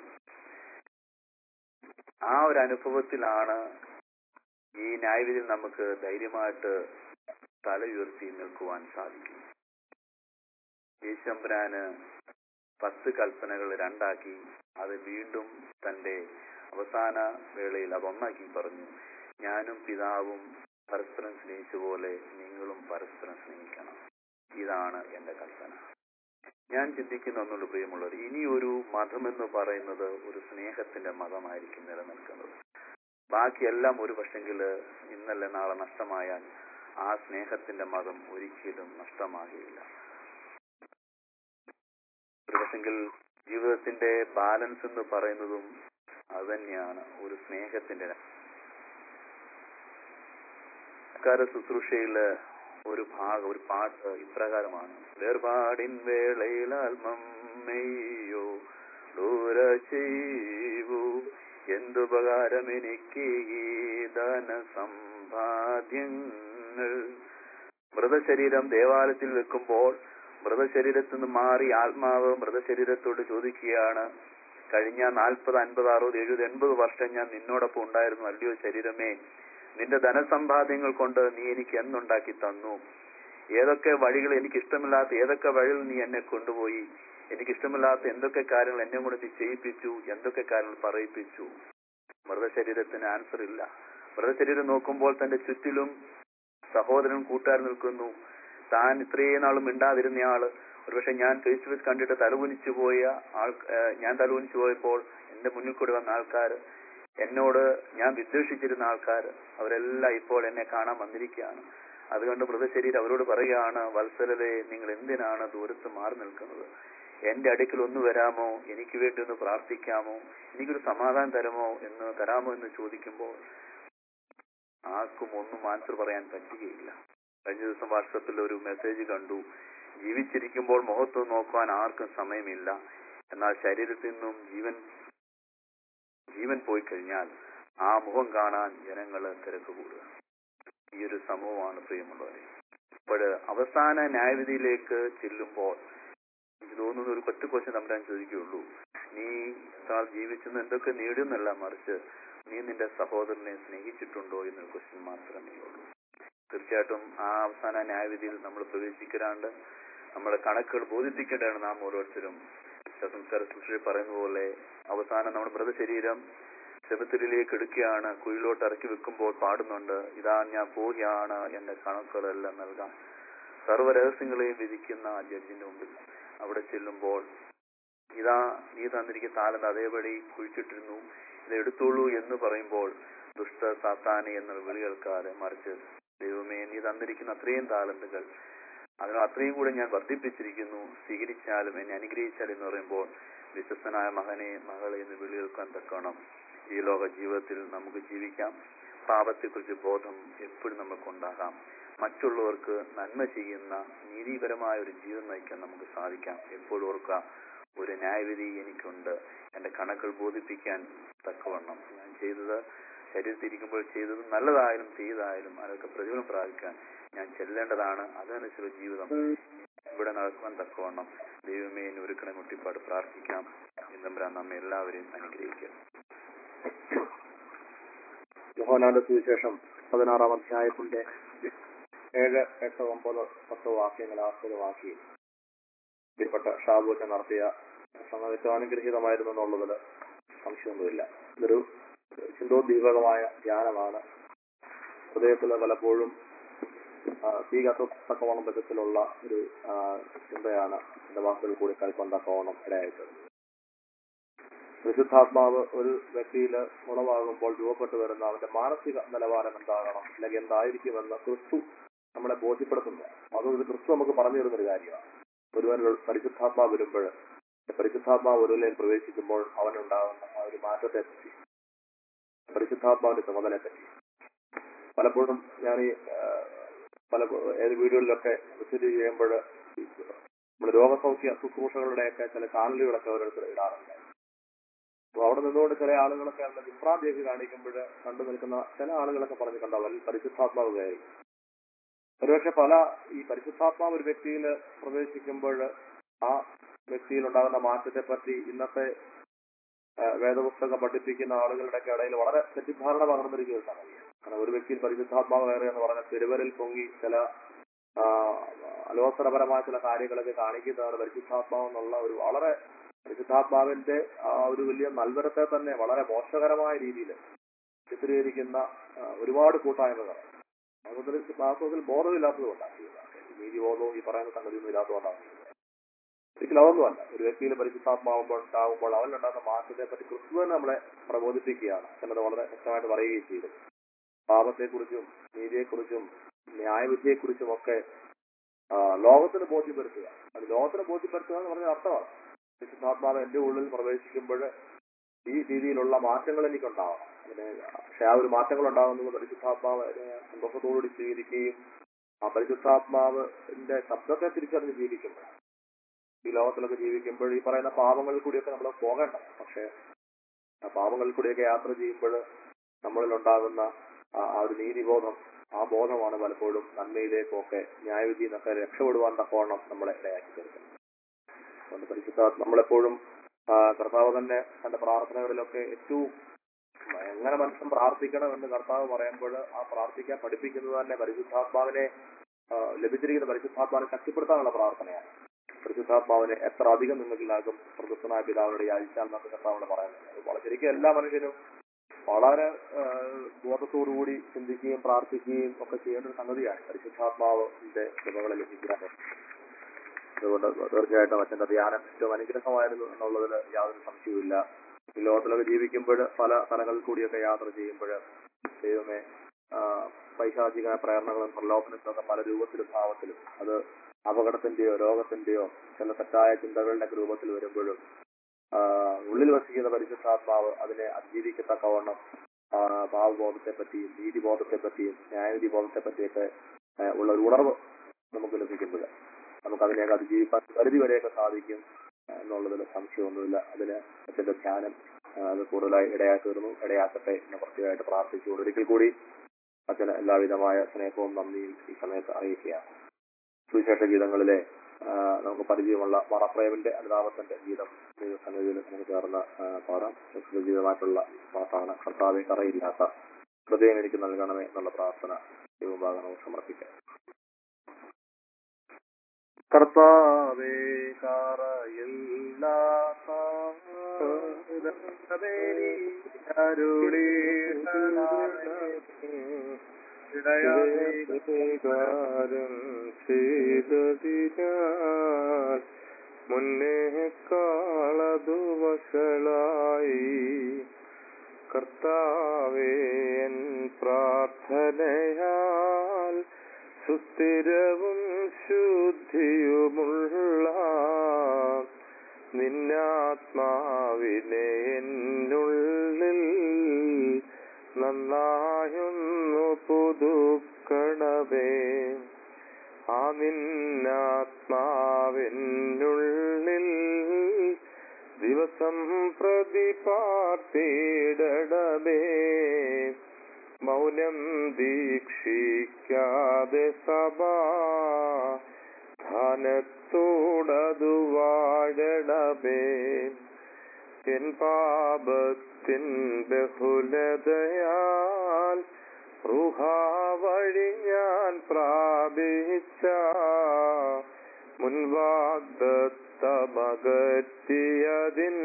ആ ഒരു അനുഭവത്തിലാണ് ഈ ന്യായവിധിയിൽ നമുക്ക് ധൈര്യമായിട്ട് തല ഉയർത്തി നിൽക്കുവാൻ സാധിക്കും യേശമ്പരാന് പത്ത് കൽപ്പനകൾ രണ്ടാക്കി അത് വീണ്ടും തന്റെ അവസാന വേളയിൽ അത് ഒന്നാക്കി പറഞ്ഞു ഞാനും പിതാവും പരസ്പരം സ്നേഹിച്ച പോലെ നിങ്ങളും പരസ്പരം സ്നേഹിക്കണം ഇതാണ് എന്റെ കൽപ്പന ഞാൻ ചിന്തിക്കുന്ന ഒന്നുള്ളൂ പ്രിയമുള്ളവർ ഇനി ഒരു മതം എന്ന് പറയുന്നത് ഒരു സ്നേഹത്തിന്റെ മതമായിരിക്കും നിലനിൽക്കുന്നത് ബാക്കിയെല്ലാം ഒരു പക്ഷെങ്കില് ഇന്നല്ല നാളെ നഷ്ടമായാൽ ആ സ്നേഹത്തിന്റെ മതം ഒരിക്കലും നഷ്ടമാകില്ല ഒരു പക്ഷെങ്കിൽ ജീവിതത്തിന്റെ ബാലൻസ് എന്ന് പറയുന്നതും അതുതന്നെയാണ് ഒരു സ്നേഹത്തിന്റെ സംസ്കാര ശുശ്രൂഷയില് ഒരു ഭാഗം ഒരു പാട്ട് ഇപ്രകാരമാണ് വേർപാടിൻ വേളയിൽ ആത്മമ്മയോ ദൂര ചെയ്യൂ എന്തുപകാരം എനിക്ക് ഈ ധന സമ്പാദ്യങ്ങൾ മൃതശരീരം ദേവാലയത്തിൽ വെക്കുമ്പോൾ മൃതശരീരത്തിൽ നിന്ന് മാറി ആത്മാവ് മൃതശരീരത്തോട് ചോദിക്കുകയാണ് കഴിഞ്ഞ നാൽപ്പത് അൻപത് അറുപത് എഴുപത് എൺപത് വർഷം ഞാൻ നിന്നോടൊപ്പം ഉണ്ടായിരുന്നു അല്ലയോ ശരീരമേ നിന്റെ ധനസമ്പാദ്യങ്ങൾ കൊണ്ട് നീ എനിക്ക് എന്നുണ്ടാക്കി തന്നു ഏതൊക്കെ വഴികൾ എനിക്ക് ഇഷ്ടമില്ലാത്ത ഏതൊക്കെ വഴികൾ നീ എന്നെ കൊണ്ടുപോയി എനിക്ക് ഇഷ്ടമില്ലാത്ത എന്തൊക്കെ കാര്യങ്ങൾ എന്നെ കൊണ്ട് നീ ചെയ്യിപ്പിച്ചു എന്തൊക്കെ കാര്യങ്ങൾ പറയിപ്പിച്ചു മൃതശരീരത്തിന് ആൻസർ ഇല്ല മൃതശരീരം നോക്കുമ്പോൾ തന്റെ ചുറ്റിലും സഹോദരൻ കൂട്ടുകാർ നിൽക്കുന്നു താൻ ഇത്രയും നാളും മിണ്ടാതിരുന്നയാള് ഒരുപക്ഷെ ഞാൻ ഫേസ് ടു ഫേസ് കണ്ടിട്ട് തലകുനിച്ചു പോയ ആൾ ഏഹ് ഞാൻ തലകുനിച്ചു പോയപ്പോൾ എന്റെ മുന്നിൽ കൂടി വന്ന ആൾക്കാർ എന്നോട് ഞാൻ വിദ്വേഷിച്ചിരുന്ന ആൾക്കാർ അവരെല്ലാം ഇപ്പോൾ എന്നെ കാണാൻ വന്നിരിക്കുകയാണ് അതുകൊണ്ട് മൃതശരീരം അവരോട് പറയുകയാണ് വത്സലരെ നിങ്ങൾ എന്തിനാണ് ദൂരത്ത് മാറി നിൽക്കുന്നത് എന്റെ അടുക്കൽ ഒന്ന് വരാമോ എനിക്ക് വേണ്ടി ഒന്ന് പ്രാർത്ഥിക്കാമോ എനിക്കൊരു സമാധാനം തരുമോ എന്ന് തരാമോ എന്ന് ചോദിക്കുമ്പോൾ ആർക്കും ഒന്നും ആൻസർ പറയാൻ പറ്റുകയില്ല കഴിഞ്ഞ ദിവസം വാട്സപ്പിൽ ഒരു മെസ്സേജ് കണ്ടു ജീവിച്ചിരിക്കുമ്പോൾ മുഖത്ത് നോക്കുവാൻ ആർക്കും സമയമില്ല എന്നാൽ ശരീരത്തിൽ നിന്നും ജീവൻ ജീവൻ പോയി കഴിഞ്ഞാൽ ആ മുഖം കാണാൻ ജനങ്ങള് തിരക്ക് കൂടുക ഈ ഒരു സമൂഹമാണ് പ്രിയമുള്ളവരെ അപ്പോൾ അവസാന ന്യായവിധിയിലേക്ക് ചെല്ലുമ്പോൾ എനിക്ക് തോന്നുന്നു ഒരു ഒറ്റ ക്വസ്റ്റ്യൻ തമ്മിൽ ചോദിക്കുകയുള്ളൂ നീ താൾ ജീവിച്ചെന്ന് എന്തൊക്കെ നേടുന്നല്ല മറിച്ച് നീ നിന്റെ സഹോദരനെ സ്നേഹിച്ചിട്ടുണ്ടോ എന്നൊരു ക്വസ്റ്റ്യൻ മാത്രമേ ഉള്ളൂ തീർച്ചയായിട്ടും ആ അവസാന ന്യായവിധിയിൽ നമ്മൾ പ്രവേശിക്കാണ്ട് നമ്മുടെ കണക്കുകൾ ബോധിപ്പിക്കേണ്ടതാണ് നാം ഓരോരുത്തരും സംസ്കാര ശുശ്രൂഷ പറയുന്ന പോലെ അവസാനം നമ്മുടെ മൃതശരീരം സെബത്തിലേക്ക് എടുക്കുകയാണ് കുഴിലോട്ട് ഇറക്കി വെക്കുമ്പോൾ പാടുന്നുണ്ട് ഇതാ ഞാൻ പോവുകയാണ് എന്റെ കണക്കുകളെല്ലാം നൽകാം സർവ്വ രഹസ്യങ്ങളെയും വിധിക്കുന്ന ആ ജഡ്ജിന്റെ മുമ്പിൽ അവിടെ ചെല്ലുമ്പോൾ ഇതാ നീ തന്നിരിക്കുന്ന താലന്ത് അതേപടി കുഴിച്ചിട്ടിരുന്നു ഇത് എടുത്തോളൂ എന്ന് പറയുമ്പോൾ ദുഷ്ട സാത്താനി എന്ന വിളി കേൾക്കാതെ മറിച്ച് ദൈവമേ നീ തന്നിരിക്കുന്ന അത്രയും താലന്തുകൾ അതിന് അത്രയും കൂടെ ഞാൻ വർദ്ധിപ്പിച്ചിരിക്കുന്നു സ്വീകരിച്ചാലും എന്നെ അനുഗ്രഹിച്ചാലും എന്ന് പറയുമ്പോൾ വിശ്വസ്തനായ മകനെ മകളെ എന്ന് വിളി കേൾക്കാൻ തക്കണം ഈ ലോക ജീവിതത്തിൽ നമുക്ക് ജീവിക്കാം പാപത്തെക്കുറിച്ച് ബോധം എപ്പോഴും നമുക്കുണ്ടാകാം മറ്റുള്ളവർക്ക് നന്മ ചെയ്യുന്ന നീതിപരമായ ഒരു ജീവിതം നയിക്കാൻ നമുക്ക് സാധിക്കാം എപ്പോഴും ഓർക്കുക ഒരു ന്യായവിധി എനിക്കുണ്ട് എന്റെ കണക്കുകൾ ബോധിപ്പിക്കാൻ തക്കവണ്ണം ഞാൻ ചെയ്തത് ശരീരത്തിരിക്കുമ്പോൾ ചെയ്തത് നല്ലതായാലും ചെയ്തായാലും അതൊക്കെ പ്രതിഫലം പ്രാപിക്കാൻ ഞാൻ ചെല്ലേണ്ടതാണ് അതനുസരിച്ച് ജീവിതം ഇവിടെ നടക്കുവാൻ തക്കവണ്ണം ദൈവമേ എന്നെ ഒരുക്കണ മുട്ടിപ്പാട് പ്രാർത്ഥിക്കാം ഇന്നമ്പരാൻ നമ്മെ എല്ലാവരെയും അനുഗ്രഹിക്കാം യോഹനാന്റെ സുവിശേഷം പതിനാറാം അധ്യായത്തിന്റെ ഏഴ് എട്ട് ഒമ്പത് പത്ത് വാക്യങ്ങൾ ആസ്പദമാക്കി ഇതിൽപ്പെട്ട ഷാബൂറ്റ നടത്തിയ സംഗതി ഏറ്റവും അനുഗ്രഹീതമായിരുന്നു എന്നുള്ളതിൽ സംശയമൊന്നുമില്ല ഇതൊരു ചിന്തോദ്ദീപകമായ ധ്യാനമാണ് ഹൃദയത്തിൽ പലപ്പോഴും ആ, തീ കത്തത്തക്കവണ്ണം വിധത്തിലുള്ള ഒരു ആ, ചിന്തയാണ് എന്റെ വാക്കുകളിൽ കൂടി കൈക്കൊണ്ടക്കവണ്ണം ഇടയായിട്ടത് വിശുദ്ധാത്മാവ് ഒരു വ്യക്തിയിൽ ഉളവാകുമ്പോൾ രൂപപ്പെട്ടു വരുന്ന അവന്റെ മാനസിക നിലവാരം എന്താകണം അല്ലെങ്കിൽ എന്തായിരിക്കുമെന്ന് ക്രിസ്തു നമ്മളെ ബോധ്യപ്പെടുത്തുന്നു അത് ഇത് ക്രിസ്തു നമുക്ക് പറഞ്ഞു തരുന്നൊരു കാര്യമാണ് ഒരുവൻ പരിശുദ്ധാത്മാവ് വരുമ്പോൾ പരിശുദ്ധാത്മാവ് ഒരുവനിൽ പ്രവേശിക്കുമ്പോൾ അവനുണ്ടാകുന്ന ആ ഒരു മാറ്റത്തെ പറ്റി പരിശുദ്ധാത്മാവിന്റെ ചുമതലയെ പറ്റി പലപ്പോഴും ഞാൻ ഈ ആ, പല ഏത് വീടുകളിലൊക്കെ വിസിറ്റ് ചെയ്യുമ്പോൾ നമ്മുടെ രോഗസൗഖ്യ ശുശ്രൂഷകളുടെയൊക്കെ ചില ചാനലുകളൊക്കെ ഓരോരുത്തർ ഇടാറുണ്ട് അപ്പൊ അവിടെ നിന്നുകൊണ്ട് ചില ആളുകളൊക്കെ അതിന്റെ വിഭ്രാന്തിയൊക്കെ കാണിക്കുമ്പോൾ കണ്ടു നിൽക്കുന്ന ചില ആളുകളൊക്കെ പറഞ്ഞു കണ്ടോ വലിയ പരിശുദ്ധാത്മാവ് കയറി ഒരുപക്ഷെ പല ഈ പരിശുദ്ധാത്മാവ് ഒരു വ്യക്തിയിൽ പ്രവേശിക്കുമ്പോൾ ആ വ്യക്തിയിൽ ഉണ്ടാകുന്ന മാറ്റത്തെ പറ്റി ഇന്നത്തെ ആ, വേദപുസ്തകം പഠിപ്പിക്കുന്ന ആളുകളുടെ ഒക്കെ ഇടയിൽ വളരെ തെറ്റിദ്ധാരണ പകർന്നിരിക്കുകയാണ് കാരണം ഒരു വ്യക്തിയിൽ പരിശുദ്ധാത്മാവ് കയറി എന്ന് പറഞ്ഞ പെരുവരിൽ പൊങ്ങി ചില ആ, അലോസരപരമായ ചില കാര്യങ്ങളൊക്കെ കാണിക്കുന്നതാണ് പരിശുദ്ധാത്മാവ് എന്നുള്ള ഒരു വളരെ പരിശുദ്ധാത്മാവിന്റെ ആ ഒരു വലിയ നൽവരത്തെ തന്നെ വളരെ മോശകരമായ രീതിയിൽ ചിത്രീകരിക്കുന്ന ആ, ഒരുപാട് കൂട്ടായ്മകൾ അതുകൊണ്ട് വാസ്തവത്തിൽ ബോധമില്ലാത്തതുകൊണ്ടാണ് നീതിബോധവും ഈ പറയുന്ന സംഗതിയൊന്നും ഇല്ലാത്തതുകൊണ്ടാണ് ഒരിക്കലും അതൊന്നുമല്ല ഒരു വ്യക്തിയിൽ പരിശുദ്ധാത്മാവുമ്പോൾ ഉണ്ടാകുമ്പോൾ അവനിലുണ്ടാകുന്ന മാറ്റത്തെ പറ്റി ക്രിസ്തു തന്നെ നമ്മളെ പ്രബോധിപ്പിക്കുകയാണ് എന്നത് വളരെ വ്യക്തമായിട്ട് പറയുകയും ചെയ്തു പാപത്തെക്കുറിച്ചും നീതിയെക്കുറിച്ചും ന്യായവിധിയെക്കുറിച്ചും ഒക്കെ ആ, ലോകത്തിന് ബോധ്യപ്പെടുത്തുക അത് ലോകത്തിന് ബോധ്യപ്പെടുത്തുക എന്ന് പറഞ്ഞ അർത്ഥമാണ് പരിശുദ്ധാത്മാവ് എന്റെ ഉള്ളിൽ പ്രവേശിക്കുമ്പോൾ ഈ രീതിയിലുള്ള മാറ്റങ്ങൾ എനിക്കുണ്ടാവണം അതിന് പക്ഷെ ആ ഒരു മാറ്റങ്ങൾ ഉണ്ടാകുന്നത് പരിശുദ്ധാത്മാവ് സന്തോഷത്തോടുകൂടി സ്വീകരിക്കുകയും ആ പരിശുദ്ധാത്മാവിന്റെ ശബ്ദത്തെ തിരിച്ചറിഞ്ഞ് ജീവിക്കുമ്പോൾ ഈ ലോകത്തിലൊക്കെ ജീവിക്കുമ്പോൾ ഈ പറയുന്ന പാപങ്ങളിൽ കൂടിയൊക്കെ നമ്മൾ പോകേണ്ട പക്ഷെ ആ പാപങ്ങളിൽ കൂടിയൊക്കെ യാത്ര ചെയ്യുമ്പോൾ നമ്മളിൽ ഉണ്ടാകുന്ന ആ ആ ഒരു നീതിബോധം ആ ബോധമാണ് പലപ്പോഴും നന്മയിലേക്കൊക്കെ ന്യായവിധി എന്നൊക്കെ രക്ഷപ്പെടുവാൻ തക്കവണ്ണം നമ്മളെ ഇടയാക്കി തീർക്കുന്നത് അതുകൊണ്ട് പരിശുദ്ധ നമ്മളെപ്പോഴും ആ, കർത്താവ് തന്നെ തന്റെ പ്രാർത്ഥനകളിലൊക്കെ ഏറ്റവും എങ്ങനെ മനുഷ്യൻ പ്രാർത്ഥിക്കണം എന്ന് കർത്താവ് പറയുമ്പോൾ ആ പ്രാർത്ഥിക്കാൻ പഠിപ്പിക്കുന്നത് തന്നെ പരിശുദ്ധാത്മാവിനെ ആ, ലഭിച്ചിരിക്കുന്ന പരിശുദ്ധാത്മാവിനെ ശക്തിപ്പെടുത്താനുള്ള പ്രാർത്ഥനയാണ് പരിശുദ്ധാത്മാവിനെ എത്ര അധികം നിങ്ങൾക്കിലാകും പ്രദുഷ്ടനായ പിതാവിനോട് യാചിച്ചാൽ എന്നൊക്കെ കർത്താവിനോട് പറയുന്നത് അത് വളരെ ശരിക്കും എല്ലാ മനുഷ്യനും വളരെ ആ, ബോധത്തോടുകൂടി ചിന്തിക്കുകയും പ്രാർത്ഥിക്കുകയും ഒക്കെ ചെയ്യേണ്ട ഒരു സംഗതിയാണ് പരിശുദ്ധാത്മാവിന്റെ കൃപകളെ ലഭിക്കാൻ അതുകൊണ്ട് തീർച്ചയായിട്ടും അച്ഛന്റെ ധ്യാനം ഏറ്റവും അനുഗ്രഹമായിരുന്നു എന്നുള്ളതിൽ യാതൊരു സംശയവുമില്ല ഈ ലോകത്തിലൊക്കെ ജീവിക്കുമ്പോൾ പല സ്ഥലങ്ങളിൽ കൂടിയൊക്കെ യാത്ര ചെയ്യുമ്പോൾ ദൈവമേ ആ, പൈശാചിക പ്രേരണകളും പ്രലോഭനത്തിലൊക്കെ പല രൂപത്തിലും ഭാവത്തിലും അത് അപകടത്തിന്റെയോ രോഗത്തിന്റെയോ ചില തെറ്റായ ചിന്തകളുടെ രൂപത്തിൽ വരുമ്പോഴും ആ, ഉള്ളിൽ വസിക്കുന്ന പരിശുദ്ധാത്മാവ് അതിനെ അതിജീവിക്കത്തക്കവണ്ണം ആ, ഭാവബോധത്തെ പറ്റിയും നീതിബോധത്തെ പറ്റിയും ന്യായവിധി ബോധത്തെ പറ്റിയൊക്കെ ആ, ഉള്ള ഒരു ഉണർവ് നമുക്ക് ലഭിക്കുമ്പോൾ നമുക്ക് അതിനെയൊക്കെ അതിജീവിക്കാൻ പരിധി വരെയൊക്കെ സാധിക്കും ആ, എന്നുള്ളതിൽ സംശയമൊന്നുമില്ല അതിന് അച്ഛന്റെ ധ്യാനം ആ, അത് കൂടുതലായി ഇടയാക്കി തീർന്നു ഇടയാക്കട്ടെ എന്ന് പ്രത്യേകമായിട്ട് പ്രാർത്ഥിച്ചുകൊണ്ട് ഒരിക്കൽ കൂടി അച്ഛന് എല്ലാവിധമായ സ്നേഹവും നന്ദിയും ഈ സമയത്ത് അറിയിക്കുകയാണ് സുവിശേഷ ഗീതങ്ങളിലെ ആ, നമുക്ക് പരിചയമുള്ള മറപ്രേമിന്റെ അനുതാപത്തിന്റെ ഗീതം സന്നിധിയിൽ നമുക്ക് ചേർന്ന് ആ, പാടാം സുഗീതമായിട്ടുള്ള പാട്ടാണ് കർത്താവെ കറയില്ലാത്ത ഹൃദയം എനിക്ക് നൽകണമേ എന്നുള്ള പ്രാർത്ഥന ദൈവഭാഗം നമുക്ക് സമർപ്പിക്കാം കർത്താവേ കറയില്ലാത്ത ഹൃദയമേ കാരം ചെയ്തതിനാൽ മുന്നേ കാളതു വഷളായി കർത്താവേ എൻ പ്രാർത്ഥനയാൽ സുസ്ഥിരവും ശുദ്ധിയുമുള്ള നിന്നാത്മാവിനെ എന്നുള്ളിൽ നന്നായൊന്നു പുതുക്കണമേ ആ നിന്നാത്മാവെന്നുള്ളിൽ ദിവസം പ്രതി പാർത്തിടണമേ മൗനം ദീക്ഷിക്കാതെ സഭാ ധനത്തോടതു വാഴണമേ എൻ പാപത്തിൻ ബഹുലതയാൽ റുഹാ വഴി ഞാൻ പ്രാപിച്ച മുൻവാഗ്ദത്തമകറ്റിയതിൻ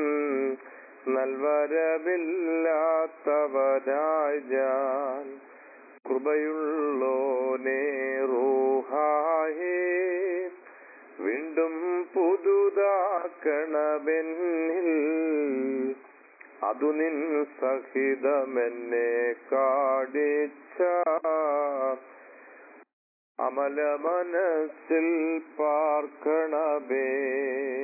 നൽവരമില്ലാത്തവനായി ഞാൻ കൃപയുള്ളോനേ റൂഹായേ വീണ്ടും പുതുതാക്കണമെന്നിൽ അതു നിൻ സഹിതമെന്നെ കാണിച്ച അമല മനസ്സിൽ പാർക്കണമേ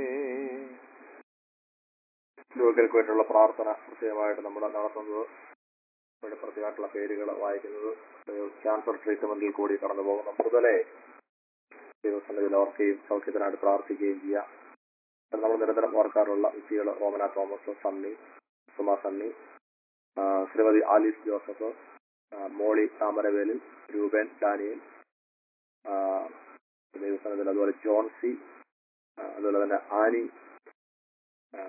രോഗികൾക്ക് വേണ്ടിയുള്ള പ്രാർത്ഥന പ്രത്യേകമായിട്ട് നമ്മൾ നടത്തുന്നത് അവരുടെ പ്രത്യേകമായിട്ടുള്ള പേരുകൾ വായിക്കുന്നത് ക്യാൻസർ ട്രീറ്റ്മെന്റിൽ കൂടി കടന്നു പോകുന്ന മുതലേ ദൈവസന്നിധിയിൽ ഓർക്കുകയും സൗഖ്യത്തിനായിട്ട് പ്രാർത്ഥിക്കുകയും ചെയ്യാം അത് നമ്മൾ നിരന്തരം ഓർക്കാറുള്ള വ്യക്തികൾ Romana Thomas Sunny Suma Sunny ആ, ശ്രീമതി ആലിസ് ജോസഫ് ആ, മോളി താമരവേലിൽ രൂപൻ ഡാനിയൽ ആ, ദൈവസന്നിധിയിൽ അതുപോലെ ജോൺസി ആ, അതുപോലെ തന്നെ ആനി ആ,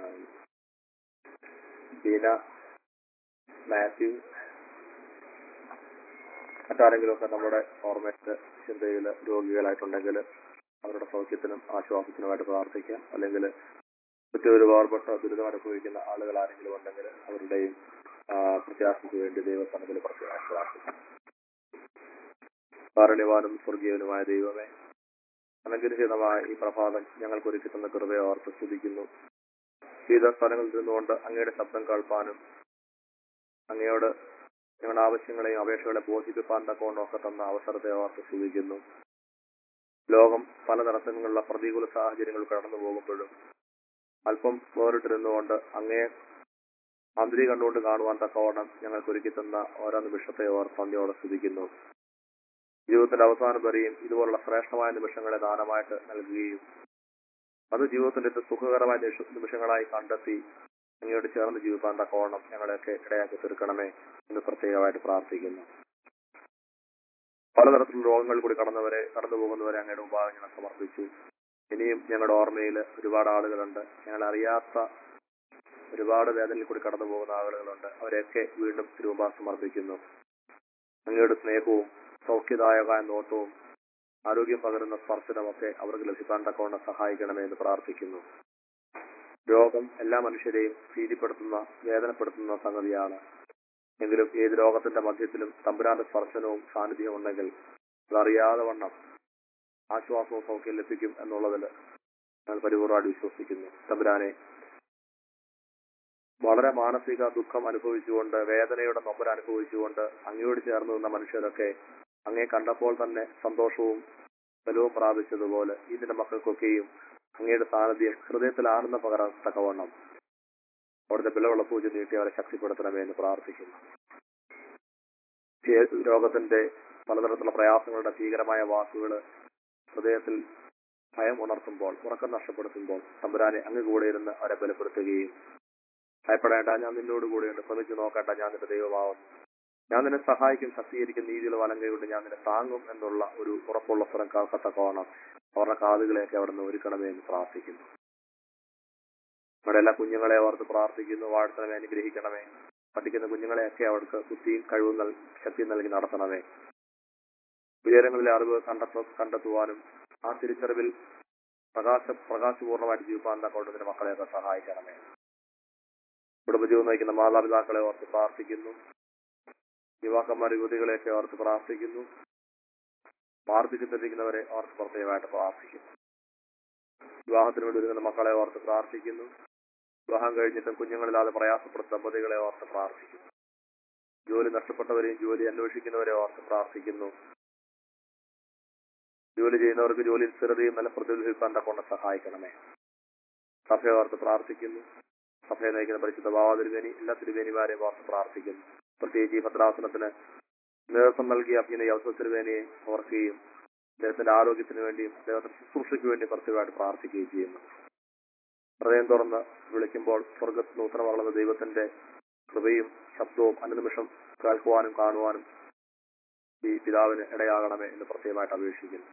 ബീന മാത്യു മറ്റാരെങ്കിലുമൊക്കെ നമ്മുടെ ഓർമ്മയ്ക്ക് ചിന്തയിൽ രോഗികളായിട്ടുണ്ടെങ്കിൽ അവരുടെ സൗഖ്യത്തിനും ആശ്വാസത്തിനുമായിട്ട് പ്രാർത്ഥിക്കാം അല്ലെങ്കിൽ മറ്റൊരു വേർപെട്ട ദുരിതം അനുഭവിക്കുന്ന ആളുകൾ ആരെങ്കിലും ഉണ്ടെങ്കിൽ അവരുടെയും ആ, പ്രത്യാശയ്ക്ക് വേണ്ടി ദൈവസ്ഥാനത്തിൽ പ്രത്യേകം പ്രാർത്ഥിക്കാം കാരുണ്യവാനും സ്വർഗീയനുമായ ദൈവമേ അനുഗ്രഹീതമായ ഈ പ്രഭാതം ഞങ്ങൾക്ക് ഒരുക്കി തന്ന കൃപയെ ഓർത്ത് സ്തുതിക്കുന്നു വിവിധ സ്ഥലങ്ങളിൽ നിന്നുകൊണ്ട് അങ്ങയുടെ ശബ്ദം കേൾപ്പാനും അങ്ങയോട് ഞങ്ങളുടെ ആവശ്യങ്ങളെയും അപേക്ഷകളെ ബോധിപ്പിക്കാൻ തക്കവണ്ണമൊക്കെ തന്ന അവസരത്തെ ഓർത്ത് സ്തുതിക്കുന്നു ലോകം പലതരത്തിലുള്ള പ്രതികൂല സാഹചര്യങ്ങൾ കടന്നു പോകുമ്പോഴും അല്പം വേറിട്ടിരുന്നുകൊണ്ട് അങ്ങയെ അന്തരി കണ്ടുകൊണ്ട് കാണുവാൻ തക്കവണ്ണം ഞങ്ങൾക്ക് ഒരുക്കി തന്ന ഓരോ നിമിഷത്തെ ഓർത്ത് നന്ദിയോടെ സ്തുതിക്കുന്നു ജീവിതത്തിന്റെ അവസാനം വരെയും ഇതുപോലുള്ള ശ്രേഷ്ഠമായ നിമിഷങ്ങളെ ദാനമായിട്ട് നൽകുകയും അത് ജീവിതത്തിന്റെ ഏറ്റവും സുഖകരമായ നിമിഷ- നിമിഷങ്ങളായി കണ്ടെത്തി അങ്ങയോട് ചേർന്ന് ജീവിക്കാൻ തക്കവണ്ണം ഞങ്ങളെയൊക്കെ ഇടയാക്കി തീർക്കണമേ എന്ന് പ്രത്യേകമായിട്ട് പ്രാർത്ഥിക്കുന്നു പലതരത്തിലുള്ള രോഗങ്ങൾ കൂടി കടന്നവരെ കടന്നു പോകുന്നവരെ അങ്ങയുടെ മുമ്പാകെ ഞങ്ങൾ സമർപ്പിച്ചു ഇനിയും ഞങ്ങളുടെ ഓർമ്മയിൽ ഒരുപാട് ആളുകളുണ്ട് ഞങ്ങൾ അറിയാത്ത ഒരുപാട് വേദനയിൽ കൂടി കടന്നു പോകുന്ന ആളുകളുണ്ട് അവരെയൊക്കെ വീണ്ടും രൂപ സമർപ്പിക്കുന്നു അങ്ങയുടെ സ്നേഹവും സൗഖ്യദായകമായ നോട്ടവും ആരോഗ്യം പകരുന്ന സ്പർശനമൊക്കെ അവർക്ക് ലഭിക്കാൻ തക്കവണ്ണം സഹായിക്കണമേ എന്ന് പ്രാർത്ഥിക്കുന്നു രോഗം എല്ലാ മനുഷ്യരെയും ഭീതിപ്പെടുത്തുന്ന വേദനപ്പെടുത്തുന്ന സംഗതിയാണ് എങ്കിലും ഏത് രോഗത്തിന്റെ മധ്യത്തിലും തമ്പുരാന്റെ സ്പർശനവും സാന്നിധ്യവും ഉണ്ടെങ്കിൽ അതറിയാതെ വണ്ണം ആശ്വാസവും സൗഖ്യം ലഭിക്കും എന്നുള്ളതിൽ ഞാൻ പരിപൂർണ്ണമായിട്ട് വിശ്വസിക്കുന്നു തമ്പുരാനെ വളരെ മാനസിക ദുഃഖം അനുഭവിച്ചുകൊണ്ട് വേദനയുടെ നൊമ്പര അനുഭവിച്ചുകൊണ്ട് അങ്ങയോട് ചേർന്ന് നിന്ന മനുഷ്യരൊക്കെ അങ്ങേ കണ്ടപ്പോൾ തന്നെ സന്തോഷവും ബലവും പ്രാപിച്ചതുപോലെ ഇതിന്റെ മക്കൾക്കൊക്കെയും അങ്ങയുടെ സാന്നിധ്യം ഹൃദയത്തിൽ ആനന്ദം പകരത്തക്കവണ്ണം അവിടുത്തെ ബലമുള്ള പൂജ നീട്ടി അവരെ ശക്തിപ്പെടുത്തണമേ എന്ന് പ്രാർത്ഥിക്കുന്നു ഈ രോഗത്തിന്റെ പലതരത്തിലുള്ള പ്രയാസങ്ങളുടെ ഭീകരമായ വാക്കുകൾ ഹൃദയത്തിൽ ഭയം ഉണർത്തുമ്പോൾ ഉറക്കം നഷ്ടപ്പെടുത്തുമ്പോൾ തമ്പുരാനെ അങ്ങ് കൂടെ ഇരുന്ന് അവരെ ബലപ്പെടുത്തുകയും ഭയപ്പെടേണ്ട ഞാൻ നിന്നോട് കൂടെയുണ്ട് ശ്രമിച്ചു നോക്കേണ്ട ഞാൻ നിന്റെ ദൈവമാവുന്നു ഞാൻ നിന്നെ സഹായിക്കും ശക്തീകരിക്കും നീതിയിൽ വലം കൈകൊണ്ട് ഞാൻ നിന്നെ താങ്ങും എന്നുള്ള ഒരു ഉറപ്പുള്ള സ്വരം കേൾക്കത്തക്കോണം അവരുടെ കാതുകളെയൊക്കെ അവിടെ നിന്ന് ഒരുക്കണമേ എന്ന് പ്രാർത്ഥിക്കുന്നു നമ്മുടെ എല്ലാ കുഞ്ഞുങ്ങളെ ഓർത്ത് പ്രാർത്ഥിക്കുന്നു വാഴ്ത്തണമേ അനുഗ്രഹിക്കണമേ പഠിക്കുന്ന കുഞ്ഞുങ്ങളെയൊക്കെ അവർക്ക് ബുദ്ധിയും കഴിവും നൽ ശക്തിയും നൽകി നടത്തണമേ ഉയരങ്ങളിലെ അറിവ് കണ്ടെത്ത കണ്ടെത്തുവാനും ആ തിരിച്ചറിവിൽ പ്രകാശ പ്രകാശപൂർണ്ണമായിട്ട് ജീവിക്കാൻ തക്കൊണ്ട് നിന്റെ മക്കളെയൊക്കെ സഹായിക്കണമേ കുടുംബജീവൻ നയിക്കുന്ന മാതാപിതാക്കളെ ഓർത്ത് പ്രാർത്ഥിക്കുന്നു യുവാക്കന്മാർ യുവതികളെയൊക്കെ ഓർത്ത് പ്രാർത്ഥിക്കുന്നു പ്രാർത്ഥിച്ചിട്ടിരിക്കുന്നവരെ ഓർത്ത് പ്രത്യേകമായിട്ട് പ്രാർത്ഥിക്കുന്നു വിവാഹത്തിന് വേണ്ടി ഒരുങ്ങുന്ന മക്കളെ ഓർത്ത് പ്രാർത്ഥിക്കുന്നു വിവാഹം കഴിഞ്ഞിട്ടും കുഞ്ഞുങ്ങളില്ലാതെ പ്രയാസപ്പെടുന്ന ദമ്പതികളെ ഓർത്ത് പ്രാർത്ഥിക്കുന്നു ജോലി നഷ്ടപ്പെട്ടവരെയും ജോലി അന്വേഷിക്കുന്നവരെ ഓർത്ത് പ്രാർത്ഥിക്കുന്നു ജോലി ചെയ്യുന്നവർക്ക് ജോലിയിൽ സ്ഥിരതയും നല്ല പ്രതിഫലിക്കാൻ തക്കൊണ്ട് സഹായിക്കണമേ സഭയെ ഓർത്ത് പ്രാർത്ഥിക്കുന്നു സഭയെ നയിക്കുന്ന പരിശുദ്ധ ഭാവ തിരുവേനി എല്ലാ തിരുവേനിമാരെയും ഓർത്ത് പ്രാർത്ഥിക്കുന്നു പ്രത്യേകിച്ച് ഈ ഭദ്രാസനത്തിന് നേതൃത്വം നൽകിയ അഭിനയ യവസ തിരുവേനിയെ ഓർക്കുകയും അദ്ദേഹത്തിന്റെ ആരോഗ്യത്തിന് വേണ്ടിയും അദ്ദേഹത്തിന്റെ ശുശ്രൂഷയ്ക്ക് വേണ്ടി പ്രത്യേകമായിട്ട് പ്രാർത്ഥിക്കുകയും ചെയ്യുന്നു ഹൃദയം തുറന്ന് വിളിക്കുമ്പോൾ സ്വർഗത്തിന് ഉത്തരം വളർന്ന ദൈവത്തിന്റെ കൃപയും ശബ്ദവും അനുനിമിഷം കേൾക്കുവാനും കാണുവാനും ഈ പിതാവിന് ഇടയാകണമേ എന്ന് പ്രത്യേകമായിട്ട് അപേക്ഷിക്കുന്നു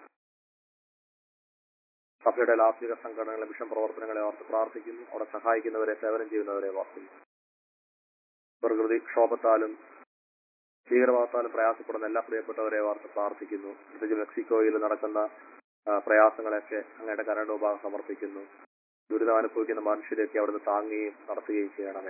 സഭയുടെ ലാസ്തിക സംഘടനകളെ മിഷൻ പ്രവർത്തനങ്ങളെ ഓർത്ത് പ്രാർത്ഥിക്കുന്നു അവിടെ സഹായിക്കുന്നവരെ സേവനം ചെയ്യുന്നവരെ ഓർക്കുന്നു പ്രകൃതി ക്ഷോഭത്താലും ഭീകരവാദത്താലും പ്രയാസപ്പെടുന്ന എല്ലാ പ്രിയപ്പെട്ടവരെ ഓർത്ത് പ്രാർത്ഥിക്കുന്നു പ്രത്യേകിച്ച് മെക്സിക്കോയിൽ നടക്കുന്ന ആ, പ്രയാസങ്ങളെയൊക്കെ അങ്ങയുടെ കരണ്ട വിഭാഗം സമർപ്പിക്കുന്നു ദുരിതം അനുഭവിക്കുന്ന മനുഷ്യരെയൊക്കെ അവിടുന്ന് താങ്ങുകയും നടത്തുകയും ചെയ്യണമേ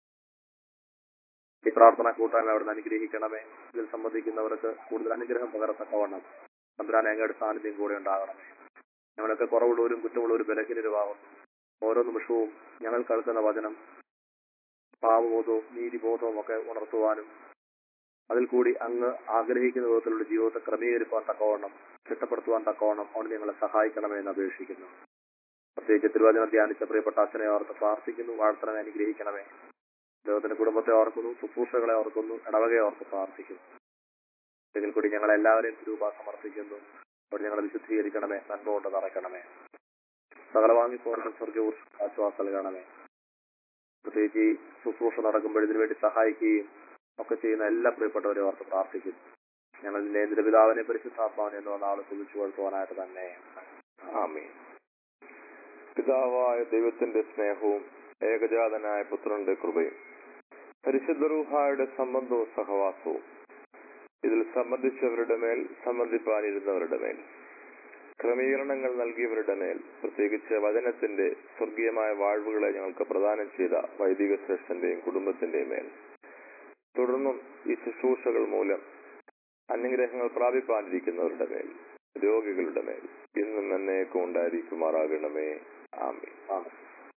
ഈ പ്രാർത്ഥന കൂട്ടായ്മ അവിടുന്ന് അനുഗ്രഹിക്കണമേ ഇതിൽ സംബന്ധിക്കുന്നവർക്ക് കൂടുതൽ അനുഗ്രഹം പകരത്തക്കവണ്ണം തമ്പുരാൻ അങ്ങയുടെ സാന്നിധ്യം കൂടെ ഉണ്ടാകണമേ ഞങ്ങളൊക്കെ കുറവുള്ളവരും കുറ്റമുള്ളവരും ബലഹീനരുമാകുന്നു ഓരോ നിമിഷവും ഞങ്ങൾ കേൾക്കുന്ന വചനം പാവബോധവും നീതിബോധവും ഒക്കെ ഉണർത്തുവാനും അതിൽ കൂടി അങ്ങ് ആഗ്രഹിക്കുന്ന വിധത്തിലുള്ള ജീവിതത്തെ ക്രമീകരിക്കാൻ തക്കവണ്ണം ചിട്ടപ്പെടുത്തുവാൻ തക്കവണ്ണം അവിടെ ഞങ്ങളെ സഹായിക്കണമേ എന്ന് അപേക്ഷിക്കുന്നു പ്രത്യേകിച്ച് തിരുവചനം ധ്യാനിച്ച പ്രിയപ്പെട്ട അച്ഛനെ ഓർത്ത് പ്രാർത്ഥിക്കുന്നു വാഴ്ത്തണമേ അനുഗ്രഹിക്കണമേ ദൈവത്തിന്റെ കുടുംബത്തെ ഓർക്കുന്നു ശുശ്രൂഷകളെ ഓർക്കുന്നു ഇടവകയെ ഓർത്ത് പ്രാർത്ഥിക്കുന്നു ഇതിൽ കൂടി ഞങ്ങൾ എല്ലാവരെയും രൂപ സമർപ്പിക്കുന്നു അവിടെ ഞങ്ങളെ വിശുദ്ധീകരിക്കണമേ നന്മ കൊണ്ട് നിറയ്ക്കണമേ സകല വാങ്ങിപ്പോർക്കും സ്വർഗവും ആശ്വാസം നൽകണമേ പ്രത്യേകിച്ച് ഈ ശുശ്രൂഷ നടക്കുമ്പോൾ ഇതിനു വേണ്ടി സഹായിക്കുകയും ഒക്കെ ചെയ്യുന്ന എല്ലാ പ്രിയപ്പെട്ടവരെ ഓർത്ത് പ്രാർത്ഥിക്കുന്നു ഞങ്ങൾ നിന്റെ പിതാവിനെ പരിശുദ്ധാത്മാവിനെ എന്ന നാളെ കുതിച്ചു കൊടുക്കുവാനായിട്ട് തന്നെ ആമീൻ പിതാവായ ദൈവത്തിന്റെ സ്നേഹവും ഏകജാതനായ പുത്രന്റെ കൃപയും പരിശുദ്ധ റൂഹായുടെ സംബന്ധവും സഹവാസവും ഇതിൽ സംബന്ധിച്ചവരുടെ മേൽ സംബന്ധിപ്പാനിരുന്നവരുടെ മേൽ ക്രമീകരണങ്ങൾ നൽകിയവരുടെ മേൽ പ്രത്യേകിച്ച് വചനത്തിന്റെ സ്വർഗീയമായ വാഴ്വുകളെ ഞങ്ങൾക്ക് പ്രദാനം ചെയ്ത വൈദിക ശ്രേഷ്ഠന്റെയും കുടുംബത്തിന്റെയും മേൽ തുടർന്നും ഈ ശുശ്രൂഷകൾ മൂലം അനുഗ്രഹങ്ങൾ പ്രാപിപ്പാനിരിക്കുന്നവരുടെ മേൽ രോഗികളുടെ മേൽ ഇന്നും എന്നേക്കും ഉണ്ടായിരിക്കുമാറാകണമേ ആമി ആണ്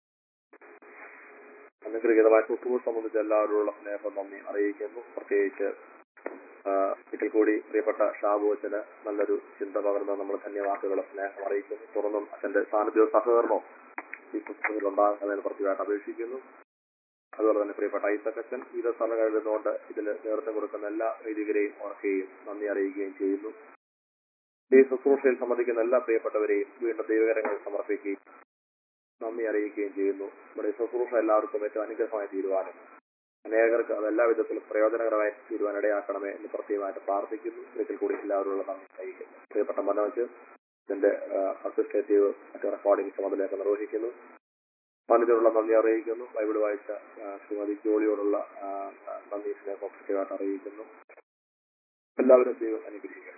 അനുഗ്രഹീതമായ ശുശ്രൂഷ സംബന്ധിച്ച് എല്ലാവരോടുള്ള സ്നേഹം നന്ദി അറിയിക്കുന്നു പ്രത്യേകിച്ച് ആ, ഒരിക്കൽ കൂടി പ്രിയപ്പെട്ട ഷാബുവച്ചന് നല്ലൊരു ചിന്ത പകർന്ന് നമ്മൾ ധന്യവാക്കുകളെ സ്നേഹം അറിയിക്കുന്നു തുടർന്നും അച്ഛന്റെ സാന്നിധ്യവും സഹകരണവും ഈ പുസ്തകത്തിൽ ഉണ്ടാകുന്നതിന് പ്രത്യേകമായിട്ട് അപേക്ഷിക്കുന്നു അതുപോലെ തന്നെ പ്രിയപ്പെട്ട ഐസക് അച്ഛൻ വിവിധ സ്ഥലങ്ങളിൽ നിന്നുകൊണ്ട് ഇതിന് നേതൃത്വം കൊടുക്കുന്ന എല്ലാ വൈദികരെയും ഓർക്കുകയും നന്ദി അറിയിക്കുകയും ചെയ്യുന്നു ഈ ശുശ്രൂഷയിൽ സംബന്ധിക്കുന്ന എല്ലാ പ്രിയപ്പെട്ടവരെയും വീണ്ടും ദൈവകരങ്ങൾ സമർപ്പിക്കുകയും നന്ദി അറിയിക്കുകയും ചെയ്യുന്നു നമ്മുടെ ഈ ശുശ്രൂഷ എല്ലാവർക്കും ഏറ്റവും അനുഗ്രഹമായി തീരുവാനും അനേകർക്ക് അത് എല്ലാ വിധത്തിലും പ്രയോജനകരമായി തീരുവാൻ ഇടയാക്കണമേ എന്ന് പ്രത്യേകമായിട്ട് പ്രാർത്ഥിക്കുന്നു ഒരിക്കൽ കൂടി എല്ലാവരോടുള്ള നന്ദി അറിയിക്കുന്നു പ്രിയപ്പെട്ട മനോജ് ഇതിന്റെ അഡ്മിനിസ്ട്രേറ്റീവ് മറ്റു റെക്കോർഡിംഗ് ചുമതലയൊക്കെ നിർവഹിക്കുന്നു മനോജിനുള്ള നന്ദി അറിയിക്കുന്നു ബൈബിൾ വായിച്ച ആ, ശ്രീമതി ജോളിയോടുള്ള ആ, ആ, നന്ദി സ്നേഹം പ്രത്യേകമായിട്ട് അറിയിക്കുന്നു എല്ലാവരും ദൈവം അനുഗ്രഹിക്കുക